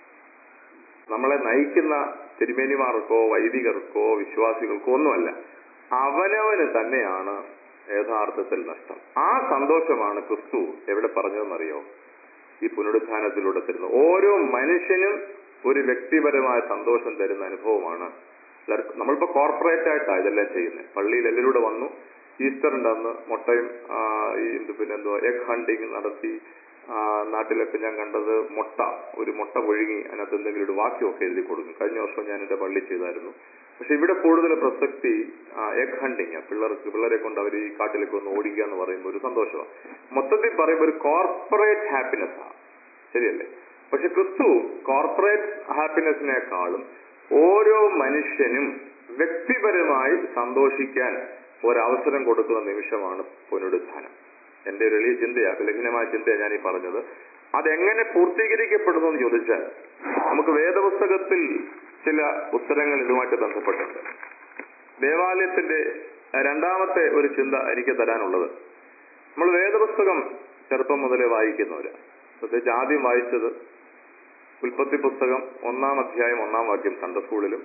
നമ്മളെ നയിക്കുന്ന തിരുമേനിമാർക്കോ വൈദികർക്കോ വിശ്വാസികൾക്കോ ഒന്നുമല്ല അവനവന് തന്നെയാണ് യഥാർത്ഥത്തിൽ നഷ്ടം ആ സന്തോഷമാണ് ക്രിസ്തു എവിടെ പറഞ്ഞതെന്നറിയോ ഈ പുനരുത്ഥാനത്തിലൂടെ തരുന്നത് ഓരോ മനുഷ്യനും ഒരു വ്യക്തിപരമായ സന്തോഷം തരുന്ന അനുഭവമാണ് എല്ലാവർക്കും- നമ്മളിപ്പോ കോർപ്പറേറ്റ് ആയിട്ടാണ് ഇതെല്ലാം ചെയ്യുന്നത് പള്ളിയിൽ എല്ലാവരും വന്നു ഈസ്റ്ററിന്റെ അന്ന് മുട്ടയും ആ, ഈ എന്ത് പിന്നെ എന്തോ എഗ് ഹണ്ടിങ് നടത്തി ആ, നാട്ടിലൊക്കെ ഞാൻ കണ്ടത് മുട്ട ഒരു മുട്ട ഒഴുകി അതിനകത്ത് എന്തെങ്കിലും ഒരു വാക്യമൊക്കെ എഴുതി കൊടുക്കും കഴിഞ്ഞ വർഷം ഞാൻ എന്റെ പള്ളി ചെയ്തായിരുന്നു പക്ഷെ ഇവിടെ കൂടുതൽ പ്രസക്തി എഗ് ഹണ്ടിങ് പിള്ളേർക്ക് പിള്ളേരെ കൊണ്ട് അവർ ഈ കാട്ടിലേക്ക് ഒന്ന് ഓടിക്കുക എന്ന് പറയുമ്പോൾ ഒരു സന്തോഷമാണ് മൊത്തത്തിൽ പറയുമ്പോൾ ഒരു കോർപ്പറേറ്റ് ഹാപ്പിനെസ് ആണ് ശരിയല്ലേ പക്ഷെ ക്രിസ്തു കോർപ്പറേറ്റ് ഹാപ്പിനെസിനേക്കാളും ഓരോ മനുഷ്യനും വ്യക്തിപരമായി സന്തോഷിക്കാൻ ഒരവസരം കൊടുക്കുന്ന നിമിഷമാണ് പുനരുത്ഥാനം എന്റെ ഒരു എളിയ ചിന്തയാ ലഘുനമായ ചിന്തയാണ് ഞാൻ ഈ പറഞ്ഞത് അതെങ്ങനെ പൂർത്തീകരിക്കപ്പെടുന്നു എന്ന് ചോദിച്ചാൽ നമുക്ക് വേദപുസ്തകത്തിൽ ചില ഉത്തരങ്ങൾ ഇതുമായിട്ട് ബന്ധപ്പെട്ടുണ്ട് ദേവാലയത്തിന്റെ രണ്ടാമത്തെ ഒരു ചിന്ത എനിക്ക് തരാനുള്ളത് നമ്മൾ വേദപുസ്തകം ചെറുപ്പം മുതലേ വായിക്കുന്നവരാ പ്രത്യേകിച്ച് ആദ്യം വായിച്ചത് ഉൽപ്പത്തി പുസ്തകം ഒന്നാം അധ്യായം ഒന്നാം വാക്യം സൺഡേ സ്കൂളിലും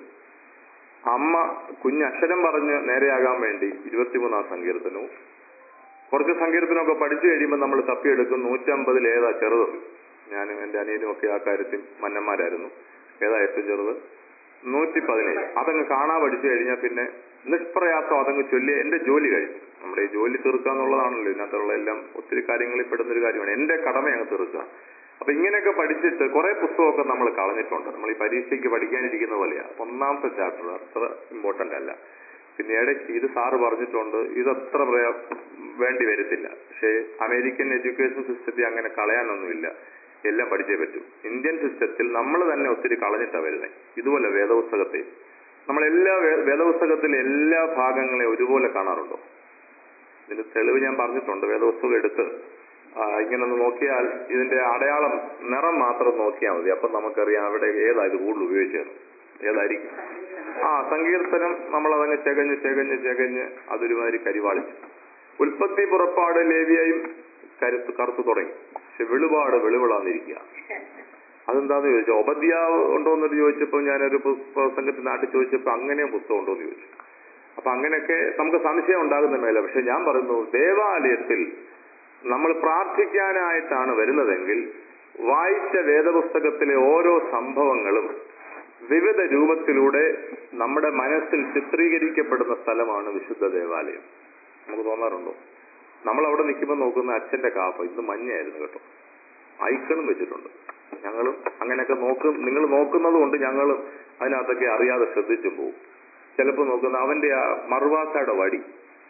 അമ്മ കുഞ്ഞ് അക്ഷരം പറഞ്ഞ് നേരെയാകാൻ വേണ്ടി ഇരുപത്തിമൂന്നാം സങ്കീർത്തനവും കുറച്ച് സങ്കീർത്തനമൊക്കെ പഠിച്ചു കഴിയുമ്പോൾ നമ്മൾ തപ്പിയെടുക്കും നൂറ്റമ്പതിൽ ഏതാ ചെറുത് ഞാനും എന്റെ അനിയനും ഒക്കെ ആ കാര്യത്തിൽ മന്നന്മാരായിരുന്നു ഏതാ ഏറ്റവും ചെറുത് നൂറ്റി പതിനേഴ് അതങ്ങ് കാണാൻ പഠിച്ചു കഴിഞ്ഞാൽ പിന്നെ നിഷ്പ്രയാസം അതങ്ങ് ചൊല്ലി എന്റെ ജോലി കഴിഞ്ഞു നമ്മുടെ ഈ ജോലി തീർക്കുക എന്നുള്ളതാണല്ലോ ഇതിനകത്തുള്ള എല്ലാം ഒത്തിരി കാര്യങ്ങളിൽ പെടുന്ന ഒരു കാര്യമാണ് എന്റെ കടമ അങ്ങ് തീർക്കുക അപ്പൊ ഇങ്ങനെയൊക്കെ പഠിച്ചിട്ട് കുറെ പുസ്തകമൊക്കെ നമ്മൾ കളഞ്ഞിട്ടുണ്ട് നമ്മൾ ഈ പരീക്ഷയ്ക്ക് പഠിക്കാനിരിക്കുന്ന പോലെയാ അപ്പൊ ഒന്നാമത്തെ ചാപ്റ്റർ അത്ര ഇമ്പോർട്ടന്റ് അല്ല പിന്നെ ഇടയ്ക്ക് ഇത് സാറ് പറഞ്ഞിട്ടുണ്ട് ഇതത്ര പ്രയ- വേണ്ടി വരത്തില്ല പക്ഷേ അമേരിക്കൻ എഡ്യൂക്കേഷൻ സിസ്റ്റത്തിൽ അങ്ങനെ കളയാനൊന്നുമില്ല എല്ലാം പഠിച്ചേ പറ്റും ഇന്ത്യൻ സിസ്റ്റത്തിൽ നമ്മൾ തന്നെ ഒത്തിരി കളഞ്ഞിട്ടാണ് വരുന്നത് ഇതുപോലെ വേദപുസ്തകത്തെ നമ്മൾ എല്ലാ വേ- വേദപുസ്തകത്തിലെ എല്ലാ ഭാഗങ്ങളെ ഒരുപോലെ കാണാറുണ്ടോ ഇതിന്റെ തെളിവ് ഞാൻ പറഞ്ഞിട്ടുണ്ട് വേദപുസ്തകം എടുത്ത് ആ, ഇങ്ങനെ ഒന്ന് നോക്കിയാൽ ഇതിന്റെ അടയാളം നിറം മാത്രം നോക്കിയാൽ മതി അപ്പൊ നമുക്കറിയാം അവിടെ ഏതാ ഇത് കൂടുതൽ ഉപയോഗിച്ചത് ഏതായിരിക്കും ആ സങ്കീർത്തനം നമ്മൾ അതങ്ങ് ചെകഞ്ഞ് ചെകഞ്ഞ് ചെകഞ്ഞ് അതൊരുമാതിരി കരിവാളിച്ചു ഉൽപ്പത്തി പുറപ്പാട് ലേവിയായും കരുത്ത് കറുത്തു തുടങ്ങി പക്ഷെ വെളിപാട് വെളിവിളാന്നിരിക്കുക അതെന്താന്ന് ചോദിച്ചു ഉപദ്യാവ് ഉണ്ടോ എന്ന് ചോദിച്ചപ്പോൾ ഞാനൊരു പു- പ്രസംഗത്തിൽ നാട്ടിൽ ചോദിച്ചപ്പോൾ അങ്ങനെ പുസ്തകം ഉണ്ടോ എന്ന് ചോദിച്ചു അപ്പൊ അങ്ങനെയൊക്കെ നമുക്ക് സംശയം ഉണ്ടാകുന്ന മേലെ പക്ഷെ ഞാൻ പറയുന്നു ദേവാലയത്തിൽ നമ്മൾ പ്രാർത്ഥിക്കാനായിട്ടാണ് വരുന്നതെങ്കിൽ വായിച്ച വേദപുസ്തകത്തിലെ ഓരോ സംഭവങ്ങളും വിവിധ രൂപത്തിലൂടെ നമ്മുടെ മനസ്സിൽ ചിത്രീകരിക്കപ്പെടുന്ന സ്ഥലമാണ് വിശുദ്ധ ദേവാലയം നമുക്ക് തോന്നാറുണ്ടോ നമ്മൾ അവിടെ നിൽക്കുമ്പോൾ നോക്കുന്ന അച്ഛന്റെ കാപ്പ ഇന്ന് മഞ്ഞയായിരുന്നു കേട്ടോ ഐക്കണും വെച്ചിട്ടുണ്ട് ഞങ്ങളും അങ്ങനെയൊക്കെ നോക്കും നിങ്ങൾ നോക്കുന്നത് കൊണ്ട് ഞങ്ങളും അതിനകത്തൊക്കെ അറിയാതെ ശ്രദ്ധിച്ചും പോകും ചിലപ്പോൾ നോക്കുന്ന അവന്റെ ആ മറുവാസയുടെ വടി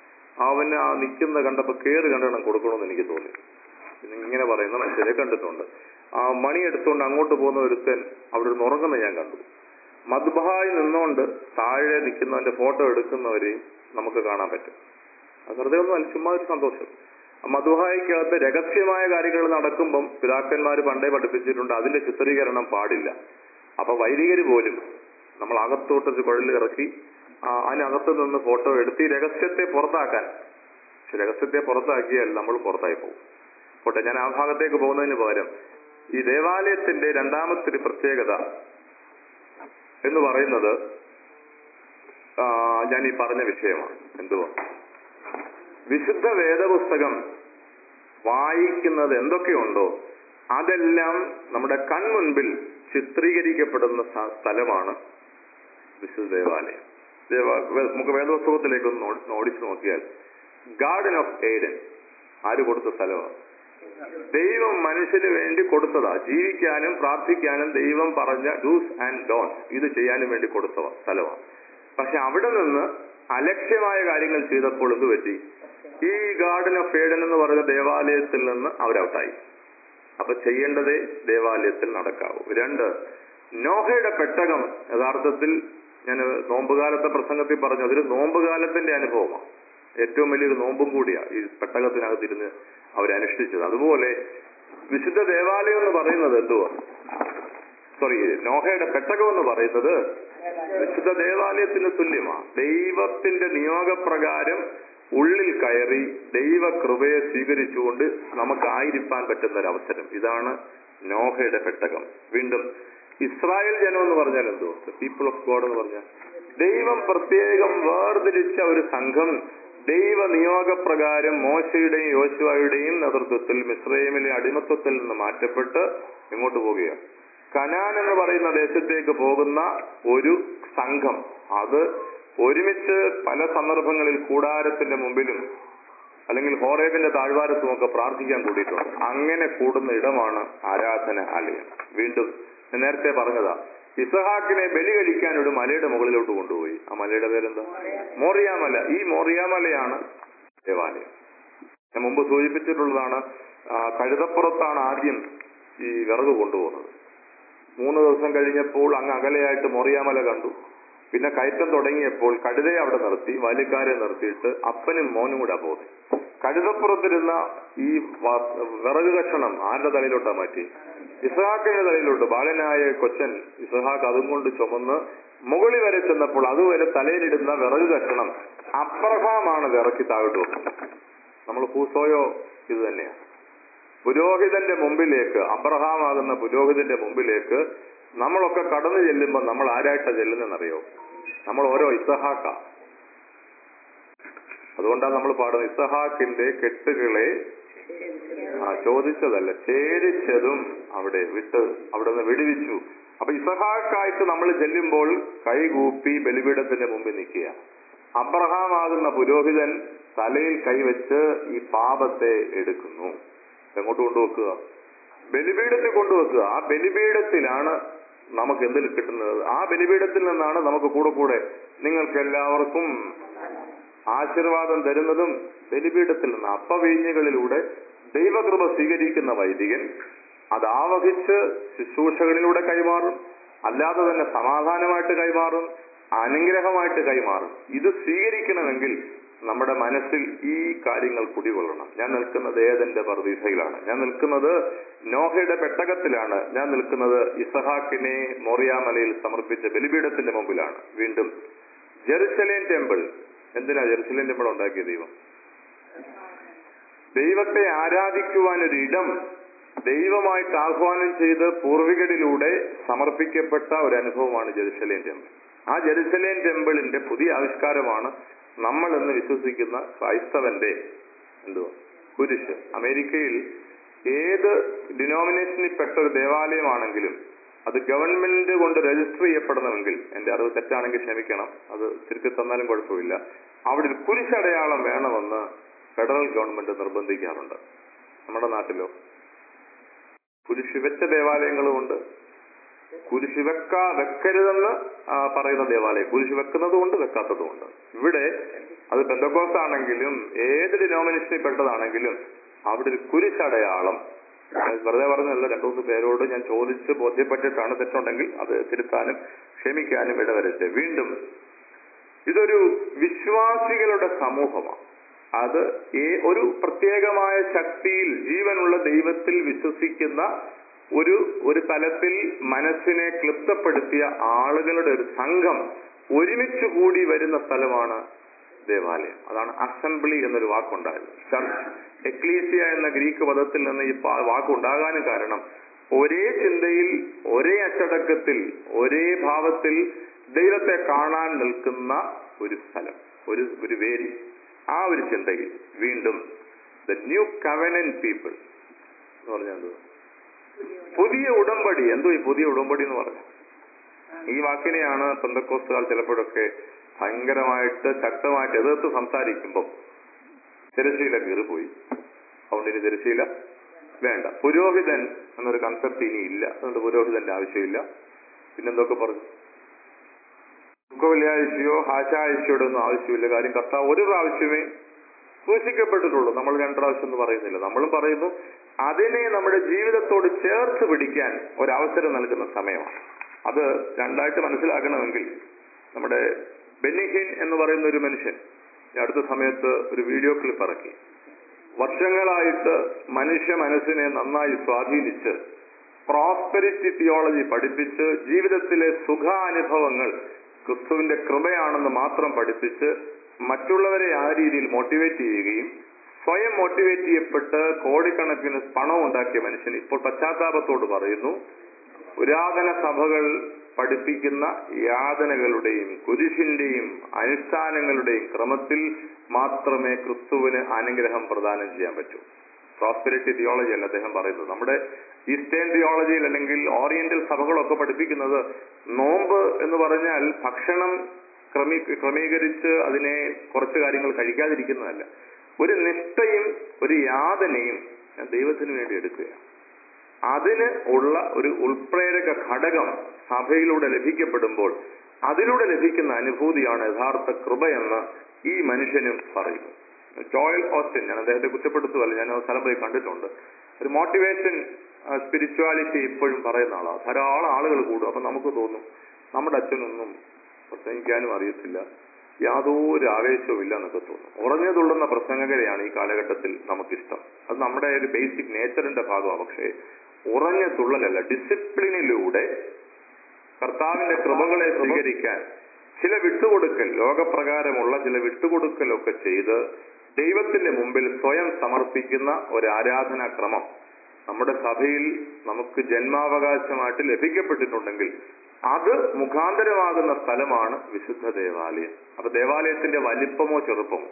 അവന് ആ നിൽക്കുന്ന കണ്ടപ്പോ കേറ് കണ്ടെണ്ണം കൊടുക്കണമെന്ന് എനിക്ക് തോന്നി പിന്നെ ഇങ്ങനെ പറയുന്ന മനുഷ്യരെ കണ്ടിട്ടുണ്ട് ആ മണി എടുത്തുകൊണ്ട് അങ്ങോട്ട് പോകുന്ന ഒരുത്തൻ അവിടെ ഒരു ഉറങ്ങുന്നത് ഞാൻ കണ്ടു മധുബായി നിന്നുകൊണ്ട് താഴെ നിൽക്കുന്നവന്റെ ഫോട്ടോ എടുക്കുന്നവരെയും നമുക്ക് കാണാൻ പറ്റും അത് വെറുതെ ഒന്നും അല്ല ചുമ്മാ ഒരു സന്തോഷം മധുഹായിക്കകത്ത് രഹസ്യമായ കാര്യങ്ങൾ നടക്കുമ്പം പിതാക്കന്മാർ പണ്ടേ പഠിപ്പിച്ചിട്ടുണ്ട് അതിന്റെ ചിത്രീകരണം പാടില്ല അപ്പൊ വൈദികര് പോലും നമ്മൾ അകത്തോട്ടൊരു കുഴൽ ഇറക്കി ആ, അതിനകത്ത് നിന്ന് ഫോട്ടോ എടുത്ത് ഈ രഹസ്യത്തെ പുറത്താക്കാൻ പക്ഷെ രഹസ്യത്തെ പുറത്താക്കിയാൽ നമ്മൾ പുറത്തായി പോകും പോട്ടെ ഞാൻ ആ ഭാഗത്തേക്ക് പോകുന്നതിന് പകരം ഈ ദേവാലയത്തിന്റെ രണ്ടാമത്തെ ഒരു പ്രത്യേകത എന്ന് പറയുന്നത് ആ, ഞാൻ ഈ പറഞ്ഞ വിഷയമാണ് എന്തുവാ വിശുദ്ധ വേദപുസ്തകം വായിക്കുന്നത് എന്തൊക്കെയുണ്ടോ അതെല്ലാം നമ്മുടെ കൺമുൻപിൽ ചിത്രീകരിക്കപ്പെടുന്ന സ- സ്ഥലമാണ് വിശുദ്ധ ദേവാലയം ദേവ- വേ- നമുക്ക് വേദപുസ്തകത്തിലേക്ക് ഒന്ന് നോ- ഓടിച്ചു നോക്കിയാൽ ഗാർഡൻ ഓഫ് ഏഡൻ ആര് കൊടുത്ത സ്ഥലമാണ് ദൈവം മനുഷ്യന് വേണ്ടി കൊടുത്തതാ ജീവിക്കാനും പ്രാർത്ഥിക്കാനും ദൈവം പറഞ്ഞ ഡൂസ് ആൻഡ് ഡോൺസ് ഇത് ചെയ്യാനും വേണ്ടി കൊടുത്ത സ്ഥലമാണ് പക്ഷെ അവിടെ നിന്ന് അലക്ഷ്യമായ കാര്യങ്ങൾ ചെയ്തപ്പോൾ എന്ത് പറ്റി ഈ ഗാർഡൻ ഓഫ് ഏഡൻ എന്ന് പറയുന്ന ദേവാലയത്തിൽ നിന്ന് അവരൗട്ടായി അപ്പൊ ചെയ്യേണ്ടതേ ദേവാലയത്തിൽ നടക്കാവൂ രണ്ട് നോഹയുടെ പെട്ടകം യഥാർത്ഥത്തിൽ ഞാൻ നോമ്പുകാലത്തെ പ്രസംഗത്തിൽ പറഞ്ഞു അതൊരു നോമ്പുകാലത്തിന്റെ അനുഭവമാണ് ഏറ്റവും വലിയൊരു നോമ്പും കൂടിയാ ഈ പെട്ടകത്തിനകത്തിരുന്ന് അവരനുഷ്ഠിച്ചത് അതുപോലെ വിശുദ്ധ ദേവാലയം എന്ന് പറയുന്നത് എന്തുവാ സോറി നോഹയുടെ പെട്ടകം എന്ന് പറയുന്നത് വിശുദ്ധ ദേവാലയത്തിന് തുല്യമാണ് ദൈവത്തിന്റെ നിയോഗപ്രകാരം ഉള്ളിൽ കയറി ദൈവകൃപയെ സ്വീകരിച്ചുകൊണ്ട് നമുക്കായിരിക്കാൻ പറ്റുന്ന ഒരു അവസരം ഇതാണ് നോഹയുടെ പെട്ടകം വീണ്ടും ഇസ്രായേൽ ജനം എന്ന് പറഞ്ഞാൽ എന്തോ പീപ്പിൾ ഓഫ് ഗോഡ് എന്ന് പറഞ്ഞാൽ ദൈവം പ്രത്യേകം വേർതിരിച്ച ഒരു സംഘം ദൈവ നിയോഗപ്രകാരം മോശയുടെയും യോശുവയുടെയും നേതൃത്വത്തിൽ മിസ്രൈമിലെ അടിമത്വത്തിൽ നിന്ന് മാറ്റപ്പെട്ട് എങ്ങോട്ട് പോവുകയാണ് കനാൻ എന്ന് പറയുന്ന ദേശത്തേക്ക് പോകുന്ന ഒരു സംഘം അത് ഒരുമിച്ച് പല സന്ദർഭങ്ങളിൽ കൂടാരത്തിന്റെ മുമ്പിലും അല്ലെങ്കിൽ ഹോറേബിന്റെ താഴ്വാരത്തും ഒക്കെ പ്രാർത്ഥിക്കാൻ കൂടിയിട്ടുണ്ട് അങ്ങനെ കൂടുന്ന ഇടമാണ് ആരാധനാലയം വീണ്ടും ഞാൻ നേരത്തെ പറഞ്ഞതാ ഇസഹാക്കിനെ ബലി കഴിക്കാൻ ഒരു മലയുടെ മുകളിലോട്ട് കൊണ്ടുപോയി ആ മലയുടെ പേരെന്താ മോറിയാമല ഈ മോറിയാമലയാണ് ദേവാലയം ഞാൻ മുമ്പ് സൂചിപ്പിച്ചിട്ടുള്ളതാണ് ആ, കഴുതപ്പുറത്താണ് ആദ്യം ഈ വിറക് കൊണ്ടുപോകുന്നത് മൂന്ന് ദിവസം കഴിഞ്ഞപ്പോൾ അങ്ങ് അകലെയായിട്ട് മൊറിയാമല കണ്ടു പിന്നെ കയറ്റം തുടങ്ങിയപ്പോൾ കഴുതയെ അവിടെ നിർത്തി വാലിക്കാരെ നിർത്തിയിട്ട് അപ്പനും മോനും കൂടെ പോകുന്നത് കഴുതപ്പുറത്തിരുന്ന ഈ വ- വിറക് കഷണം ആരുടെ തലയിലോട്ടാ മാറ്റി ഇസഹാക്കിന്റെ തലയിലോട്ട് ബാലനായ കൊച്ചൻ ഇസഹാക്ക് അതും കൊണ്ട് ചുമന്ന് മുകളിൽ വരെ ചെന്നപ്പോൾ അതുവരെ തലയിലിടുന്ന വിറക് കഷണം അബ്രഹാമാണ് അത് ഇറക്കി താഴോട്ട് വെക്കുന്നത് നമ്മൾ പൂസോയോ ഇത് തന്നെയാണ് പുരോഹിതന്റെ മുമ്പിലേക്ക് അബ്രഹാമാകുന്ന പുരോഹിതന്റെ മുമ്പിലേക്ക് നമ്മളൊക്കെ കടന്നു ചെല്ലുമ്പോൾ നമ്മൾ ആരായിട്ടാ ചെല്ലുന്നതെന്നറിയോ നമ്മൾ ഓരോ ഇസഹാക്ക അതുകൊണ്ടാണ് നമ്മൾ പാടുന്നത് ഇസഹാക്കിന്റെ കെട്ടുകളെ ആ ചോദിച്ചതല്ല ഛേദിച്ചതും അവിടെ വിട്ട് അവിടെ നിന്ന് വിടുവിച്ചു അപ്പൊ ഇസഹാക്കായിട്ട് നമ്മൾ ചെല്ലുമ്പോൾ കൈകൂപ്പി ബലിപീഠത്തിന്റെ മുമ്പിൽ നിൽക്കുക അബ്രഹാമാകുന്ന പുരോഹിതൻ തലയിൽ കൈവച്ച് ഈ പാപത്തെ എടുക്കുന്നു എങ്ങോട്ട് കൊണ്ടുവെക്കുക ബലിപീഠത്തിൽ കൊണ്ടുവെക്കുക ആ ബലിപീഠത്തിലാണ് നമുക്ക് എന്തിൽ കിട്ടുന്നത് ആ ബലിപീഠത്തിൽ നിന്നാണ് നമുക്ക് കൂടെ കൂടെ നിങ്ങൾക്ക് എല്ലാവർക്കും ആശീർവാദം തരുന്നതും ബലിപീഠത്തിൽ നിന്ന് അപ്പവീഞ്ഞുകളിലൂടെ ദൈവകൃപ സ്വീകരിക്കുന്ന വൈദികൻ അത് ആവഹിച്ച് ശുശ്രൂഷകളിലൂടെ കൈമാറും അല്ലാതെ തന്നെ സമാധാനമായിട്ട് കൈമാറും അനുഗ്രഹമായിട്ട് കൈമാറും ഇത് സ്വീകരിക്കണമെങ്കിൽ നമ്മുടെ മനസ്സിൽ ഈ കാര്യങ്ങൾ കുടികൊള്ളണം ഞാൻ നിൽക്കുന്നത് ഏതെന്റെ പർദീസയിലാണ് ഞാൻ നിൽക്കുന്നത് നോഹയുടെ പെട്ടകത്തിലാണ് ഞാൻ നിൽക്കുന്നത് ഇസഹാക്കിനെ മോറിയാമലയിൽ സമർപ്പിച്ച ബലിപീഠത്തിന്റെ മുമ്പിലാണ് വീണ്ടും ജെറുസലേം ടെമ്പിൾ എന്തിനാ ജെറുസലേം ടെമ്പിൾ ഉണ്ടാക്കിയ ദൈവം ദൈവത്തെ ആരാധിക്കുവാൻ ഒരു ഇടം ദൈവമായിട്ട് ആഹ്വാനം ചെയ്ത് പൂർവികരിലൂടെ സമർപ്പിക്കപ്പെട്ട ഒരു അനുഭവമാണ് ജെറുസലേം ടെമ്പിൾ ആ ജെറുസലേം ടെമ്പിളിന്റെ പുതിയ ആവിഷ്കാരമാണ് നമ്മൾ എന്ന് വിശ്വസിക്കുന്ന ക്രൈസ്തവന്റെ എന്തുവാ കുരിശ് അമേരിക്കയിൽ ഏത് ഡിനോമിനേഷനിൽ പെട്ട ഒരു ദേവാലയമാണെങ്കിലും അത് ഗവൺമെന്റ് കൊണ്ട് രജിസ്റ്റർ ചെയ്യപ്പെടണമെങ്കിൽ എന്റെ അറിവ് തെറ്റാണെങ്കിൽ ക്ഷമിക്കണം അത് തിരുത്തി തന്നാലും കുഴപ്പമില്ല അവിടെ ഒരു കുരിശടയാളം വേണമെന്ന് ഫെഡറൽ ഗവൺമെന്റ് നിർബന്ധിക്കാറുണ്ട് നമ്മുടെ നാട്ടിലോ കുരിശ് വെച്ച ദേവാലയങ്ങളുമുണ്ട് കുരിശ് വെക്ക വെക്കരുതെന്ന് ആ, പറയുന്ന ദേവാലയം കുരിശ് വെക്കുന്നതുകൊണ്ട് വെക്കാത്തതുമുണ്ട് ഇവിടെ അത് പെന്തക്കോസ് ആണെങ്കിലും ഏത് ഡിനോമിനേഷനിൽ പെട്ടതാണെങ്കിലും അവിടെ ഒരു കുരിശടയാളം ഞാൻ വെറുതെ പറഞ്ഞല്ല രണ്ടു മൂന്ന് പേരോട് ഞാൻ ചോദിച്ച് ബോധ്യപ്പെട്ടിട്ടാണ് തെറ്റുണ്ടെങ്കിൽ അത് തിരുത്താനും ക്ഷമിക്കാനും ഇടവരട്ടെ വീണ്ടും ഇതൊരു വിശ്വാസികളുടെ സമൂഹമാണ് അത് ഏ- ഒരു പ്രത്യേകമായ ശക്തിയിൽ ജീവനുള്ള ദൈവത്തിൽ വിശ്വസിക്കുന്ന ഒരു ഒരു തലത്തിൽ മനസ്സിനെ ക്ലിപ്തപ്പെടുത്തിയ ആളുകളുടെ ഒരു സംഘം ഒരുമിച്ച് കൂടി വരുന്ന സ്ഥലമാണ് ദേവാലയം അതാണ് അസംബ്ലി എന്നൊരു വാക്കുണ്ടായത് ചർച്ച് എക്ലീസിയ എന്ന ഗ്രീക്ക് പദത്തിൽ നിന്ന് ഈ പാ- വാക്കുണ്ടാകാനും കാരണം ഒരേ ചിന്തയിൽ ഒരേ അച്ചടക്കത്തിൽ ഒരേ ഭാവത്തിൽ ദൈവത്തെ കാണാൻ നിൽക്കുന്ന ഒരു സ്ഥലം ഒരു ഒരു വേദി ആ ഒരു ചിന്തയിൽ വീണ്ടും ദ ന്യൂ കവനൻ പീപ്പിൾ എന്ന് പറഞ്ഞാൽ എന്തുവാ? പുതിയ ഉടമ്പടി എന്തോ ഈ പുതിയ ഉടമ്പടി എന്ന് പറഞ്ഞു ഈ വാക്കിനെയാണ് പെന്തക്കോസ്തുകാർ ചിലപ്പോഴൊക്കെ ഭയങ്കരമായിട്ട് ശക്തമായിട്ട് എതിർത്ത് സംസാരിക്കുമ്പോൾ തിരശീല കീറിപ്പോയി അതുകൊണ്ട് ഇനി തിരശീല വേണ്ട പുരോഹിതൻ എന്നൊരു കൺസെപ്റ്റ് ഇനി ഇല്ല അതുകൊണ്ട് പുരോഹിതന്റെ ആവശ്യമില്ല പിന്നെന്തൊക്കെ പറഞ്ഞു ദുഃഖവെള്ളിയാഴ്ചയോ ഹാശാഴ്ചയുടെ ഒന്നും ആവശ്യമില്ല കാര്യം കർത്താവ് ഒരു പ്രാവശ്യമേ സൂക്ഷിക്കപ്പെട്ടിട്ടുള്ളൂ നമ്മൾ രണ്ട് പ്രാവശ്യം എന്ന് പറയുന്നില്ല നമ്മളും പറയുന്നു അതിനെ നമ്മുടെ ജീവിതത്തോട് ചേർത്ത് പിടിക്കാൻ ഒരവസരം നൽകുന്ന സമയമാണ് അത് രണ്ടായിട്ട് മനസ്സിലാക്കണമെങ്കിൽ നമ്മുടെ ബെന്നിഹിൻ എന്ന് പറയുന്ന ഒരു മനുഷ്യൻ ഈ അടുത്ത സമയത്ത് ഒരു വീഡിയോ ക്ലിപ്പ് ഇറക്കി വർഷങ്ങളായിട്ട് മനുഷ്യ മനസ്സിനെ നന്നായി സ്വാധീനിച്ച് പ്രോസ്പെരിറ്റി തിയോളജി പഠിപ്പിച്ച് ജീവിതത്തിലെ സുഖാനുഭവങ്ങൾ ക്രിസ്തുവിന്റെ കൃപയാണെന്ന് മാത്രം പഠിപ്പിച്ച് മറ്റുള്ളവരെ ആ രീതിയിൽ മോട്ടിവേറ്റ് ചെയ്യുകയും സ്വയം മോട്ടിവേറ്റ് ചെയ്യപ്പെട്ട് കോടിക്കണക്കിന് പണം ഉണ്ടാക്കിയ മനുഷ്യൻ ഇപ്പോൾ പശ്ചാത്താപത്തോട് പറയുന്നു പുരാതന സഭകൾ പഠിപ്പിക്കുന്ന യാതനകളുടെയും കുരിശിന്റെയും അനുഷ്ഠാനങ്ങളുടെയും ക്രമത്തിൽ മാത്രമേ ക്രിസ്തുവിന് അനുഗ്രഹം പ്രദാനം ചെയ്യാൻ പറ്റൂ പ്രോസ്പെരിറ്റി തിയോളജി അല്ല അദ്ദേഹം പറയുന്നത് നമ്മുടെ ഈസ്റ്റേൺ തിയോളജിയിൽ അല്ലെങ്കിൽ ഓറിയന്റൽ സഭകളൊക്കെ പഠിപ്പിക്കുന്നത് നോമ്പ് എന്ന് പറഞ്ഞാൽ ഭക്ഷണം ക്രമീ ക്രമീകരിച്ച് അതിനെ കുറച്ച് കാര്യങ്ങൾ കഴിക്കാതിരിക്കുന്നതല്ല ഒരു നിഷ്ഠയും ഒരു യാതനയും ഞാൻ ദൈവത്തിന് വേണ്ടി എടുക്കുകയാണ് അതിന് ഉള്ള ഒരു ഉൾപ്രേരക ഘടകം സഭയിലൂടെ ലഭിക്കപ്പെടുമ്പോൾ അതിലൂടെ ലഭിക്കുന്ന അനുഭൂതിയാണ് യഥാർത്ഥ കൃപയെന്ന് ഈ മനുഷ്യനും പറയുന്നു ജോയൽ ഓസ്റ്റിൻ ഞാൻ അദ്ദേഹത്തെ കുറ്റപ്പെടുത്തുകയല്ല ഞാൻ ആ സ്ഥലം പോയി കണ്ടിട്ടുണ്ട് ഒരു മോട്ടിവേഷൻ സ്പിരിച്വാലിറ്റി ഇപ്പോഴും പറയുന്ന ആളാണ് ധാരാളം ആളുകൾ കൂടും അപ്പൊ നമുക്ക് തോന്നും നമ്മുടെ അച്ഛനൊന്നും പ്രസംഗിക്കാനും അറിയത്തില്ല യാതൊരു ആവേശവും ഇല്ല എന്നൊക്കെ തോന്നും ഉറഞ്ഞതുള്ളുന്ന പ്രസംഗകരെയാണ് ഈ കാലഘട്ടത്തിൽ നമുക്കിഷ്ടം അത് നമ്മുടെ ഒരു ബേസിക് നേച്ചറിന്റെ ഭാഗമാണ് പക്ഷേ ഉറഞ്ഞ തുള്ളലല്ല ഡിസിപ്ലിനിലൂടെ കർത്താവിന്റെ കൃപകളെ സ്വീകരിക്കാൻ ചില വിട്ടുകൊടുക്കൽ ലോകപ്രകാരമുള്ള ചില വിട്ടുകൊടുക്കലൊക്കെ ചെയ്ത് ദൈവത്തിന്റെ മുമ്പിൽ സ്വയം സമർപ്പിക്കുന്ന ഒരു ആരാധനാ ക്രമം നമ്മുടെ സഭയിൽ നമുക്ക് ജന്മാവകാശമായിട്ട് ലഭിക്കപ്പെട്ടിട്ടുണ്ടെങ്കിൽ അത് മുഖാന്തരമാകുന്ന സ്ഥലമാണ് വിശുദ്ധ ദേവാലയം അപ്പൊ ദേവാലയത്തിന്റെ വലിപ്പമോ ചെറുപ്പമോ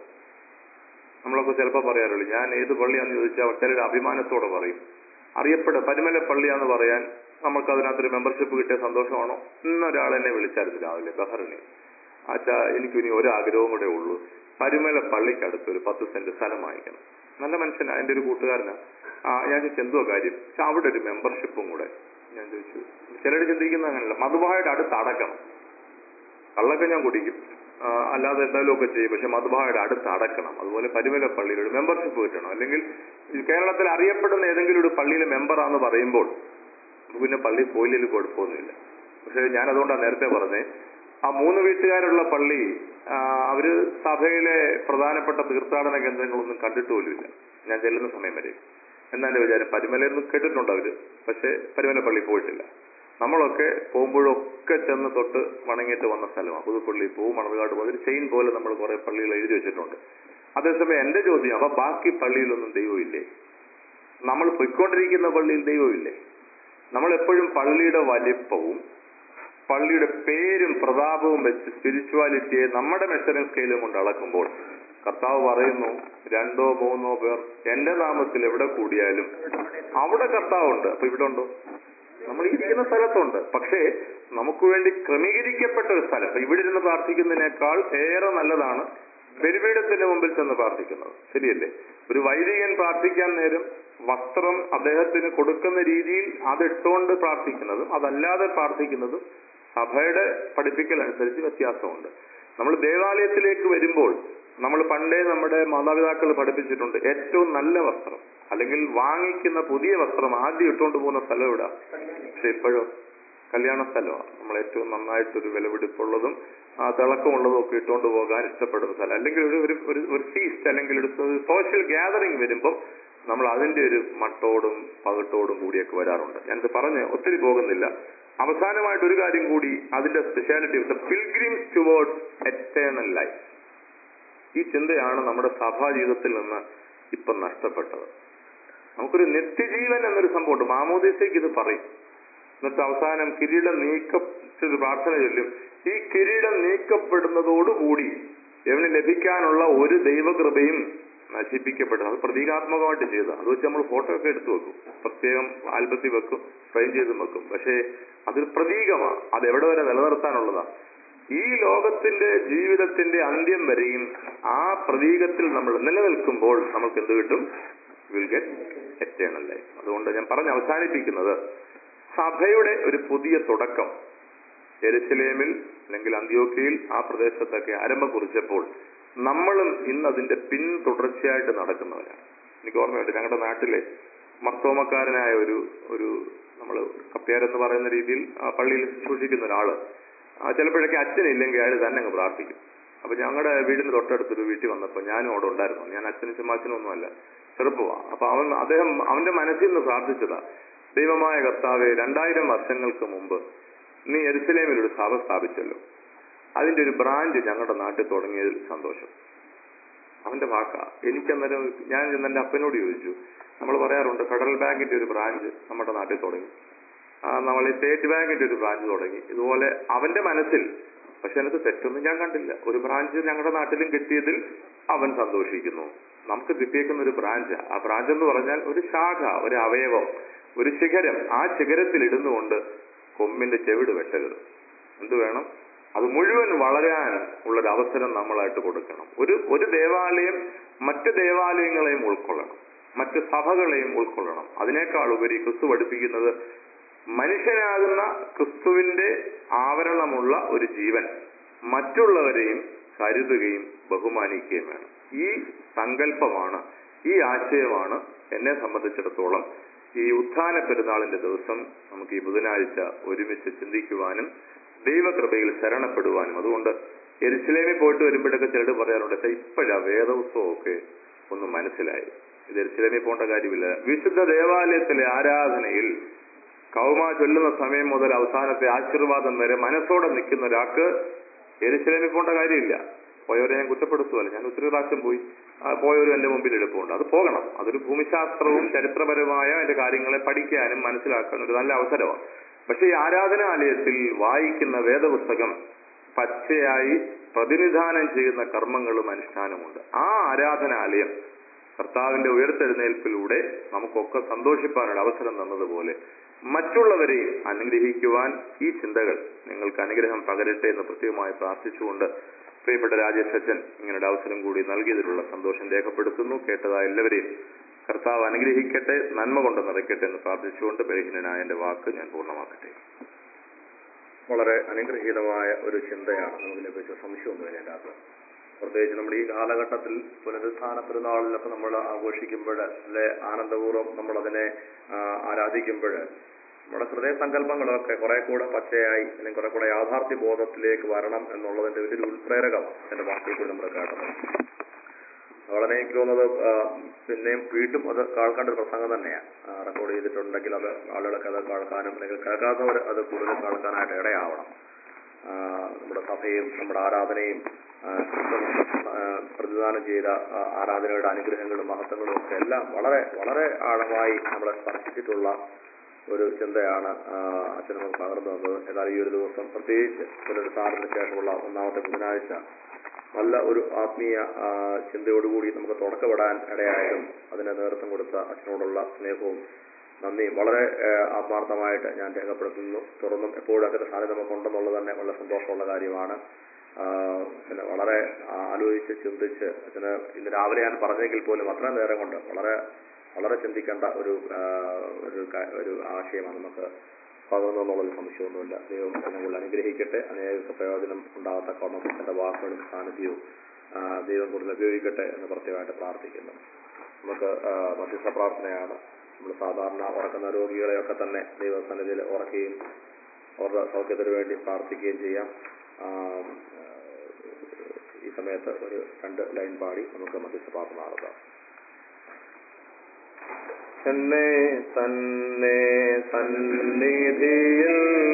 നമ്മളൊക്കെ ചിലപ്പോൾ പറയാറുള്ളൂ ഞാൻ ഏത് പള്ളിയാന്ന് ചോദിച്ചാൽ ചിലർ അഭിമാനത്തോടെ പറയും അറിയപ്പെടുക പരിമല പള്ളിയാന്ന് പറയാൻ നമുക്ക് അതിനകത്തൊരു മെമ്പർഷിപ്പ് കിട്ടിയ സന്തോഷമാണോ ഇന്നൊരാൾ എന്നെ വിളിച്ചായിരുന്നു രാവിലെ ബഹറിനെ ആച്ചാ എനിക്കിനി ഒരാഗ്രഹവും കൂടെ ഉള്ളൂ പരിമല പള്ളിക്കടുത്ത് ഒരു പത്ത് സെന്റ് സ്ഥലം വാങ്ങിക്കണം നല്ല മനുഷ്യനാ എന്റെ ഒരു കൂട്ടുകാരനാ ആ ഞാൻ ചോദിച്ചു എന്തോ കാര്യം പക്ഷെ അവിടെ ഒരു മെമ്പർഷിപ്പും കൂടെ ഞാൻ ചോദിച്ചു ചിലർ ചിന്തിക്കുന്ന അങ്ങനല്ല മധുബായുടെ അടുത്ത് അടക്കണം കള്ളൊക്കെ ഞാൻ കുടിക്കും ആ, അല്ലാതെ എന്തായാലും ഒക്കെ ചെയ്യും പക്ഷെ മധുബായുടെ അടുത്ത് അടക്കണം അതുപോലെ പരിമല പള്ളിയിൽ ഒരു മെമ്പർഷിപ്പ് കിട്ടണം അല്ലെങ്കിൽ ഈ കേരളത്തിൽ അറിയപ്പെടുന്ന ഏതെങ്കിലും ഒരു പള്ളിയിലെ മെമ്പറാന്ന് പറയുമ്പോൾ നമുക്ക് പിന്നെ പള്ളി പോയില്ലെങ്കിൽ കുഴപ്പമൊന്നുമില്ല പക്ഷെ ഞാൻ അതുകൊണ്ടാണ് നേരത്തെ പറഞ്ഞേ ആ മൂന്ന് വീട്ടുകാരുള്ള പള്ളി ആ, അവര് സഭയിലെ പ്രധാനപ്പെട്ട തീർത്ഥാടന കേന്ദ്രങ്ങളൊന്നും കണ്ടിട്ട് പോലുമില്ല ഞാൻ ചെല്ലുന്ന സമയം വരെ എന്നാന്റെ വിചാരം പരിമലയെന്ന് കേട്ടിട്ടുണ്ട് അവര് പക്ഷെ പരിമല പള്ളി പോയിട്ടില്ല നമ്മളൊക്കെ പോകുമ്പോഴൊക്കെ ചെന്ന് തൊട്ട് വണങ്ങിയിട്ട് വന്ന സ്ഥലമാണ് പുതുപ്പള്ളി പോവും മണർകാട് പോകും ഒരു ചെയിൻ പോലെ നമ്മൾ കുറെ പള്ളികൾ എഴുതി വെച്ചിട്ടുണ്ട് അതേസമയം എന്റെ ചോദ്യം അപ്പൊ ബാക്കി പള്ളിയിലൊന്നും ദൈവമില്ലേ നമ്മൾ പൊയ്ക്കൊണ്ടിരിക്കുന്ന പള്ളിയിൽ ദൈവമില്ലേ നമ്മൾ എപ്പോഴും പള്ളിയുടെ വലിപ്പവും പള്ളിയുടെ പേരും പ്രതാപവും വെച്ച് സ്പിരിച്വാലിറ്റിയെ നമ്മുടെ മെഷറിംഗ് സ്കെയിലും കൊണ്ട് അളക്കുമ്പോൾ കർത്താവ് പറയുന്നു രണ്ടോ മൂന്നോ പേർ എന്റെ നാമത്തിൽ എവിടെ കൂടിയാലും അവിടെ കർത്താവുണ്ട് അപ്പൊ ഇവിടെ ഉണ്ടോ നമ്മൾ ഈ ഇരിക്കുന്ന സ്ഥലത്തുണ്ട് പക്ഷേ നമുക്ക് വേണ്ടി ക്രമീകരിക്കപ്പെട്ട ഒരു സ്ഥലം അപ്പൊ ഇവിടെ ഇരുന്ന് പ്രാർത്ഥിക്കുന്നതിനേക്കാൾ ഏറെ നല്ലതാണ് ബലിപീഠത്തിന്റെ മുമ്പിൽ ചെന്ന് പ്രാർത്ഥിക്കുന്നത് ശരിയല്ലേ ഒരു വൈദികൻ പ്രാർത്ഥിക്കാൻ നേരം വസ്ത്രം അദ്ദേഹത്തിന് കൊടുക്കുന്ന രീതിയിൽ അതിട്ടുകൊണ്ട് പ്രാർത്ഥിക്കുന്നതും അതല്ലാതെ പ്രാർത്ഥിക്കുന്നതും സഭയുടെ പഠിപ്പിക്കൽ അനുസരിച്ച് വ്യത്യാസമുണ്ട് നമ്മൾ ദേവാലയത്തിലേക്ക് വരുമ്പോൾ നമ്മൾ പണ്ടേ നമ്മുടെ മാതാപിതാക്കൾ പഠിപ്പിച്ചിട്ടുണ്ട് ഏറ്റവും നല്ല വസ്ത്രം അല്ലെങ്കിൽ വാങ്ങിക്കുന്ന പുതിയ വസ്ത്രം ആദ്യം ഇട്ടുകൊണ്ട് പോകുന്ന സ്ഥലം എവിടാ പക്ഷെ ഇപ്പോഴും കല്യാണ സ്ഥലമാണ് നമ്മൾ ഏറ്റവും നന്നായിട്ടൊരു വിലപിടിപ്പുള്ളതും ആ തിളക്കമുള്ളതും ഒക്കെ ഇട്ടുകൊണ്ട് പോകാൻ ഇഷ്ടപ്പെടുന്ന സ്ഥലം അല്ലെങ്കിൽ ഒരു ഒരു ഒരു ഒരു ഫീസ്റ്റ് അല്ലെങ്കിൽ ഒരു സോഷ്യൽ ഗ്യാതറിംഗ് വരുമ്പോൾ നമ്മൾ അതിന്റെ ഒരു മട്ടോടും പകട്ടോടും കൂടിയൊക്കെ വരാറുണ്ട് ഞാനിത് പറഞ്ഞ് ഒത്തിരി പോകുന്നില്ല അവസാനമായിട്ട് ഒരു കാര്യം കൂടി അതിന്റെ speciality the pilgrims towards eternal life ഈ ചിന്തയാണ് നമ്മുടെ സഭാ ജീവിതത്തിൽ നിന്ന് ഇപ്പം നഷ്ടപ്പെട്ടത് നമുക്കൊരു നിത്യജീവൻ എന്നൊരു സംഭവമുണ്ട് മാമോദിസയ്ക്ക് ഇത് പറയും എന്നിട്ട് അവസാനം കിരീടം നീക്കപ്പെട്ടൊരു പ്രാർത്ഥന ചൊല്ലും ഈ കിരീടം നീക്കപ്പെടുന്നതോടുകൂടി ഇവന് ലഭിക്കാനുള്ള ഒരു ദൈവകൃപയും നശിപ്പിക്കപ്പെടും അത് പ്രതീകാത്മകമായിട്ട് ചെയ്ത അത് വെച്ച് നമ്മൾ ഫോട്ടോ ഒക്കെ എടുത്തു വെക്കും പ്രത്യേകം ആൽബത്തിൽ വെക്കും ഫ്രെയിം ചെയ്തും വെക്കും പക്ഷേ അതൊരു പ്രതീകമാണ് അത് എവിടെ വരെ നിലനിർത്താനുള്ളതാ ഈ ലോകത്തിന്റെ ജീവിതത്തിന്റെ അന്ത്യം വരെയും ആ പ്രതീകത്തിൽ നമ്മൾ നിലനിൽക്കുമ്പോൾ നമുക്ക് എന്ത് കിട്ടും വിൽ ഗെറ്റ് എറ്റേണൽ ലൈഫ് അതുകൊണ്ട് ഞാൻ പറഞ്ഞ് അവസാനിപ്പിക്കുന്നത് സഭയുടെ ഒരു പുതിയ തുടക്കം എരുസലേമിൽ അല്ലെങ്കിൽ അന്ത്യോക്കയിൽ ആ പ്രദേശത്തൊക്കെ ആരംഭം കുറിച്ചപ്പോൾ നമ്മളും ഇന്ന് അതിന്റെ പിന്തുടർച്ചയായിട്ട് നടക്കുന്നവരാണ് എനിക്ക് ഓർമ്മയുണ്ട് ഞങ്ങളുടെ നാട്ടിലെ മർത്തോമക്കാരനായ ഒരു ഒരു നമ്മൾ കപ്പ്യാരെന്ന് പറയുന്ന രീതിയിൽ ആ പള്ളിയിൽ സൂക്ഷിക്കുന്ന ഒരാള് ആ ചിലപ്പോഴൊക്കെ അച്ഛനില്ലെങ്കിൽ അയാൾ തന്നെ അങ്ങ് പ്രാർത്ഥിക്കും അപ്പൊ ഞങ്ങളുടെ വീടിന് തൊട്ടടുത്തൊരു വീട്ടിൽ വന്നപ്പോൾ ഞാനും അവിടെ ഉണ്ടായിരുന്നു ഞാൻ അച്ഛനും ചമ്മാച്ചനും ഒന്നുമല്ല ചെറുപ്പമാണ് അപ്പൊ അവൻ അദ്ദേഹം അവന്റെ മനസ്സിൽ നിന്ന് പ്രാർത്ഥിച്ചതാ ദൈവമായ കർത്താവെ രണ്ടായിരം വർഷങ്ങൾക്ക് മുമ്പ് നീ എരുസലേമിൽ ഒരു സഭ സ്ഥാപിച്ചല്ലോ അതിന്റെ ഒരു ബ്രാഞ്ച് ഞങ്ങളുടെ നാട്ടിൽ തുടങ്ങിയതിൽ സന്തോഷം അവന്റെ വാക്കാ എനിക്കന്നേരം ഞാൻ ചെന്ന് എന്റെ അപ്പനോട് ചോദിച്ചു നമ്മൾ പറയാറുണ്ട് ഫെഡറൽ ബാങ്കിന്റെ ഒരു ബ്രാഞ്ച് നമ്മുടെ നാട്ടിൽ തുടങ്ങി ആ നമ്മൾ ഈ സ്റ്റേറ്റ് ബാങ്കിന്റെ ഒരു ബ്രാഞ്ച് തുടങ്ങി ഇതുപോലെ അവന്റെ മനസ്സിൽ പക്ഷെ അതിനകത്ത് തെറ്റൊന്നും ഞാൻ കണ്ടില്ല ഒരു ബ്രാഞ്ച് ഞങ്ങളുടെ നാട്ടിലും കിട്ടിയതിൽ അവൻ സന്തോഷിക്കുന്നു നമുക്ക് കിട്ടിയേക്കുന്ന ഒരു ബ്രാഞ്ച് ആ ബ്രാഞ്ച് എന്ന് പറഞ്ഞാൽ ഒരു ശാഖ ഒരു അവയവം ഒരു ശിഖരം ആ ശിഖരത്തിൽ ഇടുന്നുകൊണ്ട് കൊമ്പിന്റെ ചെവിട് വെട്ടരുത് എന്ത് വേണം അത് മുഴുവൻ വളരാൻ ഉള്ളൊരു അവസരം നമ്മളായിട്ട് കൊടുക്കണം ഒരു ഒരു ദേവാലയം മറ്റ് ദേവാലയങ്ങളെയും ഉൾക്കൊള്ളണം മറ്റ് സഭകളെയും ഉൾക്കൊള്ളണം അതിനേക്കാൾ ഉപരി ക്രിസ്തു പഠിപ്പിക്കുന്നത് മനുഷ്യനാകുന്ന ക്രിസ്തുവിന്റെ ആവരണമുള്ള ഒരു ജീവൻ മറ്റുള്ളവരെയും കരുതുകയും ബഹുമാനിക്കുകയും വേണം ഈ സങ്കല്പമാണ് ഈ ആശയമാണ് എന്നെ സംബന്ധിച്ചിടത്തോളം ഈ ഉത്ഥാന പെരുന്നാളിന്റെ ദിവസം നമുക്ക് ഈ ബുധനാഴ്ച ഒരുമിച്ച് ചിന്തിക്കുവാനും ദൈവകൃപയിൽ ശരണപ്പെടുവാനും അതുകൊണ്ട് എരുസലേമിൽ പോയിട്ട് വരുമ്പോഴൊക്കെ ചിലർ പറയാറുണ്ട് "ഛെ, ഇപ്പോഴാ വേദോത്സവമൊക്കെ ഒന്ന് മനസ്സിലായി ഇത് എരുസലേമിൽ പോകേണ്ട കാര്യമില്ല വിശുദ്ധ ദേവാലയത്തിലെ ആരാധനയിൽ കൗമ ചൊല്ലുന്ന സമയം മുതൽ അവസാനത്തെ ആശീർവാദം വരെ മനസ്സോടെ നിൽക്കുന്ന ഒരാൾക്ക് എരുസലേമിൽ പോകേണ്ട കാര്യമില്ല പോയവരെ ഞാൻ കുറ്റപ്പെടുത്തുമല്ല ഞാൻ ഒത്തിരി പ്രാവശ്യം പോയി ആ, പോയവരും എന്റെ മുമ്പിൽ എളുപ്പമുണ്ട് അത് പോകണം അതൊരു ഭൂമിശാസ്ത്രവും ചരിത്രപരമായ അതിന്റെ കാര്യങ്ങളെ പഠിക്കാനും മനസ്സിലാക്കാനും ഒരു നല്ല അവസരമാണ് പക്ഷെ ഈ ആരാധനാലയത്തിൽ വായിക്കുന്ന വേദപുസ്തകം പച്ചയായി പ്രതിനിധാനം ചെയ്യുന്ന കർമ്മങ്ങളും അനുഷ്ഠാനമുണ്ട് ആ ആരാധനാലയം കർത്താവിന്റെ ഉയർത്തെഴുന്നേൽപ്പിലൂടെ നമുക്കൊക്കെ സന്തോഷിപ്പാനുള്ള അവസരം തന്നതുപോലെ മറ്റുള്ളവരെ അനുഗ്രഹിക്കുവാൻ ഈ ചിന്തകൾ നിങ്ങൾക്ക് അനുഗ്രഹം പകരട്ടെ എന്ന് പ്രത്യേകമായി പ്രാർത്ഥിച്ചുകൊണ്ട് പ്രിയപ്പെട്ട രാജേഷ് അച്ഛൻ ഇങ്ങനൊരു അവസരം കൂടി നൽകിയതിലുള്ള സന്തോഷം രേഖപ്പെടുത്തുന്നു കേട്ടതായ എല്ലാവരെയും കർത്താവ് അനുഗ്രഹിക്കട്ടെ നന്മ കൊണ്ട് നിറയ്ക്കട്ടെ എന്ന് പ്രാർത്ഥിച്ചുകൊണ്ട് ബലഹീനനായ എന്റെ വാക്ക് ഞാൻ പൂർണ്ണമാക്കട്ടെ വളരെ അനുഗ്രഹീതമായ ഒരു ചിന്തയാണ് നമുക്ക് ലഭിച്ച സംശയമൊന്നും ഇതിനകത്ത് പ്രത്യേകിച്ച് നമ്മുടെ ഈ കാലഘട്ടത്തിൽ പുനരുത്ഥാന പെരുന്നാളിലൊക്കെ നമ്മൾ ആഘോഷിക്കുമ്പോൾ അല്ലെ ആനന്ദപൂർവ്വം നമ്മൾ അതിനെ ആരാധിക്കുമ്പോൾ നമ്മുടെ ഹൃദയ സങ്കല്പങ്ങളൊക്കെ കുറെ കൂടെ പച്ചയായി അല്ലെങ്കിൽ കുറെ കൂടെ യാഥാർത്ഥ്യ ബോധത്തിലേക്ക് വരണം എന്നുള്ളതിന്റെ വലിയൊരു ഉൾപ്രേരകം എന്റെ വാക്കിൽ കൂടി നമ്മൾ കേട്ടത് വളരെ എനിക്ക് തോന്നുന്നത് ആ, പിന്നെയും വീണ്ടും അത് കേൾക്കേണ്ട ഒരു പ്രസംഗം തന്നെയാണ് റെക്കോർഡ് ചെയ്തിട്ടുണ്ടെങ്കിൽ അത് ആളുകളൊക്കെ അത് കേൾക്കാനും അല്ലെങ്കിൽ കേൾക്കാത്തവർ അത് കൂടുതൽ കേൾക്കാനായിട്ട് ഇടയാവണം ആ, നമ്മുടെ സഭയും നമ്മുടെ ആരാധനയും ആ, ആ, പ്രതിദാനം ചെയ്ത ആ, ആരാധനയുടെ അനുഗ്രഹങ്ങളും മഹത്വങ്ങളും ഒക്കെ എല്ലാം വളരെ വളരെ ആഴമായി നമ്മളെ സ്പർശിച്ചിട്ടുള്ള ഒരു ചിന്തയാണ് ആ, അച്ഛൻ നമുക്ക് പകർന്നു തന്നത് എന്നാൽ ഈ ഒരു ദിവസം പ്രത്യേകിച്ച് പുനരുദ്ധാരണത്തിന് ശേഷമുള്ള ഒന്നാമത്തെ ബുധനാഴ്ച നല്ല ഒരു ആത്മീയ ആ, ചിന്തയോടുകൂടി നമുക്ക് തുടക്കപ്പെടാൻ ഇടയായതും അതിന് നേതൃത്വം കൊടുത്ത അച്ഛനോടുള്ള സ്നേഹവും നന്ദിയും വളരെ ആ, ആത്മാർത്ഥമായിട്ട് ഞാൻ രേഖപ്പെടുത്തുന്നു തുറന്നും എപ്പോഴും അതിന്റെ സാധ്യത നമുക്കുണ്ടെന്നുള്ളത് തന്നെ വളരെ സന്തോഷമുള്ള കാര്യമാണ് ആ, പിന്നെ വളരെ ആലോചിച്ച് ചിന്തിച്ച് അച്ഛന് ഇന്ന് രാവിലെ ഞാൻ പറഞ്ഞെങ്കിൽ പോലും അത്രയും നേരം കൊണ്ട് വളരെ വളരെ ചിന്തിക്കേണ്ട ഒരു ആ, ഒരു ക- ഒരു ആശയമാണ് നമുക്ക് പകർന്നു എന്നുള്ളതിൽ സംശയമൊന്നുമില്ല ദൈവം എന്നെ അനുഗ്രഹിക്കട്ടെ അനേക പ്രയോജനം ഉണ്ടാകത്തക്കോണം എന്റെ വാക്കുകളും സാന്നിധ്യവും ആ, ദൈവം കൂടുതൽ ഉപയോഗിക്കട്ടെ എന്ന് പ്രത്യേകമായിട്ട് പ്രാർത്ഥിക്കുന്നു നമുക്ക് ആ, മധ്യസ്ഥ പ്രാർത്ഥനയാണ് നമ്മൾ സാധാരണ ഉറക്കുന്ന രോഗികളെയൊക്കെ തന്നെ ദൈവസന്നിധിയിൽ ഉറക്കുകയും അവരുടെ സൗഖ്യത്തിന് വേണ്ടി പ്രാർത്ഥിക്കുകയും ചെയ്യാം ആ, ആ, ഈ സമയത്ത് ഒരു രണ്ട് ലൈൻ പാടി നമുക്ക് മധ്യസ്ഥ പ്രാർത്ഥന നടത്താം എന്നെ തന്നെ സന്നിധിയിൽ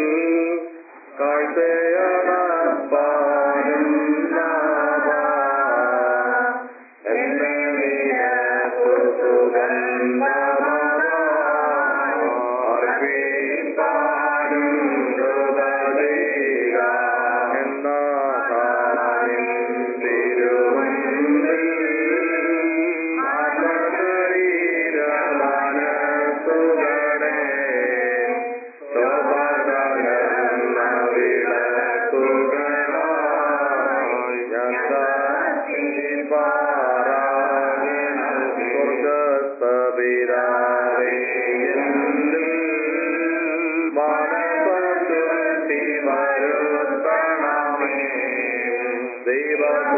കാഴ്ചയണപ്പാനും നാഥാ. എന്നെ നിനക്കു സുഗന്ധമായി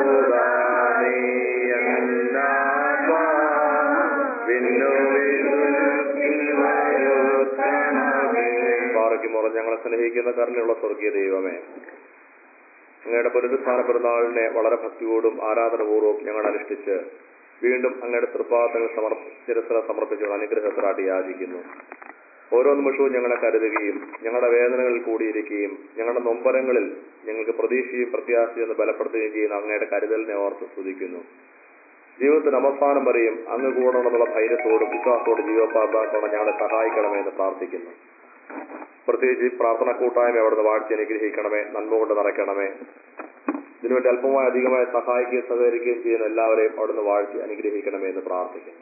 പാറയ്ക്കുമുറ ഞങ്ങളെ സ്നേഹിക്കുന്ന കരുണയുള്ള സ്വർഗീയ ദൈവമേ അങ്ങയുടെ പുനരുത്ഥാന പെരുന്നാളിനെ വളരെ ഭക്തിയോടും ആരാധനപൂർവ്വം ഞങ്ങൾ അനുഷ്ഠിച്ച് വീണ്ടും അങ്ങയുടെ തൃപ്പാദങ്ങൾ സമർപ്പ ശിരസ്ര സമർപ്പിച്ചുള്ള അനുഗ്രഹത്തിനായിട്ട് യാചിക്കുന്നു ഓരോ നിമിഷവും ഞങ്ങളെ കരുതുകയും ഞങ്ങളുടെ വേദനകളിൽ കൂടിയിരിക്കുകയും ഞങ്ങളുടെ നൊമ്പരങ്ങളിൽ ഞങ്ങൾക്ക് പ്രതീക്ഷയും പ്രത്യാശയും എന്ന് ബലപ്പെടുത്തുകയും ചെയ്യുന്ന അങ്ങയുടെ കരുതലിനെ ഓർത്ത് സ്തുതിക്കുന്നു ജീവിതത്തിന് അവസാനം വരെയും അങ്ങ് കൂടണമെന്നുള്ള ധൈര്യത്തോടും വിശ്വാസത്തോടും ജീവപാതാക്കണം ഞങ്ങളെ സഹായിക്കണമെന്ന് പ്രാർത്ഥിക്കുന്നു പ്രത്യേകിച്ച് ഈ പ്രാർത്ഥന കൂട്ടായ്മ അവിടുന്ന് വാഴ്ച അനുഗ്രഹിക്കണമേ നന്മ കൊണ്ട് നിറയ്ക്കണമേ ഇതിനുവേണ്ടി അല്പമായി അധികമായി സഹായിക്കുകയും സഹകരിക്കുകയും ചെയ്യുന്ന എല്ലാവരെയും അവിടുന്ന് വാഴ്ച അനുഗ്രഹിക്കണമേ എന്ന് പ്രാർത്ഥിക്കുന്നു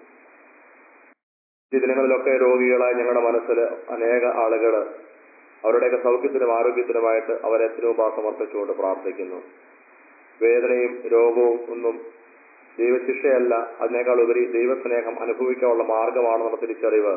ഈ ദിനങ്ങളിലൊക്കെ രോഗികളായി ഞങ്ങളുടെ മനസ്സിൽ അനേക ആളുകൾ അവരുടെയൊക്കെ സൗഖ്യത്തിനും ആരോഗ്യത്തിനുമായിട്ട് അവരെ തിരുമുമ്പാ സമർപ്പിച്ചുകൊണ്ട് പ്രാർത്ഥിക്കുന്നു വേദനയും രോഗവും ഒന്നും ദൈവശിക്ഷയല്ല അതിനേക്കാൾ ഉപരി ദൈവസ്നേഹം അനുഭവിക്കാനുള്ള മാർഗമാണെന്നുള്ള തിരിച്ചറിവ്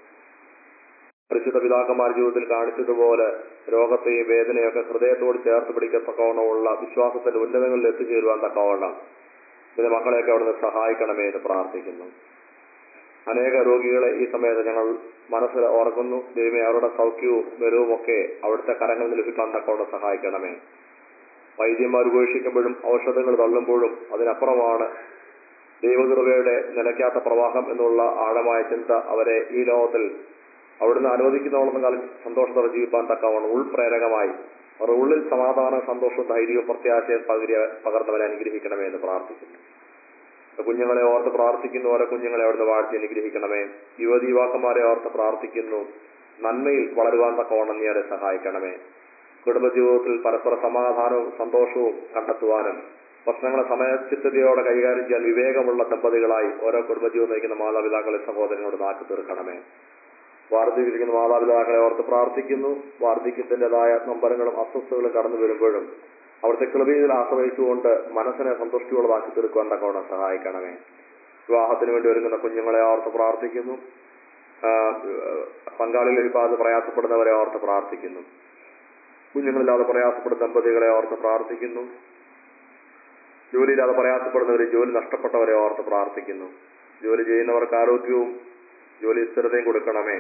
പരിശുദ്ധ പിതാക്കന്മാർ ജീവിതത്തിൽ കാണിച്ചതുപോലെ രോഗത്തെയും വേദനയൊക്കെ ഹൃദയത്തോട് ചേർത്ത് പിടിക്കത്തക്കവണ്ണമുള്ള വിശ്വാസത്തിന്റെ ഉന്നതങ്ങളിൽ എത്തിച്ചേരുവാൻ തക്കവണ്ണം ഇതിന്റെ മക്കളെയൊക്കെ അവിടുന്ന് സഹായിക്കണമേ എന്ന് പ്രാർത്ഥിക്കുന്നു അനേക രോഗികളെ ഈ സമയത്ത് ഞങ്ങൾ മനസ്സിൽ ഓർക്കുന്നു ദൈവമേ അവരുടെ സൗഖ്യവും ബലവും ഒക്കെ അവിടുത്തെ കരങ്ങളിൽ ലഭിക്കാൻ തക്കവണ്ണം സഹായിക്കണമേ വൈദ്യന്മാർ ഉപേക്ഷിക്കുമ്പോഴും ഔഷധങ്ങൾ തള്ളുമ്പോഴും അതിനപ്പുറമാണ് ദൈവകൃപയുടെ നിലയ്ക്കാത്ത പ്രവാഹം എന്നുള്ള ആഴമായ ചിന്ത അവരെ ഈ ലോകത്തിൽ അവിടുന്ന് അനുവദിക്കുന്നവളെന്ന കാലം സന്തോഷത്തോടെ ജീവിക്കാൻ തക്കവണ്ണം ഉൾപ്രേരകമായി അവരുടെ ഉള്ളിൽ സമാധാന സന്തോഷവും ധൈര്യവും പ്രത്യാശയും പകര പകർന്നവരെ അനുഗ്രഹിക്കണമേ എന്ന് പ്രാർത്ഥിക്കുന്നു കുഞ്ഞുങ്ങളെ ഓർത്ത് പ്രാർത്ഥിക്കുന്നു ഓരോ കുഞ്ഞുങ്ങളെ അവിടുന്ന് വാഴ്ത്തി അനുഗ്രഹിക്കണമേ യുവതി യുവാക്കന്മാരെ ഓർത്ത് പ്രാർത്ഥിക്കുന്നു നന്മയിൽ വളരുവാൻ തക്കവണ്ണം നീ അവരെ സഹായിക്കണമേ കുടുംബജീവിതത്തിൽ പരസ്പര സമാധാനവും സന്തോഷവും കണ്ടെത്തുവാനും പ്രശ്നങ്ങളെ സമയചിത്തതയോടെ കൈകാര്യം ചെയ്യാൻ വിവേകമുള്ള ദമ്പതികളായി ഓരോ കുടുംബജീവിതം നയിക്കുന്ന മാതാപിതാക്കളെ സഹോദരനോട് നാക്കി തീർക്കണമേ വാർദ്ധക്യത്തിരിക്കുന്ന മാതാപിതാക്കളെ ഓർത്ത് പ്രാർത്ഥിക്കുന്നു വാർദ്ധക്യത്തിൻ്റെതായ നമ്പരങ്ങളും അസ്വസ്ഥതകളും കടന്നു വരുമ്പോഴും അവിടുത്തെ കൃപയിൽ ആശ്രയിച്ചുകൊണ്ട് മനസ്സിനെ സന്തുഷ്ടിയുള്ളതാക്കി തീർക്കുവാൻ തക്കവണ്ണം സഹായിക്കണമേ വിവാഹത്തിന് വേണ്ടി ഒരുങ്ങുന്ന കുഞ്ഞുങ്ങളെ ഓർത്ത് പ്രാർത്ഥിക്കുന്നു ആ, പങ്കാളി ലഭിക്കാതെ പ്രയാസപ്പെടുന്നവരെ ഓർത്ത് പ്രാർത്ഥിക്കുന്നു കുഞ്ഞുങ്ങളില്ലാതെ പ്രയാസപ്പെടുന്ന ദമ്പതികളെ ഓർത്ത് പ്രാർത്ഥിക്കുന്നു ജോലിയില്ലാതെ പ്രയാസപ്പെടുന്നവരെ ജോലി നഷ്ടപ്പെട്ടവരെ ഓർത്ത് പ്രാർത്ഥിക്കുന്നു ജോലി ചെയ്യുന്നവർക്ക് ആരോഗ്യവും ജോലി സ്ഥിരതയും കൊടുക്കണമേ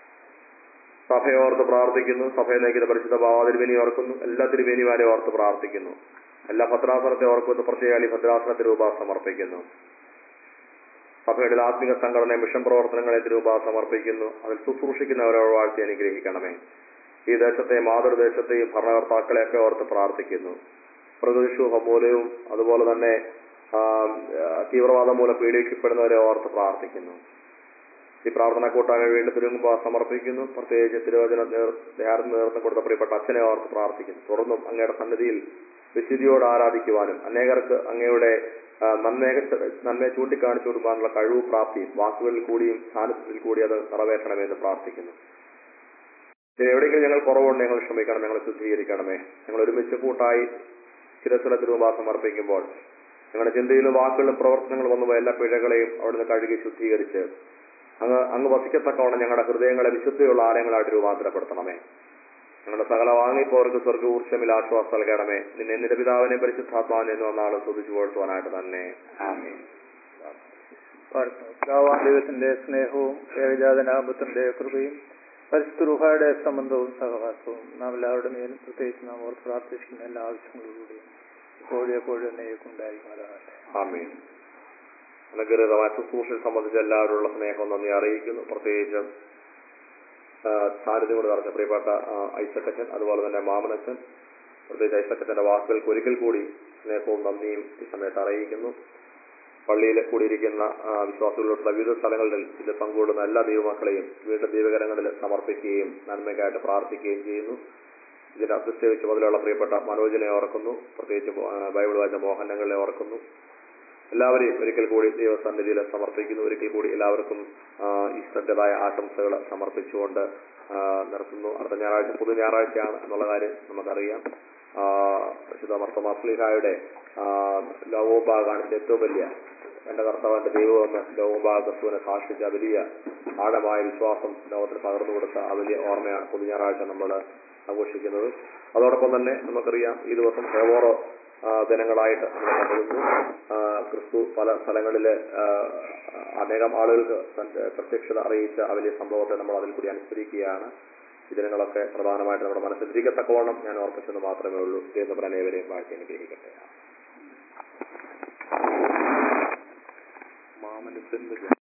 സഭയെ ഓർത്ത് പ്രാർത്ഥിക്കുന്നു സഭയെ നയിക്കുന്ന പരിശുദ്ധ ഭാവാതിരുവേനി ഓർക്കുന്നു എല്ലാ തിരുവേനിമാരെ ഓർത്ത് പ്രാർത്ഥിക്കുന്നു എല്ലാ ഭദ്രാസനത്തെ ഓർക്കുന്നു പ്രത്യേക ഭദ്രാസന തിരുവ സമർപ്പിക്കുന്നു സഭയുടെ ആത്മിക സംഘടന മിഷൻ പ്രവർത്തനങ്ങളെ തിരുവ സമർപ്പിക്കുന്നു അതിൽ ശുശ്രൂഷിക്കുന്നവരെ വാഴ്ത്തി അനുഗ്രഹിക്കണമേ ഈ ദേശത്തെ മാതൃദേശത്തെയും ഭരണകർത്താക്കളെയൊക്കെ ഓർത്ത് പ്രാർത്ഥിക്കുന്നു പ്രതിഷൂഹം മൂലവും അതുപോലെ തന്നെ ആ, തീവ്രവാദം മൂലം പീഡിക്കപ്പെടുന്നവരെ ഓർത്ത് പ്രാർത്ഥിക്കുന്നു ഈ പ്രാർത്ഥന കൂട്ടായ്മ വീണ്ടും തിരുമുമ്പ് സമർപ്പിക്കുന്നു പ്രത്യേകിച്ച് തിരുവചന ധ്യാനം നേതൃത്വം കൊടുത്ത പ്രിയപ്പെട്ട അച്ഛനെ ഓർത്ത് പ്രാർത്ഥിക്കുന്നു തുടർന്നും അങ്ങയുടെ സന്നിധിയിൽ വിശുദ്ധിയോട് ആരാധിക്കുവാനും അനേകർക്ക് അങ്ങയുടെ ആ, നന്മയെ നന്മയെ ചൂണ്ടിക്കാണിച്ചു കൊടുക്കാനുള്ള കഴിവ് പ്രാപ്തിയും വാക്കുകളിൽ കൂടിയും സാന്നിധ്യത്തിൽ കൂടി അത് നിറവേറ്റണമെന്ന് പ്രാർത്ഥിക്കുന്നു ഇതിന് എവിടെയെങ്കിലും ഞങ്ങൾ കുറവുണ്ട് ഞങ്ങൾ ക്ഷമിക്കണം ഞങ്ങൾ ശുദ്ധീകരിക്കണമേ ഞങ്ങൾ ഒരുമിച്ച് കൂട്ടായി ചിരസ്ഥല തിരുമുമ്പ സമർപ്പിക്കുമ്പോൾ ഞങ്ങളുടെ ചിന്തയിലും വാക്കുകളിലും പ്രവർത്തനങ്ങളും വന്നുപോയ എല്ലാ പിഴകളെയും അവിടുന്ന് കഴുകി ശുദ്ധീകരിച്ച് അങ്ങ് അങ്ങ് വസിക്കത്തക്കവണ്ണം ഞങ്ങളുടെ ഹൃദയങ്ങളെ വിശുദ്ധിയുള്ള ആലയങ്ങളായിട്ട് രൂപാന്തരപ്പെടുത്തണമേ ഞങ്ങളുടെ സകല വാങ്ങിപ്പോർക്ക് സ്വർഗ ഊർജ്ജമിൽ ആശ്വാസം നൽകണമേ നിന്നെ നിന്റെ പിതാവിനെ പരിശുദ്ധാത്മാവിനെ എന്ന് വന്നാൾ സ്തുതിച്ചു പുകഴ്ത്തുവാനായിട്ട് തന്നെ ആമേൻ പിതാവാം ദൈവത്തിന്റെ സ്നേഹവും ഏകജാതനാപത്തിന്റെ കൃപയും പരിശുദ്ധ സംബന്ധവും സഹവാസവും നാം എല്ലാവരുടെ മേലും പ്രത്യേകിച്ച് നാം ഓർത്ത് പ്രാർത്ഥിക്കുന്ന എല്ലാ ആവശ്യങ്ങളോടുകൂടിയും എപ്പോഴും എപ്പോഴും എന്നേക്കും ഉണ്ടായിരിക്കുന്നതാകട്ടെ ആമേൻ അനുഗ്രഹമായ ശുശ്രൂഷയെ സംബന്ധിച്ച് എല്ലാവരുള്ള സ്നേഹം നന്ദി അറിയിക്കുന്നു പ്രത്യേകിച്ച് ആ, സാന്നിധ്യം കൊണ്ട് നിറഞ്ഞ പ്രിയപ്പെട്ട ആ, ഐസക്കച്ചൻ അതുപോലെ തന്നെ മാമനച്ചൻ പ്രത്യേകിച്ച് ഐസക്കച്ചന്റെ വാക്കുകൾക്ക് ഒരിക്കൽ കൂടി സ്നേഹവും നന്ദിയും ഈ സമയത്ത് അറിയിക്കുന്നു പള്ളിയിൽ കൂടിയിരിക്കുന്ന ആ, വിശ്വാസികളുടെ വിവിധ സ്ഥലങ്ങളിൽ ഇത് പങ്കുകൊള്ളുന്ന എല്ലാ ദൈവമക്കളെയും വീണ്ടും ദൈവകരങ്ങളിൽ സമർപ്പിക്കുകയും നന്മയ്ക്കായിട്ട് പ്രാർത്ഥിക്കുകയും ചെയ്യുന്നു ഇതിന്റെ അധ്യക്ഷ മുതലുള്ള പ്രിയപ്പെട്ട മനോജിനെ ഓർക്കുന്നു പ്രത്യേകിച്ച് ആ, ബൈബിൾ വായിച്ച മോഹനങ്ങളെ ഓർക്കുന്നു എല്ലാവരെയും ഒരിക്കൽ കൂടി ദൈവസന്നിധിയിൽ സമർപ്പിക്കുന്നു ഒരിക്കൽ കൂടി എല്ലാവർക്കും ആ, ഈസ്റ്ററിൻ്റെതായ ആശംസകൾ സമർപ്പിച്ചുകൊണ്ട് ആ, നിർത്തുന്നു അടുത്ത ഞായറാഴ്ച പുതു ഞായറാഴ്ചയാണ് എന്നുള്ള കാര്യം നമുക്കറിയാം ആ, പരിശുദ്ധ മർത്തമാസ്ലിഹായുടെ ലോകോഭാഗമാണ് ഇതിന്റെ ഏറ്റവും വലിയ എന്റെ കർത്താവിന്റെ ദൈവം എന്ന് ലോകോഭാഗ ക്രിസ്തുവിനെ സാക്ഷിച്ച വലിയ ആഴമായ വിശ്വാസം ലോകത്തിന് പകർന്നു കൊടുത്ത ആ വലിയ ഓർമ്മയാണ് പുതു ഞായറാഴ്ച നമ്മൾ ആഘോഷിക്കുന്നത് അതോടൊപ്പം തന്നെ നമുക്കറിയാം ഈ ദിവസം ഹെവോറോ ആ, ദിനങ്ങളായിട്ട് നമ്മൾ കണ്ടിരുന്നു ആ, ക്രിസ്തു പല സ്ഥലങ്ങളില് ആ, അനേകം ആളുകൾക്ക് തന്റെ പ്രത്യക്ഷത അറിയിച്ച ആ വലിയ സംഭവത്തെ നമ്മൾ അതിൽ കൂടി അനുസ്മരിക്കുകയാണ് ഈ ദിനങ്ങളൊക്കെ പ്രധാനമായിട്ട് നമ്മുടെ മനസ്സിലിരിക്കത്തക്കവണ്ണം ഞാൻ ഓർപ്പിച്ചെന്ന് മാത്രമേ ഉള്ളൂ ദൈവം അനേവരെയും വാഴ്ത്തി അനുഗ്രഹിക്കട്ടെ മാമനത്തിന്റെ